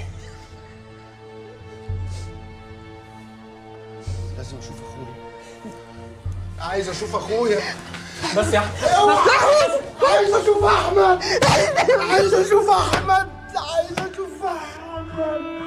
لازم اشوف اخويا عايز اشوف اخويا بس يا محمود عايز اشوف احمد عايز اشوف احمد عايز اشوف احمد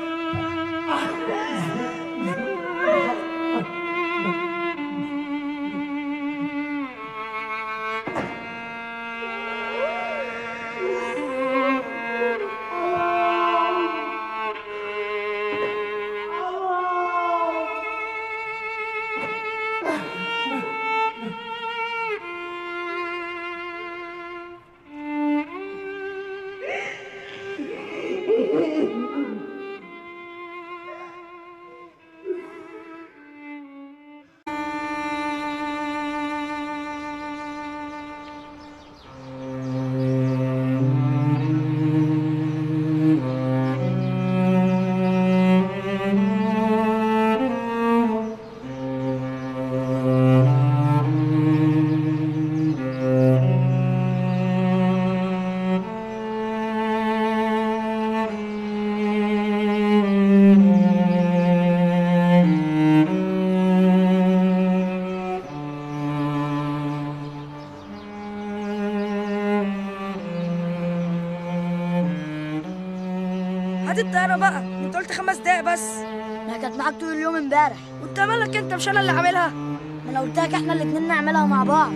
هات الطياره بقى انت قلت خمس دقايق بس ما كانت معاك طول اليوم امبارح وانت مالك انت مش انا اللي عاملها ما انا قلت لك احنا الاتنين نعملها مع بعض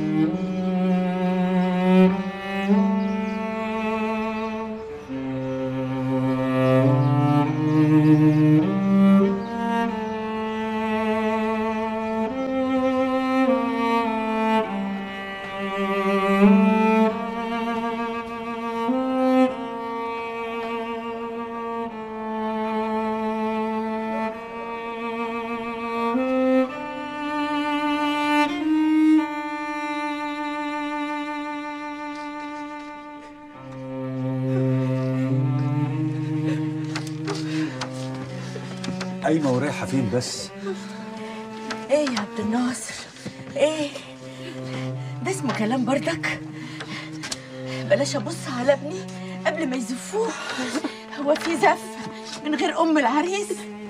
قايمه ورايحه فين بس ايه يا عبد الناصر ايه ده اسمه كلام بردك بلاش ابص على ابني قبل ما يزفوه هو في زف من غير ام العريس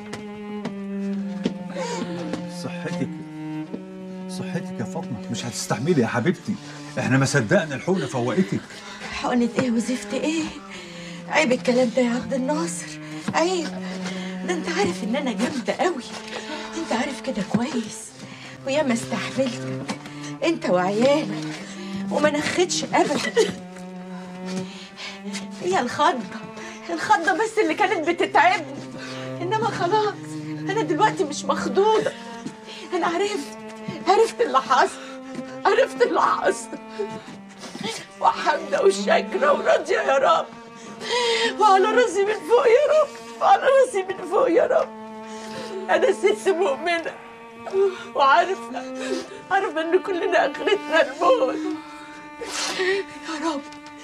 صحتك صحتك يا فاطمه مش هتستحملي يا حبيبتي احنا ما صدقنا الحقنه فوقتك حقنة ايه وزفت ايه عيب الكلام ده يا عبد الناصر عيب ده انت عارف ان انا جامده قوي انت عارف كده كويس وياما استحملتك انت وعيالك وما نخدش ابدا هي الخضه الخضه بس اللي كانت بتتعبني انما خلاص انا دلوقتي مش مخضوضه انا عرفت عرفت اللي حصل عرفت اللي حصل وحمده والشكرة وراضية يا رب وعلى راسي من فوق يا رب وعلى راسي من فوق يا رب أنا ست مؤمنة وعارفة عارفة إن كلنا آخرتنا الموت رب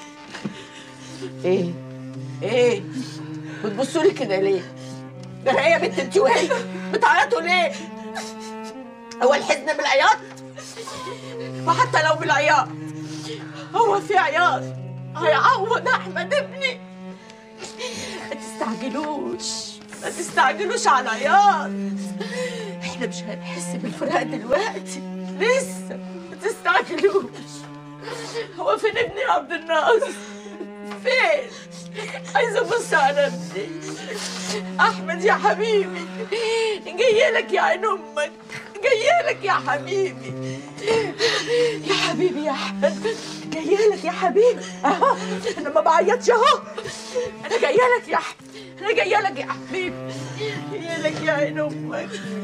ايه ايه بتبصوا لي كده ليه ده هي يا بنت انت وهي بتعيطوا ليه هو الحزن بالعياط وحتى لو بالعياط هو في عياط هيعوض احمد ابني ما تستعجلوش ما تستعجلوش على العياط احنا مش هنحس بالفراق دلوقتي لسه ما تستعجلوش هو فين ابني يا عبد الناصر فين عايزه ابص على ابني احمد يا حبيبي جايه لك يا عين امك جايه لك يا حبيبي يا حبيبي يا احمد جايه لك يا حبيبي اهو انا ما بعيطش اهو انا جايه لك يا احمد انا جايه لك يا حبيبي جايه لك يا عين امك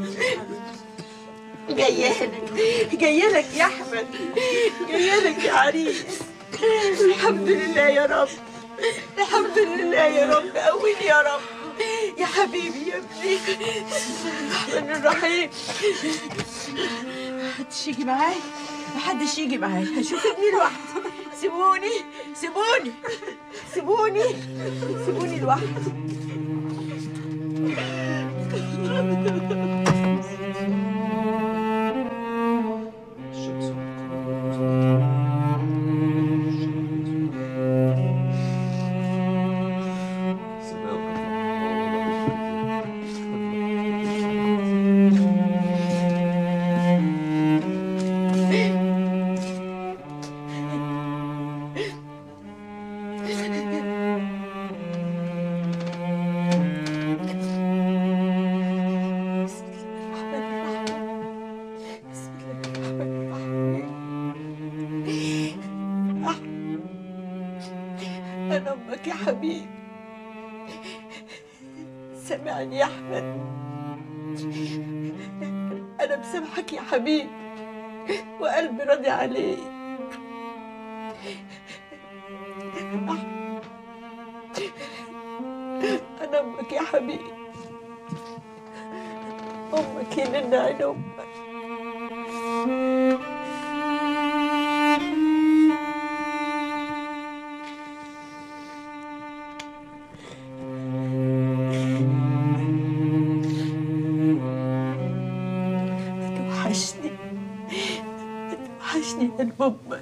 جايه لك جايه لك يا احمد جايه لك يا عريس الحمد لله يا رب الحمد لله يا رب قويني يا رب يا حبيبي يا ابني الرحمن الرحيم محدش يجي معايا محدش يجي معايا هشوف ابني لوحدي سيبوني سيبوني سيبوني سيبوني لوحدي أنا أمك يا حبيبي سامعني يا أحمد أنا مسامحك يا حبيبي وقلبي راضي عليك أنا أمك يا حبيبي أمك يلنا عين أمك توحشني توحشني يا أمك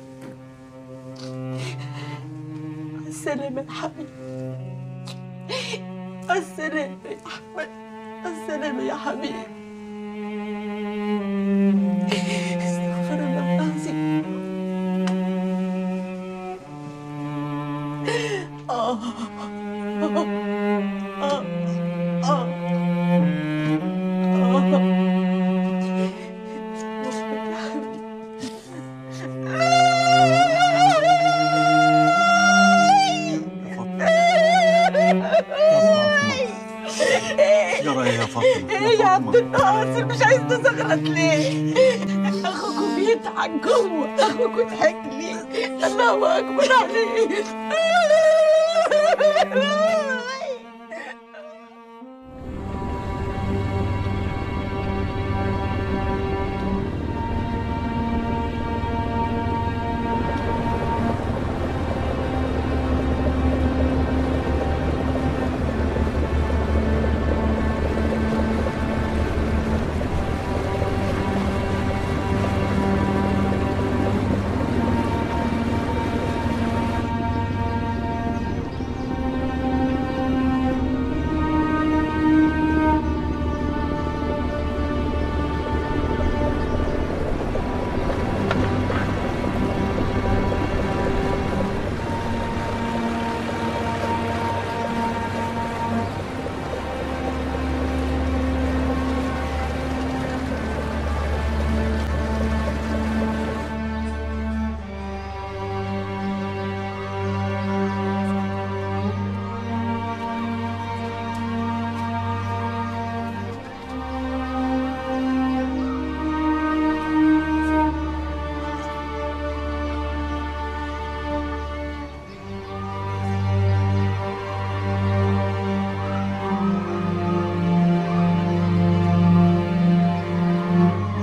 مع السلامة يا حبيبي مع السلامة يا أحمد مع السلامة يا حبيبي استغفر الله العظيم آه آه آه آه آه يا يا فاطمه ايه يا عبد الناصر مش عايز تزغرط ليه؟ اخوكوا بيضحك جوه اخوكوا ضحك لي الله اكبر عليك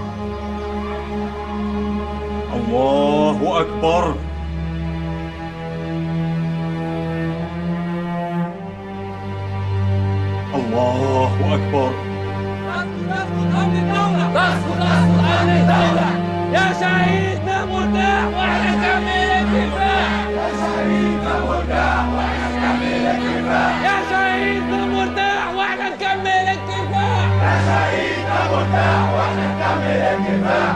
الله اكبر الله اكبر يا شهيدنا مرتاح واحنا كامل الكفاح يا شهيدنا مرتاح واحنا كامل الكفاح يا شهيدنا مرتاح واحنا نكمل الكفاح يا شهيدنا مرتاح واحنا نكمل الكفاح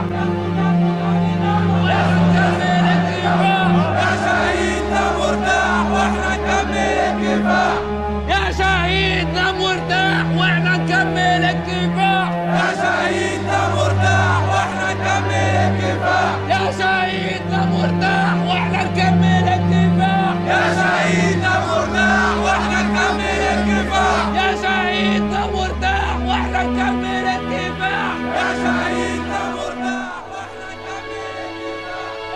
يا شهيدنا مرتاح واحنا نكمل الكفاح يا شهيدنا مرتاح واحنا نكمل الكفاح يا شهيدنا مرتاح واحنا نكمل الكفاح يا شهيدنا مرتاح واحنا نكمل الكفاح يا شهيدنا مرتاح واحنا نكمل الكفاح يا شهيدنا مرتاح واحنا نكمل الكفاح يا شهيدنا مرتاح واحنا نكمل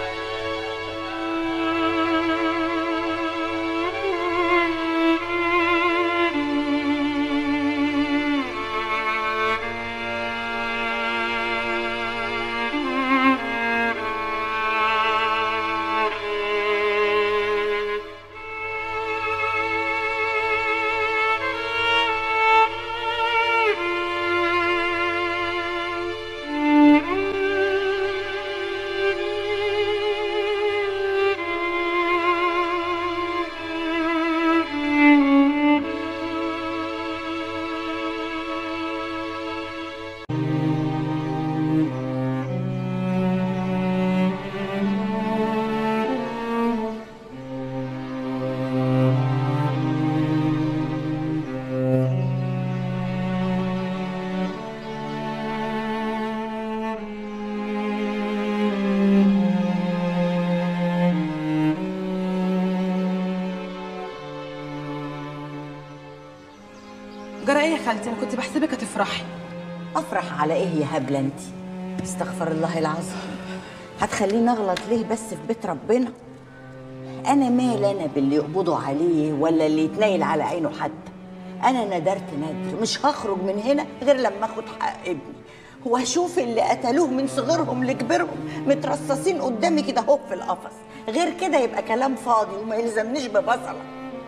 جرى ايه يا خالتي انا كنت بحسبك هتفرحي افرح على ايه يا هبله انت استغفر الله العظيم هتخليني اغلط ليه بس في بيت ربنا انا مال انا باللي يقبضوا عليه ولا اللي يتنيل على عينه حتى انا ندرت ندر مش هخرج من هنا غير لما اخد حق ابني واشوف اللي قتلوه من صغرهم لكبرهم مترصصين قدامي كده اهو في القفص غير كده يبقى كلام فاضي وما يلزمنيش ببصله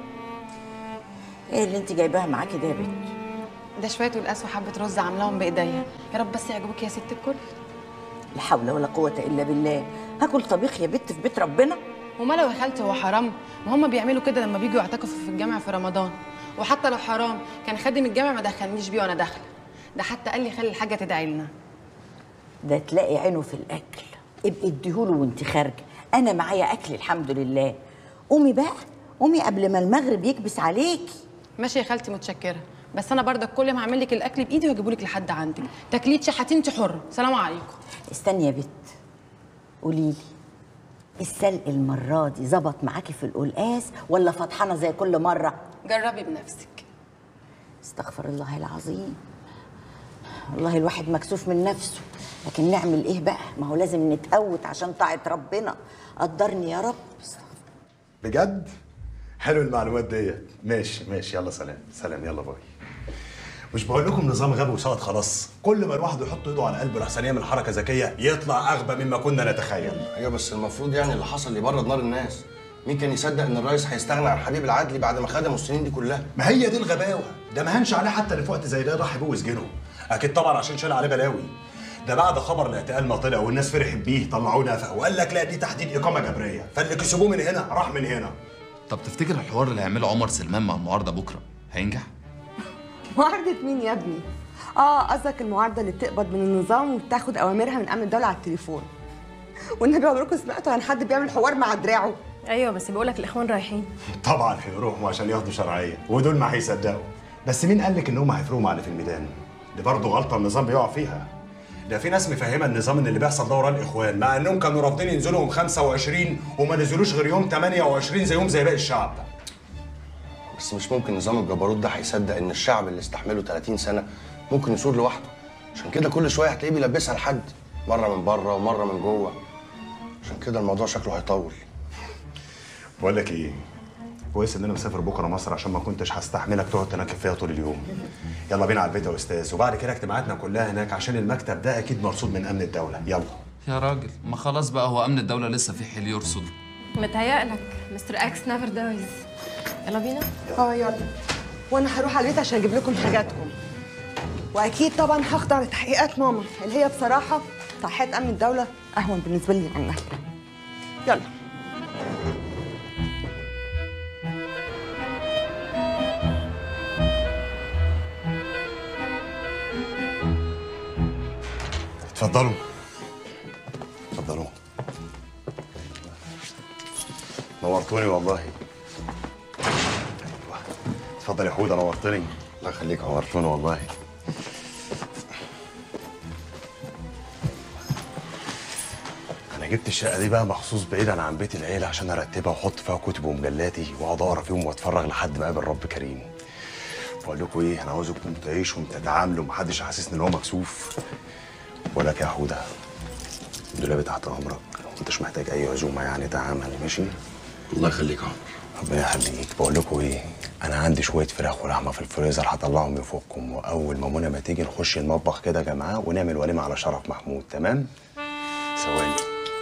ايه اللي انت جايباها معاكي ده يا بنت ده شويه والقاس وحبه رز عاملاهم بايديا يا رب بس يعجبوك يا ست الكل لا حول ولا قوه الا بالله هاكل طبيخ يا بت في بيت ربنا وما لو يا خالتي هو حرام ما هم بيعملوا كده لما بيجوا يعتكفوا في الجامع في رمضان وحتى لو حرام كان خادم الجامع ما دخلنيش بيه وانا داخله ده حتى قال لي خلي الحاجه تدعي لنا ده تلاقي عينه في الاكل ابقي اديهوله وانت خارجه انا معايا اكل الحمد لله قومي بقى قومي قبل ما المغرب يكبس عليكي ماشي يا خالتي متشكره بس انا برضك كل ما هعمل لك الاكل بايدي واجيبه لك لحد عندك تاكليه شحاتين انت حره سلام عليكم استني يا بت قولي لي السلق المره دي ظبط معاكي في القلقاس ولا فطحانه زي كل مره جربي بنفسك استغفر الله العظيم والله الواحد مكسوف من نفسه لكن نعمل ايه بقى ما هو لازم نتقوت عشان طاعه ربنا قدرني يا رب بجد حلو المعلومات ديت ماشي ماشي يلا سلام سلام يلا باي مش بقول لكم نظام غبي وسقط خلاص كل ما الواحد يحط ايده على قلبه لحسن يعمل حركه ذكيه يطلع اغبى مما كنا نتخيل ايوه بس المفروض يعني اللي حصل يبرد نار الناس مين كان يصدق ان الرئيس هيستغنى عن حبيب العدلي بعد ما خدمه السنين دي كلها ما هي دي الغباوه ده ما هنش عليه حتى اللي في وقت زي ده راح يبوظ جنه اكيد طبعا عشان شال عليه بلاوي ده بعد خبر الاعتقال ما طلع والناس فرحت بيه طلعوه نفق وقال لك لا دي تحديد اقامه جبريه فاللي كسبوه من هنا راح من هنا طب تفتكر الحوار اللي هيعمله عمر سلمان مع المعارضه بكره هينجح؟ معارضة مين يا ابني؟ اه قصدك المعارضة اللي بتقبض من النظام وبتاخد أوامرها من أمن الدولة على التليفون والنبي عمركم سمعتوا عن حد بيعمل حوار مع دراعه؟ ايوه بس بيقولك الاخوان رايحين طبعا هيروحوا عشان ياخدوا شرعيه ودول ما هيصدقوا بس مين قال لك ان هم هيفرقوا مع اللي في الميدان دي برضه غلطه النظام بيقع فيها ده في ناس مفهمه النظام ان اللي بيحصل ده وراه الاخوان مع انهم كانوا رافضين ينزلوا يوم 25 وما نزلوش غير يوم 28 زيهم زي باقي الشعب بس مش ممكن نظام الجبروت ده هيصدق ان الشعب اللي استحمله 30 سنه ممكن يثور لوحده عشان كده كل شويه هتلاقيه بيلبسها لحد مره من بره ومره من جوه عشان كده الموضوع شكله هيطول بقول لك ايه كويس ان انا مسافر بكره مصر عشان ما كنتش هستحملك تقعد تنكب فيها طول اليوم يلا بينا على البيت يا استاذ وبعد كده اجتماعاتنا كلها هناك عشان المكتب ده اكيد مرصود من امن الدوله يلا يا راجل ما خلاص بقى هو امن الدوله لسه في حيل يرصد متهيألك مستر اكس نيفر دايز يلا بينا اه يلا وانا هروح على البيت عشان اجيب لكم حاجاتكم واكيد طبعا هخضع لتحقيقات ماما اللي هي بصراحه تحقيقات امن الدوله اهون بالنسبه لي عنها يلا اتفضلوا اتفضلوا نورتوني والله أيوة. اتفضل يا حوده نورتني الله يخليك نورتوني والله انا جبت الشقه دي بقى مخصوص بعيدا عن بيت العيله عشان ارتبها واحط فيها كتب ومجلاتي واقعد اقرا فيهم واتفرغ لحد ما اقابل رب كريم بقول لكم ايه انا عاوزكم تعيشوا وتتعاملوا محدش يحسسني ان هو مكسوف ولك يا حوده دولابي تحت امرك انتش محتاج اي عزومه يعني تعامل ماشي الله يخليك يا عمر ربنا يخليك بقول لكم ايه انا عندي شويه فراخ ولحمه في الفريزر هطلعهم يفكم واول ما منى ما تيجي نخش المطبخ كده يا جماعه ونعمل وليمه على شرف محمود تمام ثواني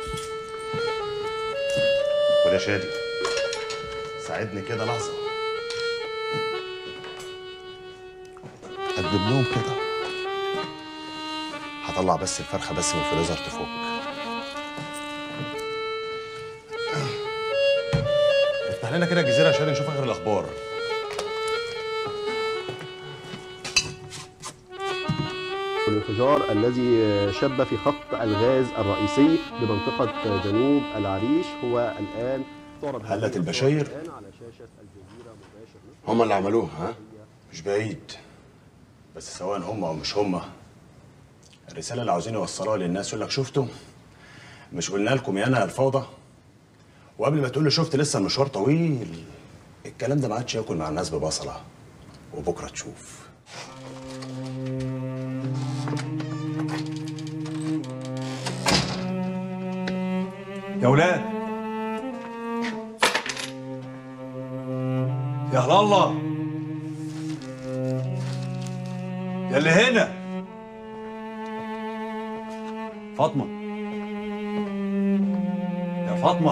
وده شادي ساعدني كده لحظه قدم لهم كده هطلع بس الفرخه بس من الفريزر تفك افتح لنا كده الجزيره عشان نشوف اخر الاخبار الانفجار الذي شب في خط الغاز الرئيسي بمنطقة جنوب العريش هو الآن تعرض هلت البشاير على شاشة الجزيرة مباشر هم اللي عملوه ها مش بعيد بس سواء هم او مش هم الرساله اللي عاوزين يوصلوها للناس يقول لك شفتوا مش قلنا لكم يا انا الفوضى وقبل ما تقول له شفت لسه المشوار طويل الكلام ده ما عادش ياكل مع الناس ببصله وبكره تشوف يا ولاد يا هلا الله يا اللي هنا فاطمة يا فاطمة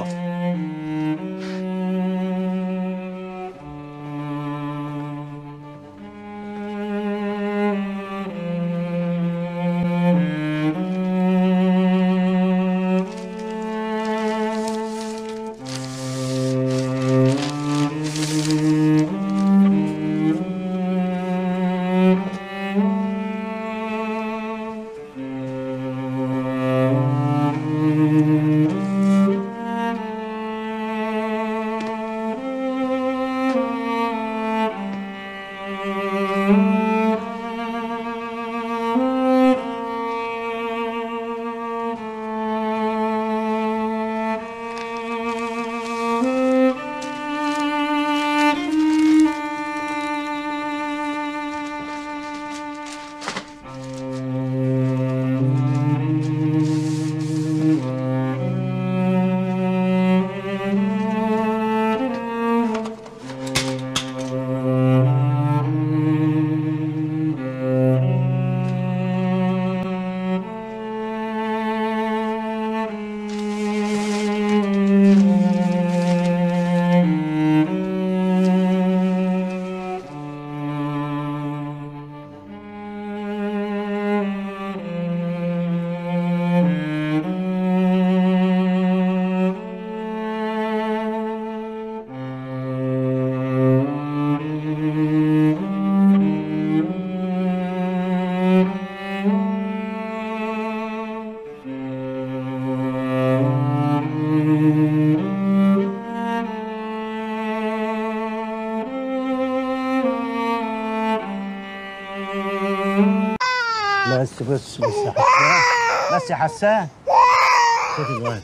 بس بس بس يا حسان بس يا حسان خدي الواد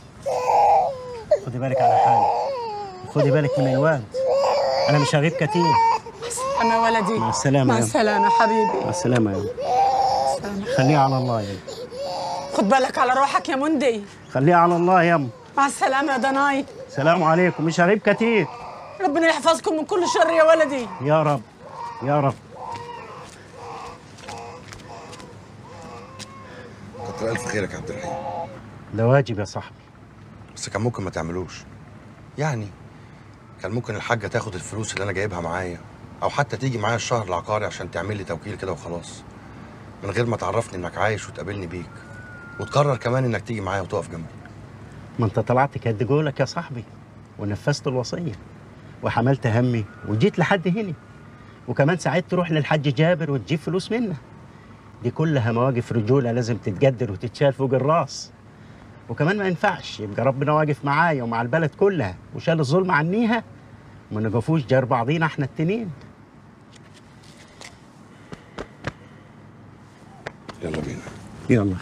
خدي بالك على حالك خدي بالك من الواد انا مش هغيب كتير انا ولدي مع السلامة مع يا أم. السلامه حبيبي مع السلامة يا ام خليها على الله يا أم. خد بالك على روحك يا مندي خليها على الله يا ام مع السلامه يا دناي سلام عليكم مش هغيب كتير ربنا يحفظكم من كل شر يا ولدي يا رب يا رب كتر الف خيرك يا عبد الرحيم ده واجب يا صاحبي بس كان ممكن ما تعملوش يعني كان ممكن الحاجه تاخد الفلوس اللي انا جايبها معايا او حتى تيجي معايا الشهر العقاري عشان تعمل لي توكيل كده وخلاص من غير ما تعرفني انك عايش وتقابلني بيك وتقرر كمان انك تيجي معايا وتقف جنبي ما انت طلعت كد قولك يا صاحبي ونفذت الوصيه وحملت همي وجيت لحد هنا وكمان ساعات تروح للحاج جابر وتجيب فلوس منه دي كلها مواقف رجوله لازم تتقدر وتتشال فوق الراس وكمان ما ينفعش يبقى ربنا واقف معايا ومع البلد كلها وشال الظلم عنيها وما نقفوش جار بعضينا احنا التنين يلا بينا يلا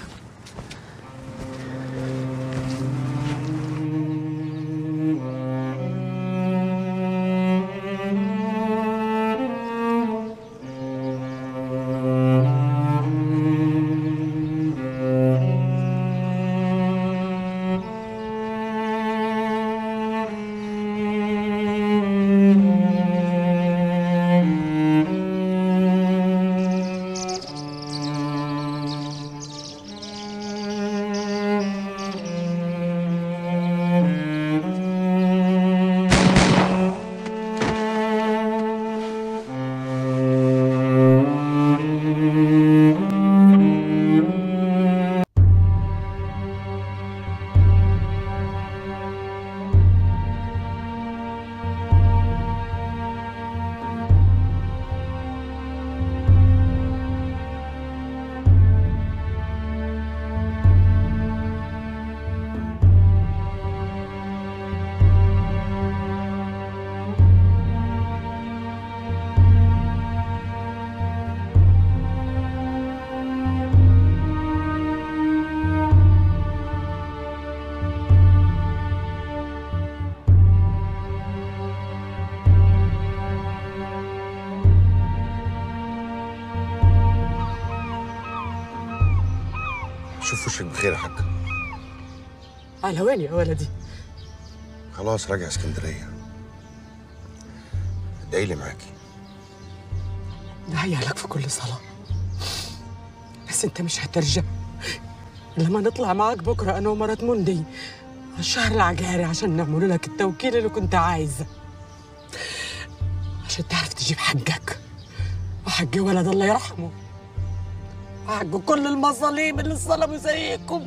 شوف وشك بخير يا حاج على وين يا ولدي خلاص راجع اسكندريه ادعي لي معاكي دعي لك في كل صلاة بس انت مش هترجع لما نطلع معاك بكرة انا ومرات مندي على الشهر العقاري عشان نعمل لك التوكيل اللي كنت عايزه عشان تعرف تجيب حقك وحق ولد الله يرحمه وحق كل المظالم اللي ظلموا زيكم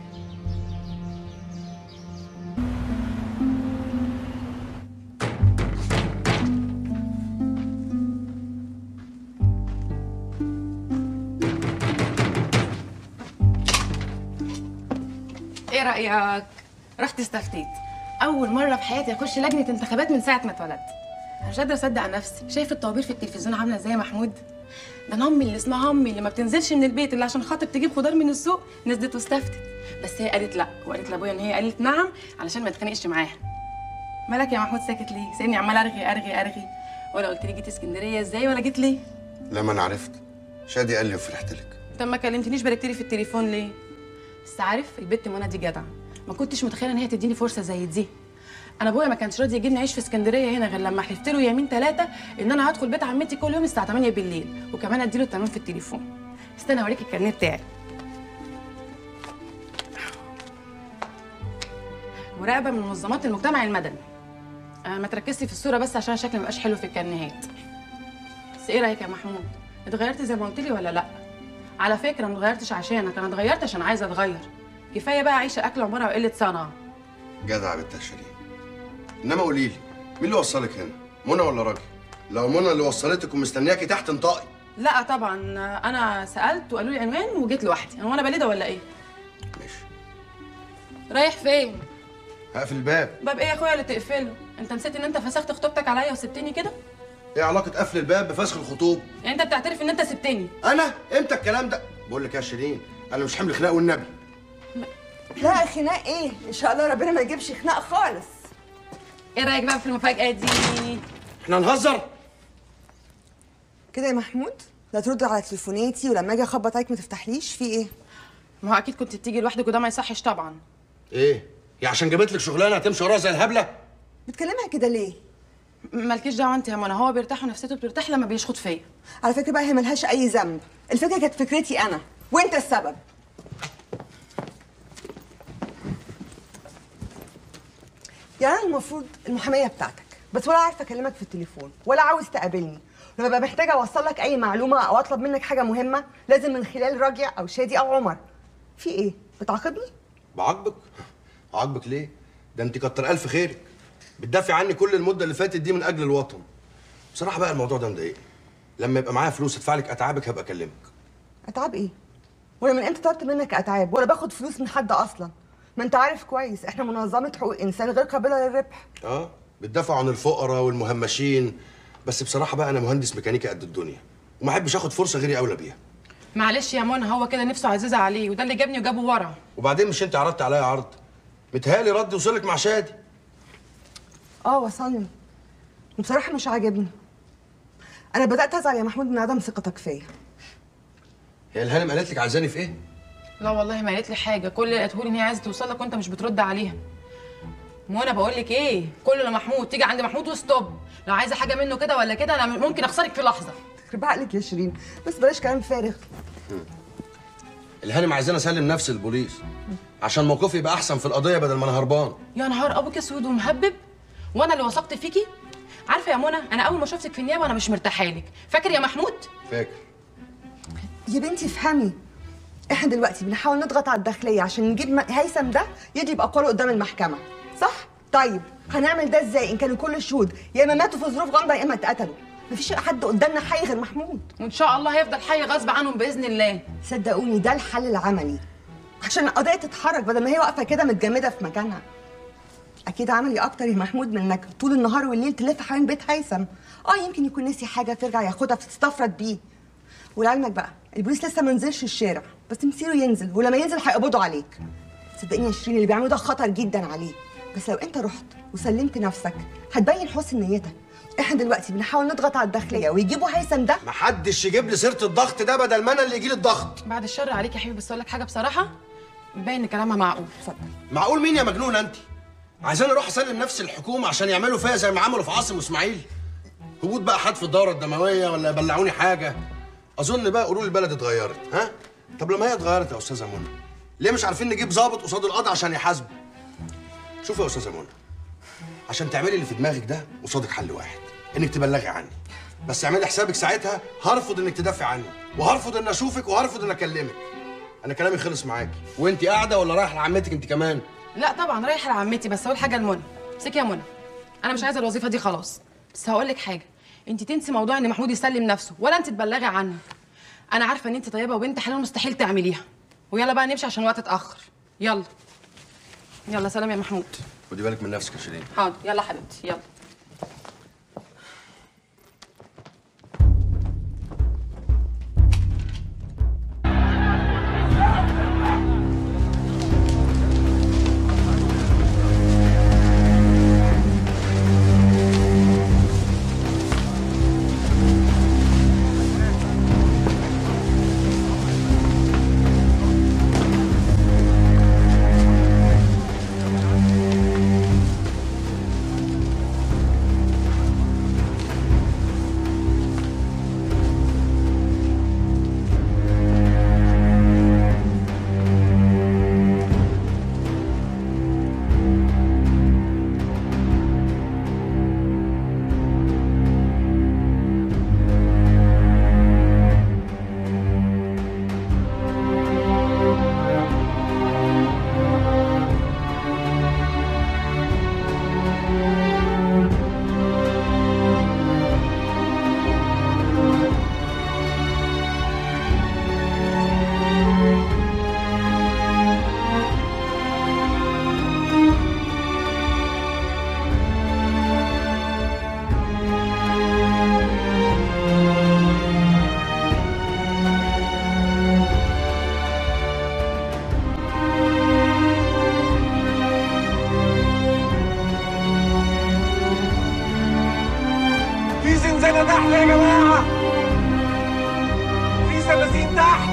ايه رايك رحت استفتيت اول مره في حياتي اخش لجنه انتخابات من ساعه ما اتولدت انا مش قادره اصدق نفسي شايف الطوابير في التلفزيون عامله ازاي يا محمود ده انا امي اللي اسمها امي اللي ما بتنزلش من البيت الا عشان خاطر تجيب خضار من السوق نزلت واستفتت بس هي قالت لا وقالت لابويا ان هي قالت نعم علشان ما اتخانقش معاها مالك يا محمود ساكت ليه سيبني عمال ارغي ارغي ارغي ولا قلت لي جيت اسكندريه ازاي ولا جيت ليه لما انا عرفت شادي قال لي وفرحت لك انت ما كلمتنيش باركت لي في التليفون ليه بس عارف البت منى دي جدعه ما كنتش متخيله ان هي تديني فرصه زي دي انا ابويا ما كانش راضي يجيبني اعيش في اسكندريه هنا غير لما حلفت له يمين ثلاثه ان انا هدخل بيت عمتي كل يوم الساعه 8 بالليل وكمان اديله التمام في التليفون استنى اوريك الكارنيه بتاعي مراقبه من منظمات المجتمع المدني آه ما تركزي في الصوره بس عشان شكلي مبقاش حلو في الكارنيهات بس ايه رايك يا محمود اتغيرت زي ما قلت لي ولا لا على فكره ما اتغيرتش عشانك انا اتغيرت عشان عايزه اتغير كفايه بقى عيشه اكل عمرها وقله صنعه جدع بنت شيرين انما قولي لي مين اللي وصلك هنا منى ولا راجل لو منى اللي وصلتك ومستنياكي تحت انطقي لا طبعا انا سالت وقالوا لي عنوان وجيت لوحدي انا وانا بليده ولا ايه ماشي رايح فين هقفل الباب باب ايه يا اخويا اللي تقفله انت نسيت ان انت فسخت خطوبتك عليا وسبتني كده ايه علاقه قفل الباب بفسخ الخطوب يعني انت بتعترف ان انت سبتني انا امتى الكلام ده بقول لك يا شيرين انا مش حمل خناق والنبي لا خناق ايه ان شاء الله ربنا ما يجيبش خناق خالص ايه رايك بقى في المفاجاه دي احنا نهزر كده يا محمود لا ترد على تليفوناتي ولما اجي اخبط عليك ما تفتحليش في ايه ما هو اكيد كنت بتيجي لوحدك وده ما يصحش طبعا ايه يا عشان جابت لك شغلانه هتمشي وراها زي الهبله بتكلمها كده ليه مالكيش دعوه انت يا منى هو بيرتاح ونفسيته بترتاح لما بيشخط فيا على فكره بقى هي ملهاش اي ذنب الفكره كانت فكرتي انا وانت السبب يعني المفروض المحاميه بتاعتك بس ولا عارفه اكلمك في التليفون ولا عاوز تقابلني لما ببقى محتاجه اوصل لك اي معلومه او اطلب منك حاجه مهمه لازم من خلال راجع او شادي او عمر في ايه بتعاقبني بعاقبك عاقبك ليه ده انت كتر الف خيرك بتدافع عني كل المده اللي فاتت دي من اجل الوطن بصراحه بقى الموضوع ده مضايقني لما يبقى معايا فلوس ادفع لك اتعابك هبقى اكلمك اتعاب ايه وانا من امتى طلبت منك اتعاب ولا باخد فلوس من حد اصلا ما انت عارف كويس احنا منظمه حقوق انسان غير قابله للربح اه بتدافع عن الفقراء والمهمشين بس بصراحه بقى انا مهندس ميكانيكا قد الدنيا وما احبش اخد فرصه غيري اولى بيها معلش يا منى هو كده نفسه عزيزه عليه وده اللي جابني وجابه ورا وبعدين مش انت عرضت عليا عرض متهيألي ردي وصلك مع شادي اه وصلني وبصراحه مش عاجبني انا بدات ازعل يا محمود من عدم ثقتك فيا هي الهانم قالت لك عايزاني في ايه لا والله ما قالت لي حاجه كل اللي قالته لي ان هي عايزه توصل لك وانت مش بترد عليها منى بقول لك ايه كل ما محمود تيجي عند محمود وستوب لو عايزه حاجه منه كده ولا كده انا ممكن اخسرك في لحظه يخرب عقلك يا شيرين بس بلاش كلام فارغ الهانم عايزاني اسلم نفسي للبوليس عشان موقفي يبقى احسن في القضيه بدل ما انا هربان يا نهار ابوك اسود ومهبب وانا اللي وثقت فيكي عارفه يا منى انا اول ما شفتك في النيابه وانا مش مرتاحه لك فاكر يا محمود فاكر يا بنتي افهمي احنا دلوقتي بنحاول نضغط على الداخليه عشان نجيب م- هيثم ده يجي باقواله قدام المحكمه صح طيب هنعمل ده ازاي ان كانوا كل الشهود يا اما ماتوا في ظروف غامضه يا اما اتقتلوا مفيش حد قدامنا حي غير محمود وان شاء الله هيفضل حي غصب عنهم باذن الله صدقوني ده الحل العملي عشان القضيه تتحرك بدل ما هي واقفه كده متجمده في مكانها اكيد عملي اكتر يا محمود من انك طول النهار والليل تلف حوالين بيت هيثم اه يمكن يكون نسي حاجه ترجع ياخدها فتستفرد بيه ولعلمك بقى البوليس لسه ما نزلش الشارع بس مصيره ينزل ولما ينزل هيقبضوا عليك صدقيني يا شيرين اللي بيعملوه ده خطر جدا عليه بس لو انت رحت وسلمت نفسك هتبين حسن نيتك احنا دلوقتي بنحاول نضغط على الداخليه ويجيبوا هيثم ده محدش يجيب لي سيره الضغط ده بدل ما انا اللي يجي لي الضغط بعد الشر عليك يا حبيبي بس اقول لك حاجه بصراحه باين ان كلامها معقول اتفضل معقول مين يا مجنونه انت عايزاني اروح اسلم نفسي للحكومه عشان يعملوا فيا زي ما عملوا في عاصم واسماعيل هبوط بقى حد في الدوره الدمويه ولا يبلعوني حاجه اظن بقى قولوا لي البلد اتغيرت ها طب لما هي اتغيرت يا استاذه منى ليه مش عارفين نجيب ظابط قصاد القضاء عشان يحاسبه شوفي يا استاذه منى عشان تعملي اللي في دماغك ده قصادك حل واحد انك تبلغي عني بس اعملي حسابك ساعتها هرفض انك تدافع عني وهرفض ان اشوفك وهرفض ان اكلمك انا كلامي خلص معاكي وانت قاعده ولا رايحه لعمتك انت كمان لا طبعا رايحه لعمتي بس اقول حاجه لمنى امسكي يا منى انا مش عايزه الوظيفه دي خلاص بس هقول لك حاجه انت تنسي موضوع ان محمود يسلم نفسه ولا انت تبلغي عنه انا عارفه ان انت طيبه وبنت حلال مستحيل تعمليها ويلا بقى نمشي عشان الوقت اتاخر يلا يلا سلام يا محمود خدي بالك من نفسك يا شيرين حاضر يلا حبيبتي يلا في زنزانة تحت يا جماعة في سلاسين تحت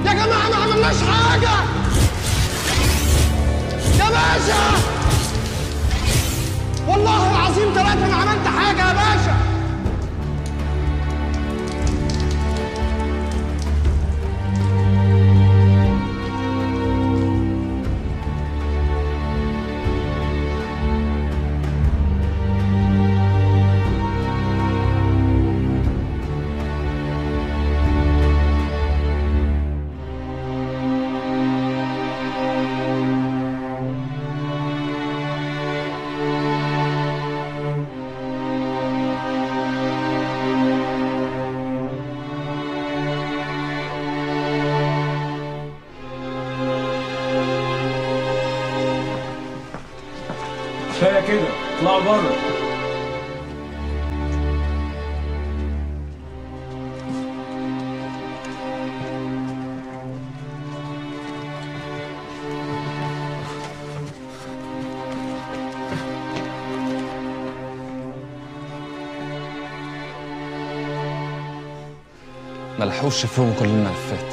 يا جماعه ما عملناش حاجه يا باشا والله العظيم ثلاثه ما عملت حاجه يا باشا كفايه كده اطلعوا بره ملحقوش يفرموا كل الملفات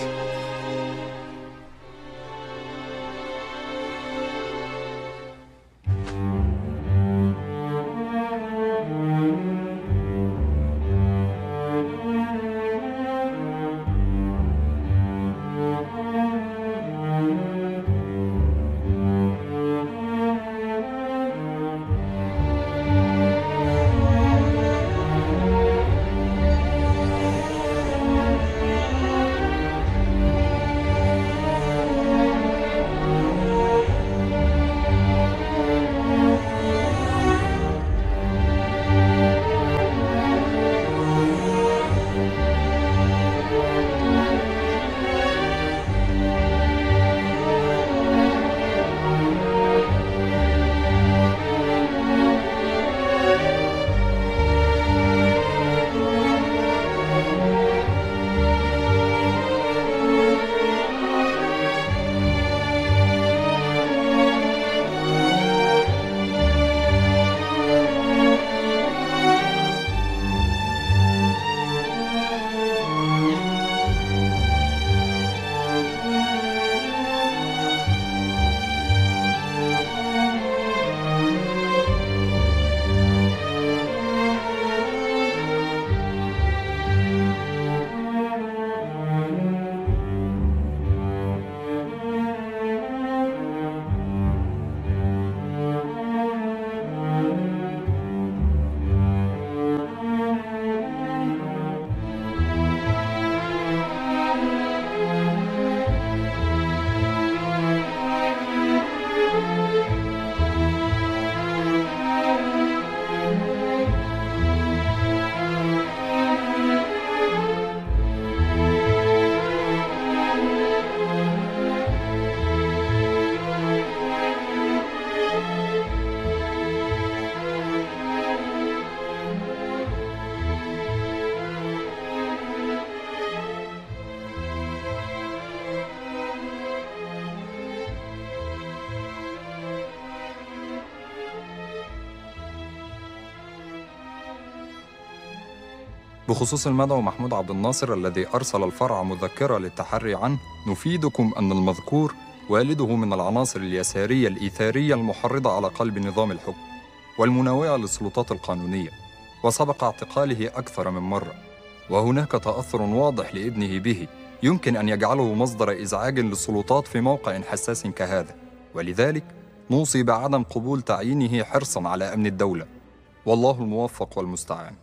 بخصوص المدعو محمود عبد الناصر الذي أرسل الفرع مذكرة للتحري عنه نفيدكم أن المذكور والده من العناصر اليسارية الإيثارية المحرضة على قلب نظام الحكم والمناوئة للسلطات القانونية وسبق اعتقاله أكثر من مرة وهناك تأثر واضح لابنه به يمكن أن يجعله مصدر إزعاج للسلطات في موقع حساس كهذا ولذلك نوصي بعدم قبول تعيينه حرصا على أمن الدولة والله الموفق والمستعان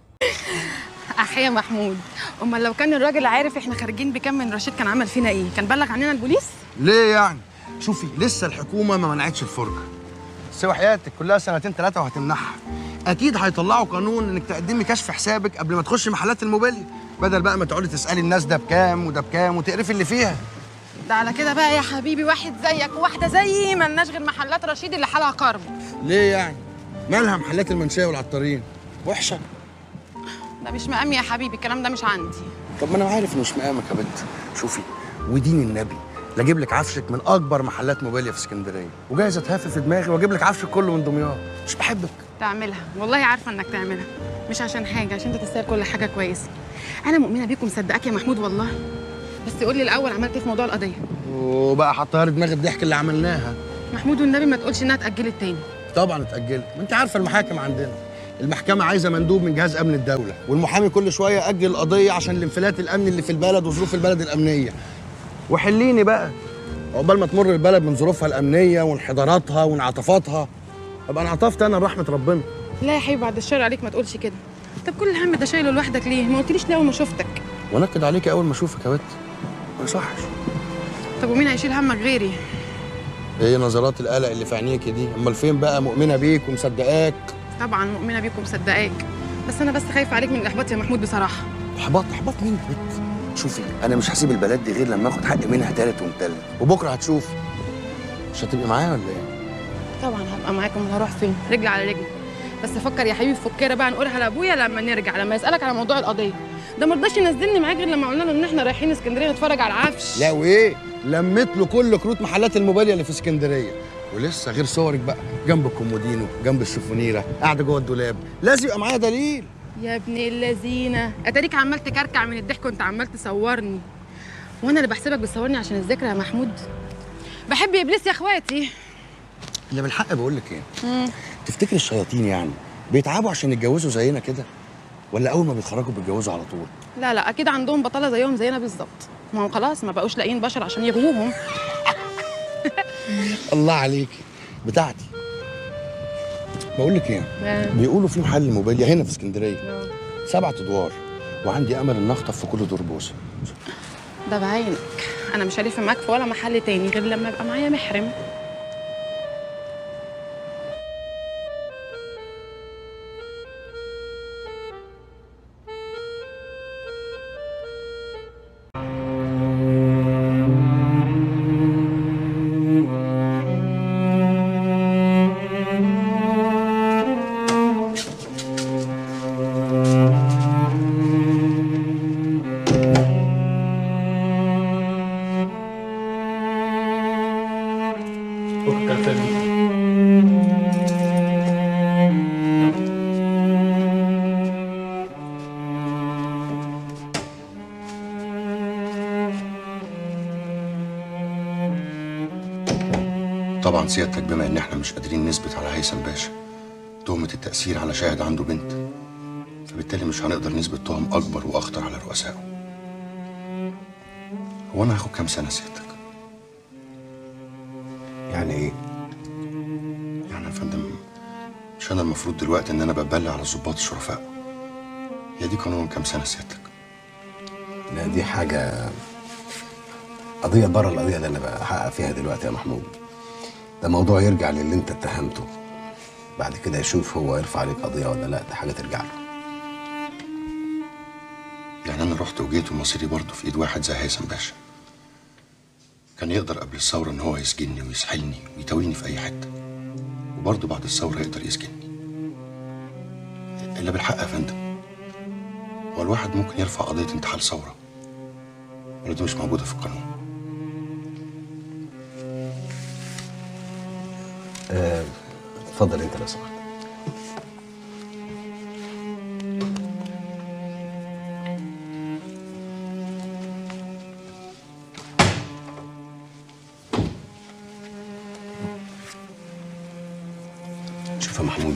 احيا محمود امال لو كان الراجل عارف احنا خارجين بكام من رشيد كان عمل فينا ايه كان بلغ عننا البوليس ليه يعني شوفي لسه الحكومه ما منعتش الفرجه سوى حياتك كلها سنتين ثلاثه وهتمنعها اكيد هيطلعوا قانون انك تقدمي كشف حسابك قبل ما تخشي محلات الموبيليا بدل بقى ما تقعدي تسالي الناس ده بكام وده بكام وتقرفي اللي فيها ده على كده بقى يا حبيبي واحد زيك وواحده زيي ملناش غير محلات رشيد اللي حالها كرب ليه يعني مالها محلات المنشيه والعطارين وحشه ده مش مقامي يا حبيبي الكلام ده مش عندي طب ما انا عارف انه مش مقامك يا بنت شوفي ودين النبي لا اجيب لك عفشك من اكبر محلات موبيليا في اسكندريه وجايز اتهف في دماغي واجيب لك عفشك كله من دمياط مش بحبك تعملها والله عارفه انك تعملها مش عشان حاجه عشان انت تستاهل كل حاجه كويسه انا مؤمنه بيك ومصدقاك يا محمود والله بس قول لي الاول عملت ايه في موضوع القضيه وبقى حطها لي دماغ الضحك اللي عملناها محمود والنبي ما تقولش انها اتاجلت تاني طبعا اتأجلت ما انت عارفه المحاكم عندنا المحكمة عايزة مندوب من جهاز أمن الدولة والمحامي كل شوية أجل القضية عشان الانفلات الأمني اللي في البلد وظروف البلد الأمنية وحليني بقى عقبال ما تمر البلد من ظروفها الأمنية وانحداراتها وانعطافاتها أبقى انعطفت أنا لرحمة ربنا لا يا حبيبي بعد الشر عليك ما تقولش كده طب كل الهم ده شايله لوحدك ليه ما قلتليش ليه اول ما شفتك وأنكد عليكي أول ما أشوفك يا بت ما يصحش طب ومين هيشيل همك غيري إيه نظرات القلق اللي في عينيكي دي أمال فين بقى مؤمنة بيك ومصدقاك طبعا مؤمنه بيك ومصدقاك بس انا بس خايفه عليك من الاحباط يا محمود بصراحه إحباط إحباط مين يا بت شوفي أنا مش هسيب البلد دي غير لما آخد حقي منها تالت ومتلت وبكرة هتشوفي مش هتبقي معايا ولا إيه؟ طبعا هبقى معاك امال هروح فين رجل على رجل بس فكر يا حبيبي في فكره بقى نقولها لابويا لما نرجع لما يسالك على موضوع القضيه ده ما رضاش ينزلني معاك غير لما قلنا له ان احنا رايحين اسكندريه نتفرج على العفش لا وايه لميت له كل كروت محلات الموبايل اللي في اسكندريه ولسه غير صورك بقى جنب الكومودينو جنب الشفونيره قاعده جوه الدولاب لازم يبقى معايا دليل يا ابن اللذينه اتاريك عمال تكركع من الضحك وانت عمال تصورني وانا اللي بحسبك بتصورني عشان الذكرى يا محمود بحب ابليس يا اخواتي اللي بالحق بقول لك ايه مم. تفتكر الشياطين يعني بيتعبوا عشان يتجوزوا زينا كده ولا اول ما بيتخرجوا بيتجوزوا على طول لا لا اكيد عندهم بطاله زيهم زينا بالظبط ما هم خلاص ما بقوش لاقيين بشر عشان يغووهم الله عليكي بتاعتي بقول لك ايه آه. بيقولوا في محل موبايل هنا في اسكندريه سبعة ادوار وعندي امل ان اخطف في كل دور بوسه ده بعينك انا مش هلف معاك في ولا محل تاني غير لما يبقى معايا محرم طبعا سيادتك بما ان احنا مش قادرين نثبت على هيثم باشا تهمة التأثير على شاهد عنده بنت فبالتالي مش هنقدر نثبت تهم أكبر وأخطر على رؤسائه هو أنا هاخد كام سنة سيادتك؟ يعني ايه؟ يعني يا فندم مش أنا المفروض دلوقتي إن أنا ببلع على الضباط الشرفاء هي دي قانون كام سنة سيادتك؟ لا دي حاجة قضية بره القضية اللي أنا بحقق فيها دلوقتي يا محمود ده موضوع يرجع للي أنت اتهمته بعد كده يشوف هو يرفع عليك قضية ولا لا ده حاجة ترجع له يعني أنا رحت وجيت ومصيري برضه في إيد واحد زي هيثم باشا كان يقدر قبل الثورة إن هو يسجنني ويسحلني ويتويني في أي حتة وبرضه بعد الثورة يقدر يسجنني إلا بالحق يا فندم هو الواحد ممكن يرفع قضية انتحال ثورة ولا دي مش موجودة في القانون آه، اتفضل أنت لو سمحت شوف يا محمود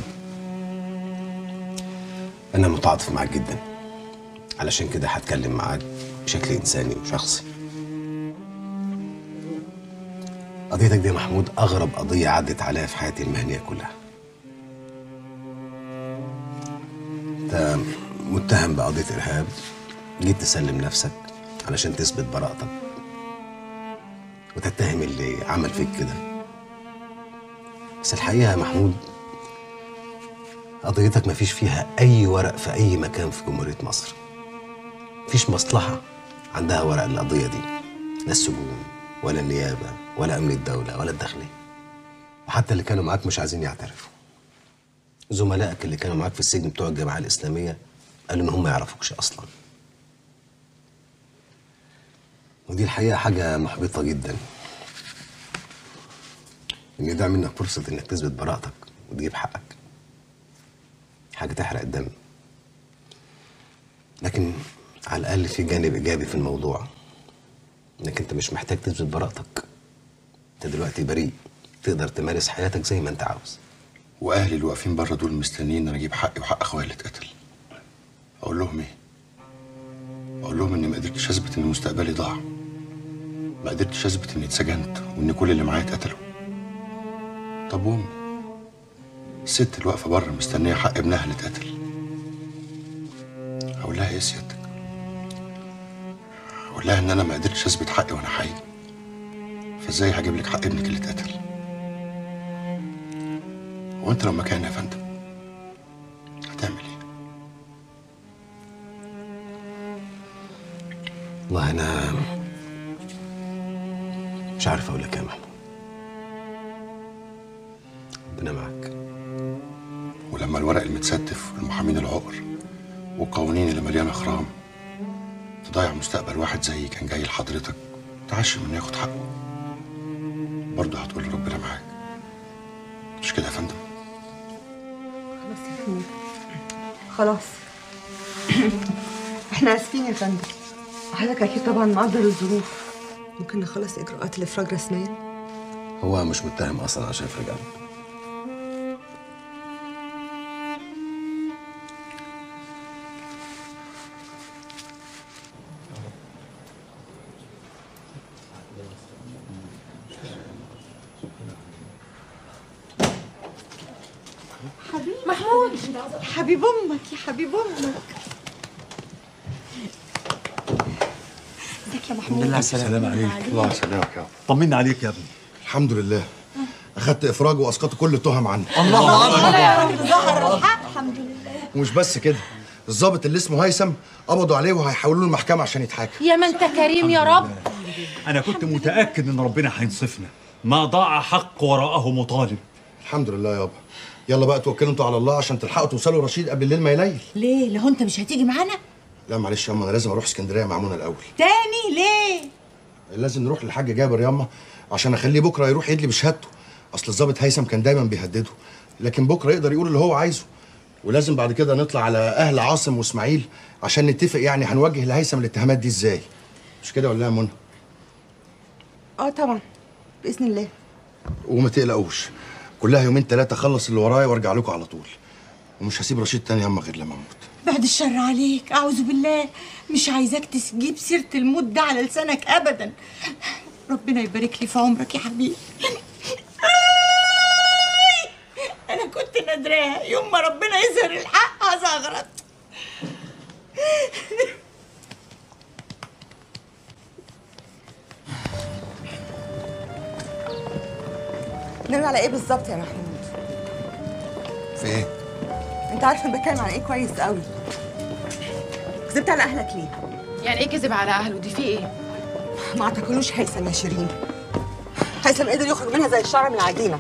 أنا متعاطف معاك جدا علشان كده هتكلم معاك بشكل إنساني وشخصي قضيتك دي يا محمود أغرب قضية عدت عليا في حياتي المهنية كلها أنت متهم بقضية إرهاب جيت تسلم نفسك علشان تثبت براءتك وتتهم اللي عمل فيك كده بس الحقيقة يا محمود قضيتك مفيش فيها أي ورق في أي مكان في جمهورية مصر مفيش مصلحة عندها ورق القضية دي لا السجون ولا النيابة ولا أمن الدولة ولا الداخلية وحتى اللي كانوا معاك مش عايزين يعترفوا زملائك اللي كانوا معاك في السجن بتوع الجماعة الإسلامية قالوا إن هم ما يعرفوكش أصلا ودي الحقيقة حاجة محبطة جدا إن يضيع منك فرصة إنك تثبت براءتك وتجيب حقك حاجة تحرق الدم لكن على الأقل في جانب إيجابي في الموضوع مش محتاج تثبت براءتك انت دلوقتي بريء تقدر تمارس حياتك زي ما انت عاوز واهلي اللي واقفين بره دول مستنيين ان اجيب حقي وحق اخويا اللي اتقتل اقول لهم ايه اقول لهم اني ما قدرتش اثبت ان مستقبلي ضاع ما قدرتش اثبت اني اتسجنت وان كل اللي معايا اتقتلوا طب وامي الست اللي واقفه بره مستنيه حق ابنها اللي اتقتل اقول لها ايه سيادتك اقول لها ان انا ما قدرتش اثبت حقي وانا حي فازاي هجيب لك حق ابنك اللي اتقتل هو انت لو مكاني يا فندم هتعمل ايه والله انا مش عارف اقول لك ايه يا محمود ربنا معاك ولما الورق المتستف والمحامين العقر والقوانين اللي مليانه خرام تضيع مستقبل واحد زيي كان جاي لحضرتك تعشم انه ياخد حقه برضه هتقول لي ربنا معاك مش كده يا فندم خلاص يا محمود خلاص احنا اسفين يا فندم حضرتك اكيد طبعا مقدر الظروف ممكن نخلص اجراءات الافراج رسميا هو مش متهم اصلا عشان يفرج عنه حبيبي محمود حبيب امك يا حبيب امك ازيك يا محمود السلام عليك الله يسلمك يا طمنا عليك يا ابني الحمد لله اخدت افراج واسقطت كل التهم عني الله اكبر يا رب ظهر الحق الحمد لله ومش بس كده الضابط اللي اسمه هيثم قبضوا عليه وهيحولوه المحكمه عشان يتحاكم يا ما انت كريم يا رب انا كنت متاكد ان ربنا هينصفنا ما ضاع حق وراءه مطالب الحمد لله يابا يلا بقى توكلوا انتوا على الله عشان تلحقوا توصلوا رشيد قبل الليل ما يليل ليه لو انت مش هتيجي معانا لا معلش ياما انا لازم اروح اسكندريه مع منى الاول تاني ليه لازم نروح للحاج جابر ياما عشان اخليه بكره يروح يدلي بشهادته اصل الضابط هيثم كان دايما بيهدده لكن بكره يقدر يقول اللي هو عايزه ولازم بعد كده نطلع على اهل عاصم واسماعيل عشان نتفق يعني هنوجه لهيثم الاتهامات دي ازاي مش كده ولا إيه يا منى اه طبعا باذن الله وما تقلقوش كلها يومين ثلاثه اخلص اللي ورايا وارجع لكم على طول ومش هسيب رشيد تاني ياما غير لما اموت بعد الشر عليك اعوذ بالله مش عايزاك تجيب سيره الموت ده على لسانك ابدا ربنا يبارك لي في عمرك يا حبيبي انا كنت نادراها يوم ما ربنا يظهر الحق هزغرط ناوي على ايه بالظبط يا محمود في ايه انت عارف انا بتكلم على ايه كويس قوي كذبت على اهلك ليه يعني ايه كذب على اهله دي في ايه ما اعتقلوش هيثم يا شيرين هيثم قدر يخرج منها زي الشعر من العجينه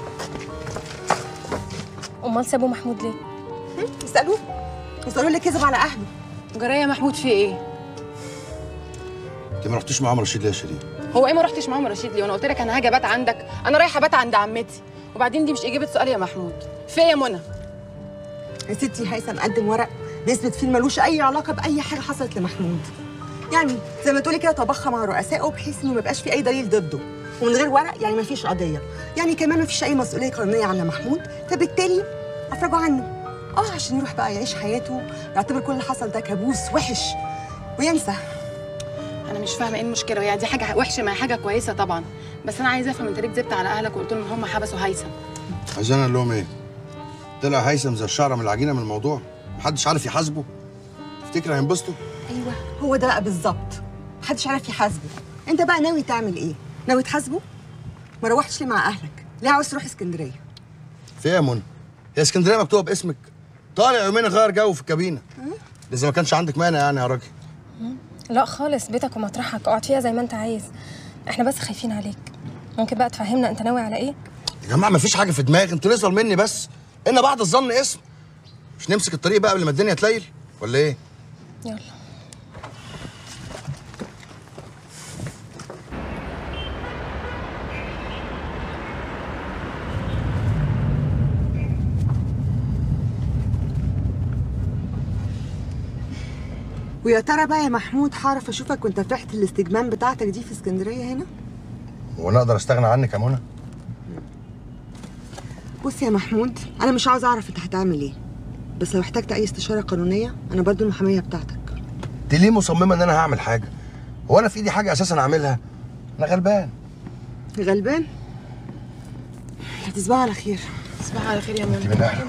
امال سابوا محمود ليه اسالوه اسالوه اللي كذب على اهله جرايه محمود في ايه انت ما رحتيش معاهم رشيد ليه يا شيرين هو ايه ما رحتش معاهم رشيد ليه وانا قلت لك انا هاجي ابات عندك انا رايحه ابات عند عمتي وبعدين دي مش اجابه سؤال يا محمود في ايه يا منى يا ستي هيثم قدم ورق بيثبت فيه ملوش اي علاقه باي حاجه حصلت لمحمود يعني زي ما تقولي كده طبخها مع رؤسائه بحيث انه ما يبقاش في اي دليل ضده ومن غير ورق يعني ما فيش قضيه يعني كمان ما فيش اي مسؤوليه قانونيه على محمود فبالتالي افرجوا عنه اه عشان يروح بقى يعيش حياته يعتبر كل اللي حصل ده كابوس وحش وينسى انا مش فاهمه ايه المشكله يعني دي حاجه وحشه ما هي حاجه كويسه طبعا بس انا عايزه افهم انت ليه كذبت على اهلك وقلت لهم ان هم حبسوا هيثم عايزين اقول لهم ايه طلع هيثم زي الشعره من العجينه من الموضوع محدش عارف يحاسبه تفتكر هينبسطوا ايوه هو ده بقى بالظبط محدش عارف يحاسبه انت بقى ناوي تعمل ايه ناوي تحاسبه ما روحتش ليه مع اهلك ليه عاوز تروح اسكندريه في ايه يا منى هي اسكندريه مكتوبه باسمك طالع يومين اغير جو في الكابينه اذا ما كانش عندك مانع يعني يا راجل لا خالص بيتك ومطرحك اقعد فيها زي ما انت عايز احنا بس خايفين عليك ممكن بقى تفهمنا انت ناوي على ايه يا جماعه ما فيش حاجه في دماغي انتوا نزل مني بس ان بعد الظن اسم مش نمسك الطريق بقى قبل ما الدنيا تليل ولا ايه يلا ويا ترى بقى يا محمود هعرف اشوفك وانت في ريحه الاستجمام بتاعتك دي في اسكندريه هنا وانا اقدر استغنى عنك يا منى بص يا محمود انا مش عاوز اعرف انت هتعمل ايه بس لو احتجت اي استشاره قانونيه انا برضو المحاميه بتاعتك انت ليه مصممه ان انا هعمل حاجه هو انا في ايدي حاجه اساسا اعملها انا غلبان غلبان تصبح على خير تصبح على خير يا منى انت من اهلك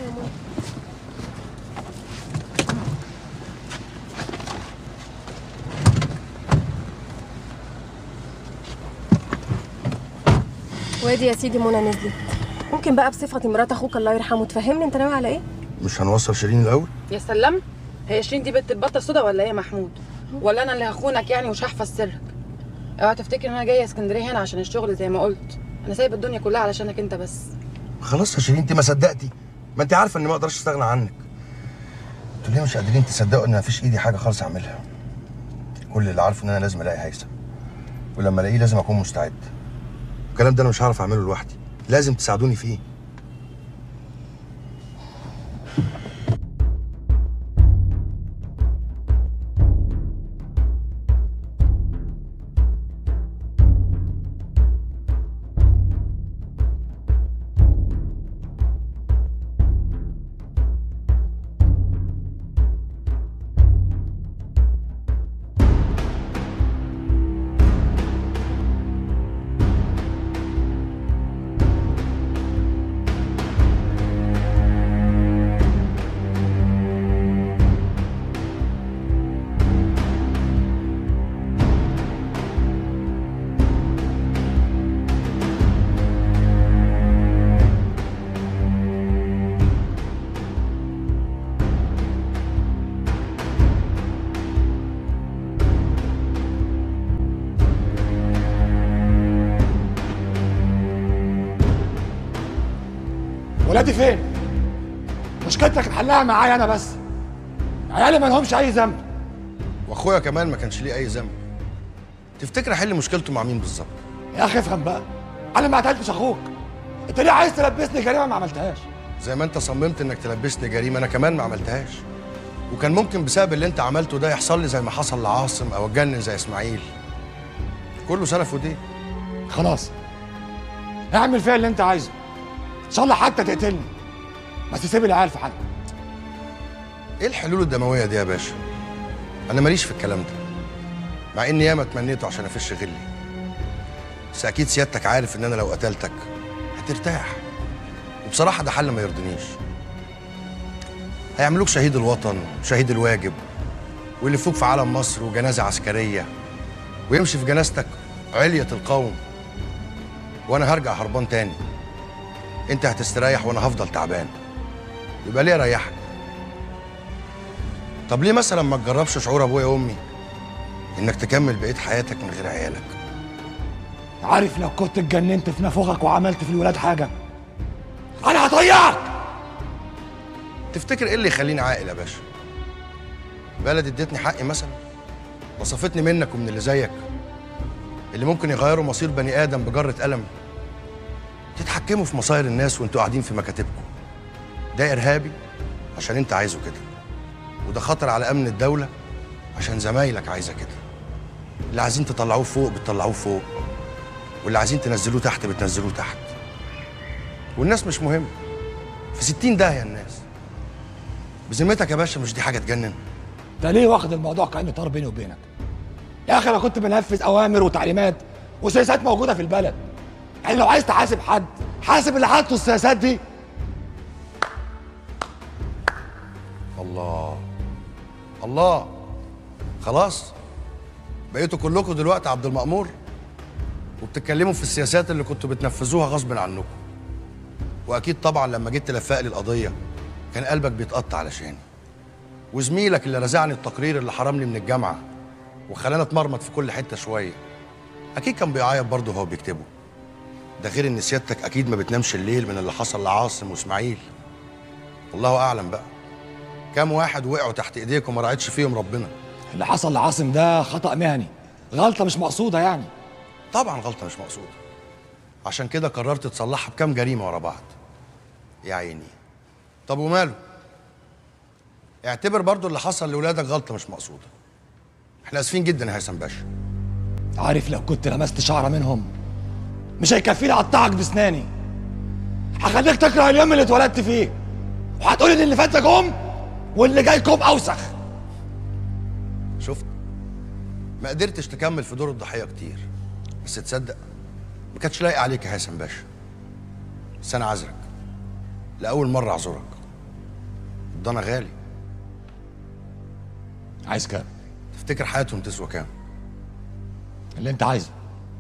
وادي يا سيدي منى نزلت ممكن بقى بصفتي مرات اخوك الله يرحمه تفهمني انت ناوي على ايه مش هنوصل شيرين الاول يا سلام هي شيرين دي بنت البطه السودا ولا ايه يا محمود ولا انا اللي هخونك يعني ومش هحفظ سرك اوعى تفتكر ان انا جايه اسكندريه هنا عشان الشغل زي ما قلت انا سايب الدنيا كلها علشانك انت بس خلاص يا شيرين انت ما صدقتي ما انت عارفه اني ما اقدرش استغنى عنك انتوا ليه مش قادرين تصدقوا ان مفيش ايدي حاجه خالص اعملها كل اللي عارفه ان انا لازم الاقي هيثم ولما الاقيه لازم اكون مستعد الكلام ده انا مش هعرف اعمله لوحدي لازم تساعدوني فيه ولادي فين؟ مشكلتك تحلها معايا انا بس عيالي ما لهمش اي ذنب واخويا كمان ما كانش ليه اي ذنب تفتكر احل مشكلته مع مين بالظبط يا اخي افهم بقى انا ما قتلتش اخوك انت ليه عايز تلبسني جريمه ما عملتهاش زي ما انت صممت انك تلبسني جريمه انا كمان ما عملتهاش وكان ممكن بسبب اللي انت عملته ده يحصل لي زي ما حصل لعاصم او اتجنن زي اسماعيل كله سلف ودين خلاص اعمل فيها اللي انت عايزه ان شاء الله حتى تقتلني بس سيب العيال في حالها ايه الحلول الدمويه دي يا باشا انا ماليش في الكلام ده مع اني ياما تمنيته عشان افش غلي بس اكيد سيادتك عارف ان انا لو قتلتك هترتاح وبصراحه ده حل ما يرضينيش هيعملوك شهيد الوطن شهيد الواجب ويلفوك في علم مصر وجنازه عسكريه ويمشي في جنازتك علية القوم وانا هرجع هربان تاني انت هتستريح وانا هفضل تعبان يبقى ليه اريحك طب ليه مثلا ما تجربش شعور ابويا وامي انك تكمل بقيه حياتك من غير عيالك عارف لو كنت اتجننت في نافوخك وعملت في الولاد حاجه انا هطيعك تفتكر ايه اللي يخليني عاقل يا باشا بلد ادتني حقي مثلا وصفتني منك ومن اللي زيك اللي ممكن يغيروا مصير بني ادم بجره قلم تتحكموا في مصاير الناس وانتوا قاعدين في مكاتبكم ده ارهابي عشان انت عايزه كده وده خطر على امن الدوله عشان زمايلك عايزه كده اللي عايزين تطلعوه فوق بتطلعوه فوق واللي عايزين تنزلوه تحت بتنزلوه تحت والناس مش مهم في ستين داهيه الناس بذمتك يا باشا مش دي حاجه تجنن انت ليه واخد الموضوع كانه طار بيني وبينك يا اخي انا كنت بنفذ اوامر وتعليمات وسياسات موجوده في البلد يعني لو عايز تحاسب حد حاسب اللي حاطه السياسات دي الله الله خلاص بقيتوا كلكم دلوقتي عبد المأمور وبتتكلموا في السياسات اللي كنتوا بتنفذوها غصب عنكم واكيد طبعا لما جيت تلفق لي القضيه كان قلبك بيتقطع علشاني وزميلك اللي رزعني التقرير اللي حرمني من الجامعه وخلاني اتمرمط في كل حته شويه اكيد كان بيعيط برضه وهو بيكتبه ده غير ان سيادتك اكيد ما بتنامش الليل من اللي حصل لعاصم واسماعيل والله اعلم بقى كام واحد وقعوا تحت ايديك وما راعيتش فيهم ربنا اللي حصل لعاصم ده خطا مهني غلطه مش مقصوده يعني طبعا غلطه مش مقصوده عشان كده قررت تصلحها بكام جريمه ورا بعض يا عيني طب وماله اعتبر برضو اللي حصل لولادك غلطه مش مقصوده احنا اسفين جدا يا هيثم باشا عارف لو كنت لمست شعره منهم مش هيكفيني اقطعك بسناني هخليك تكره اليوم اللي اتولدت فيه وهتقولي ان اللي فات ده كوم واللي جاي كوم اوسخ شفت ما قدرتش تكمل في دور الضحيه كتير بس تصدق ما كانتش لايقه عليك يا هيثم باشا بس انا عذرك لاول مره اعذرك الضنا غالي عايز كام تفتكر حياتهم تسوى كام اللي انت عايزه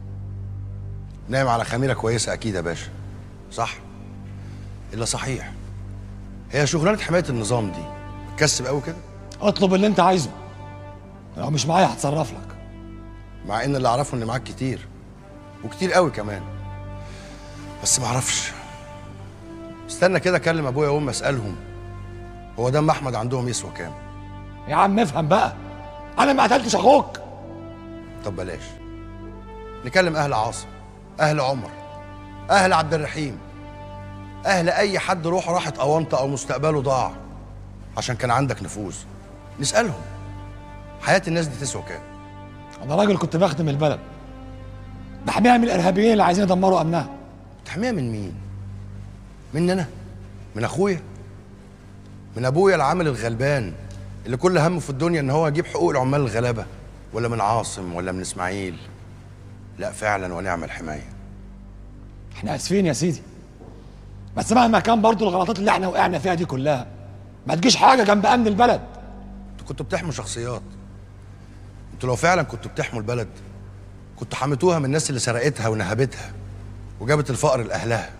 نايم على خميره كويسه اكيد يا باشا صح الا صحيح هي شغلانه حمايه النظام دي تكسب قوي كده اطلب اللي انت عايزه لو مش معايا هتصرف لك مع ان اللي اعرفه ان معاك كتير وكتير قوي كمان بس ما اعرفش استنى كده اكلم ابويا وامي اسالهم هو دم احمد عندهم يسوى كام يا عم افهم بقى انا ما قتلتش اخوك طب بلاش نكلم اهل عاصم اهل عمر اهل عبد الرحيم اهل اي حد روحه راحت اونطه او مستقبله ضاع عشان كان عندك نفوذ نسالهم حياه الناس دي تسوى كام انا راجل كنت بخدم البلد بحميها من الارهابيين اللي عايزين يدمروا امنها تحميها من مين مني انا من اخويا من ابويا العامل الغلبان اللي كل همه في الدنيا ان هو يجيب حقوق العمال الغلابه ولا من عاصم ولا من اسماعيل لا فعلا ونعم الحمايه احنا اسفين يا سيدي بس مهما كان برضو الغلطات اللي احنا وقعنا فيها دي كلها ما تجيش حاجه جنب امن البلد انتوا كنتوا بتحموا شخصيات انتوا لو فعلا كنتوا بتحموا البلد كنتوا حميتوها من الناس اللي سرقتها ونهبتها وجابت الفقر لاهلها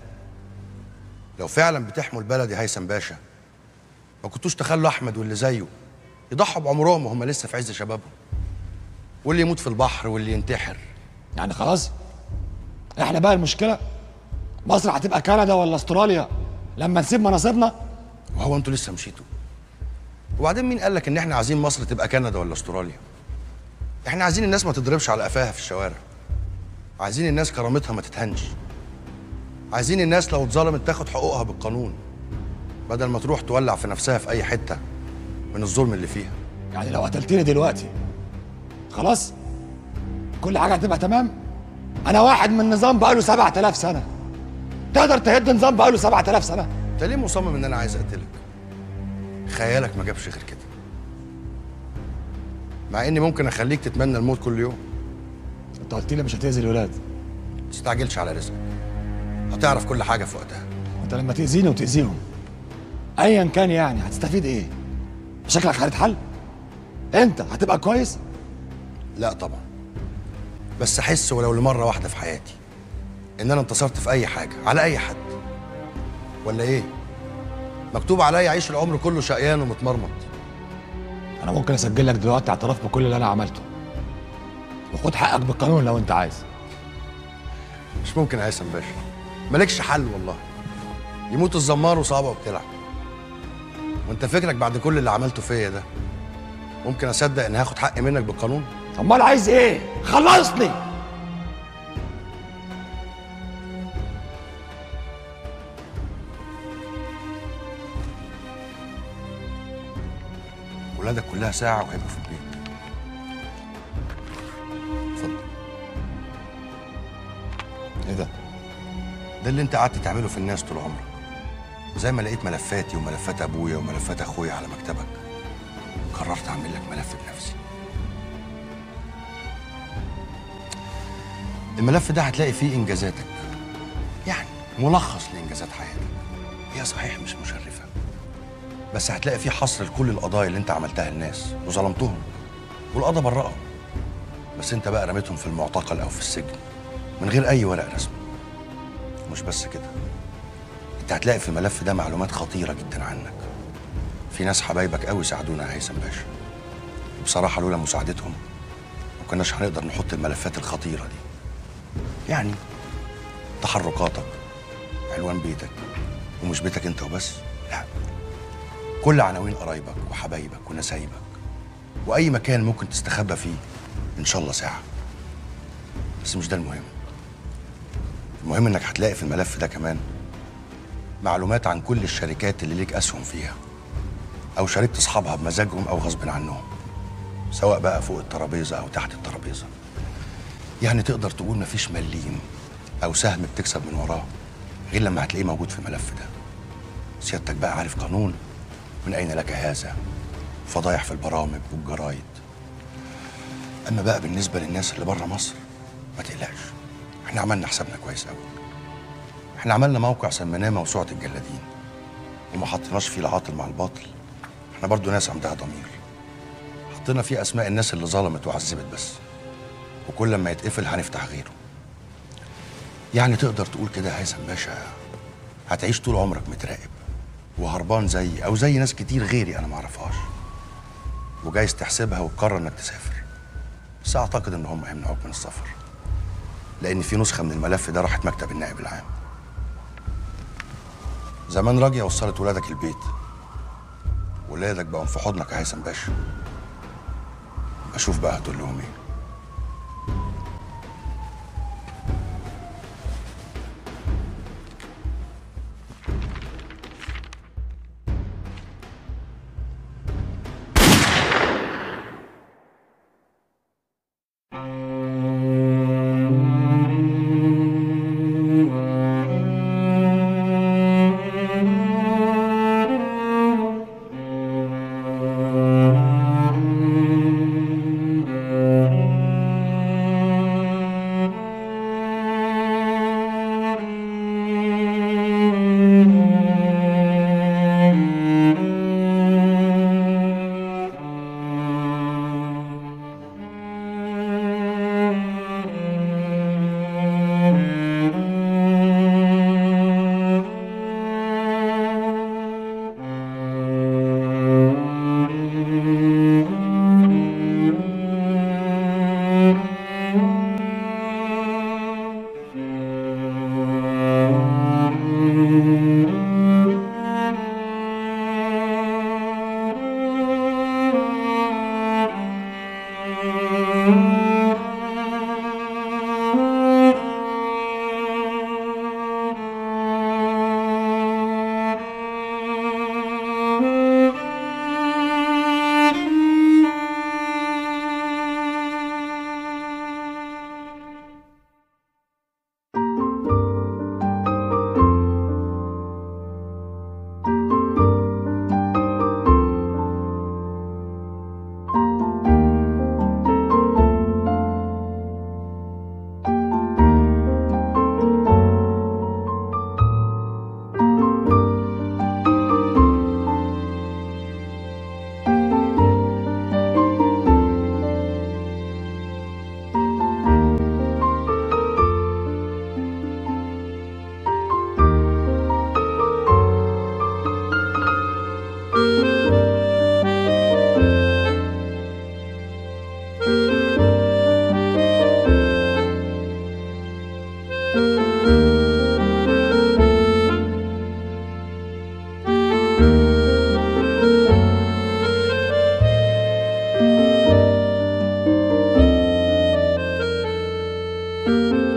لو فعلا بتحموا البلد يا هيثم باشا ما كنتوش تخلوا احمد واللي زيه يضحوا بعمرهم وهم لسه في عز شبابهم واللي يموت في البحر واللي ينتحر يعني خلاص احنا بقى المشكله مصر هتبقى كندا ولا استراليا لما نسيب مناصبنا وهو انتوا لسه مشيتوا وبعدين مين قال لك ان احنا عايزين مصر تبقى كندا ولا استراليا احنا عايزين الناس ما تضربش على قفاها في الشوارع عايزين الناس كرامتها ما تتهنش عايزين الناس لو اتظلمت تاخد حقوقها بالقانون بدل ما تروح تولع في نفسها في اي حته من الظلم اللي فيها يعني لو قتلتني دلوقتي خلاص كل حاجه هتبقى تمام انا واحد من نظام بقاله 7000 سنه تقدر تهد نظام بقاله 7000 سنه انت ليه مصمم ان انا عايز اقتلك خيالك ما جابش غير كده مع اني ممكن اخليك تتمنى الموت كل يوم انت قلت لي مش هتاذي الولاد ما تستعجلش على رزقك هتعرف كل حاجه في وقتها انت لما تاذيني وتاذيهم ايا كان يعني هتستفيد ايه شكلك هتتحل انت هتبقى كويس لا طبعا بس احس ولو لمره واحده في حياتي ان انا انتصرت في اي حاجه على اي حد ولا ايه مكتوب عليا اعيش العمر كله شقيان ومتمرمط انا ممكن اسجل لك دلوقتي اعتراف بكل اللي انا عملته وخد حقك بالقانون لو انت عايز مش ممكن يا هيثم باشا مالكش حل والله يموت الزمار وصابعه بتلعب وانت فكرك بعد كل اللي عملته فيا ده ممكن اصدق ان هاخد حقي منك بالقانون امال عايز ايه خلصني ولادك كلها ساعه وهيبقوا في البيت اتفضل ايه ده ده اللي انت قعدت تعمله في الناس طول عمرك زي ما لقيت ملفاتي وملفات ابويا وملفات اخويا على مكتبك قررت اعمل لك ملف بنفسي الملف ده هتلاقي فيه انجازاتك يعني ملخص لانجازات حياتك هي صحيح مش مشرفه بس هتلاقي فيه حصر لكل القضايا اللي انت عملتها للناس وظلمتهم والقضا برأهم بس انت بقى رميتهم في المعتقل او في السجن من غير اي ورق رسمي مش بس كده انت هتلاقي في الملف ده معلومات خطيره جدا عنك في ناس حبايبك قوي ساعدونا يا هيثم باشا وبصراحه لولا مساعدتهم ما كناش هنقدر نحط الملفات الخطيره دي يعني تحركاتك عنوان بيتك ومش بيتك انت وبس لا كل عناوين قرايبك وحبايبك ونسايبك واي مكان ممكن تستخبى فيه ان شاء الله ساعه بس مش ده المهم المهم انك هتلاقي في الملف ده كمان معلومات عن كل الشركات اللي ليك اسهم فيها او شاركت اصحابها بمزاجهم او غصب عنهم سواء بقى فوق الترابيزه او تحت الترابيزه يعني تقدر تقول مفيش مليم او سهم بتكسب من وراه غير لما هتلاقيه موجود في الملف ده سيادتك بقى عارف قانون من اين لك هذا فضايح في البرامج والجرايد اما بقى بالنسبه للناس اللي بره مصر ما تقلقش احنا عملنا حسابنا كويس قوي احنا عملنا موقع سميناه موسوعه الجلادين وما حطيناش فيه العاطل مع الباطل احنا برضو ناس عندها ضمير حطينا فيه اسماء الناس اللي ظلمت وعذبت بس وكل ما يتقفل هنفتح غيره يعني تقدر تقول كده يا هيثم باشا هتعيش طول عمرك متراقب وهربان زي او زي ناس كتير غيري انا ما اعرفهاش وجايز تحسبها وتقرر انك تسافر بس اعتقد ان هم هيمنعوك من السفر لان في نسخه من الملف ده راحت مكتب النائب العام زمان راجية وصلت ولادك البيت ولادك بقوا في حضنك يا هيثم باشا اشوف بقى هتقول لهم ايه thank you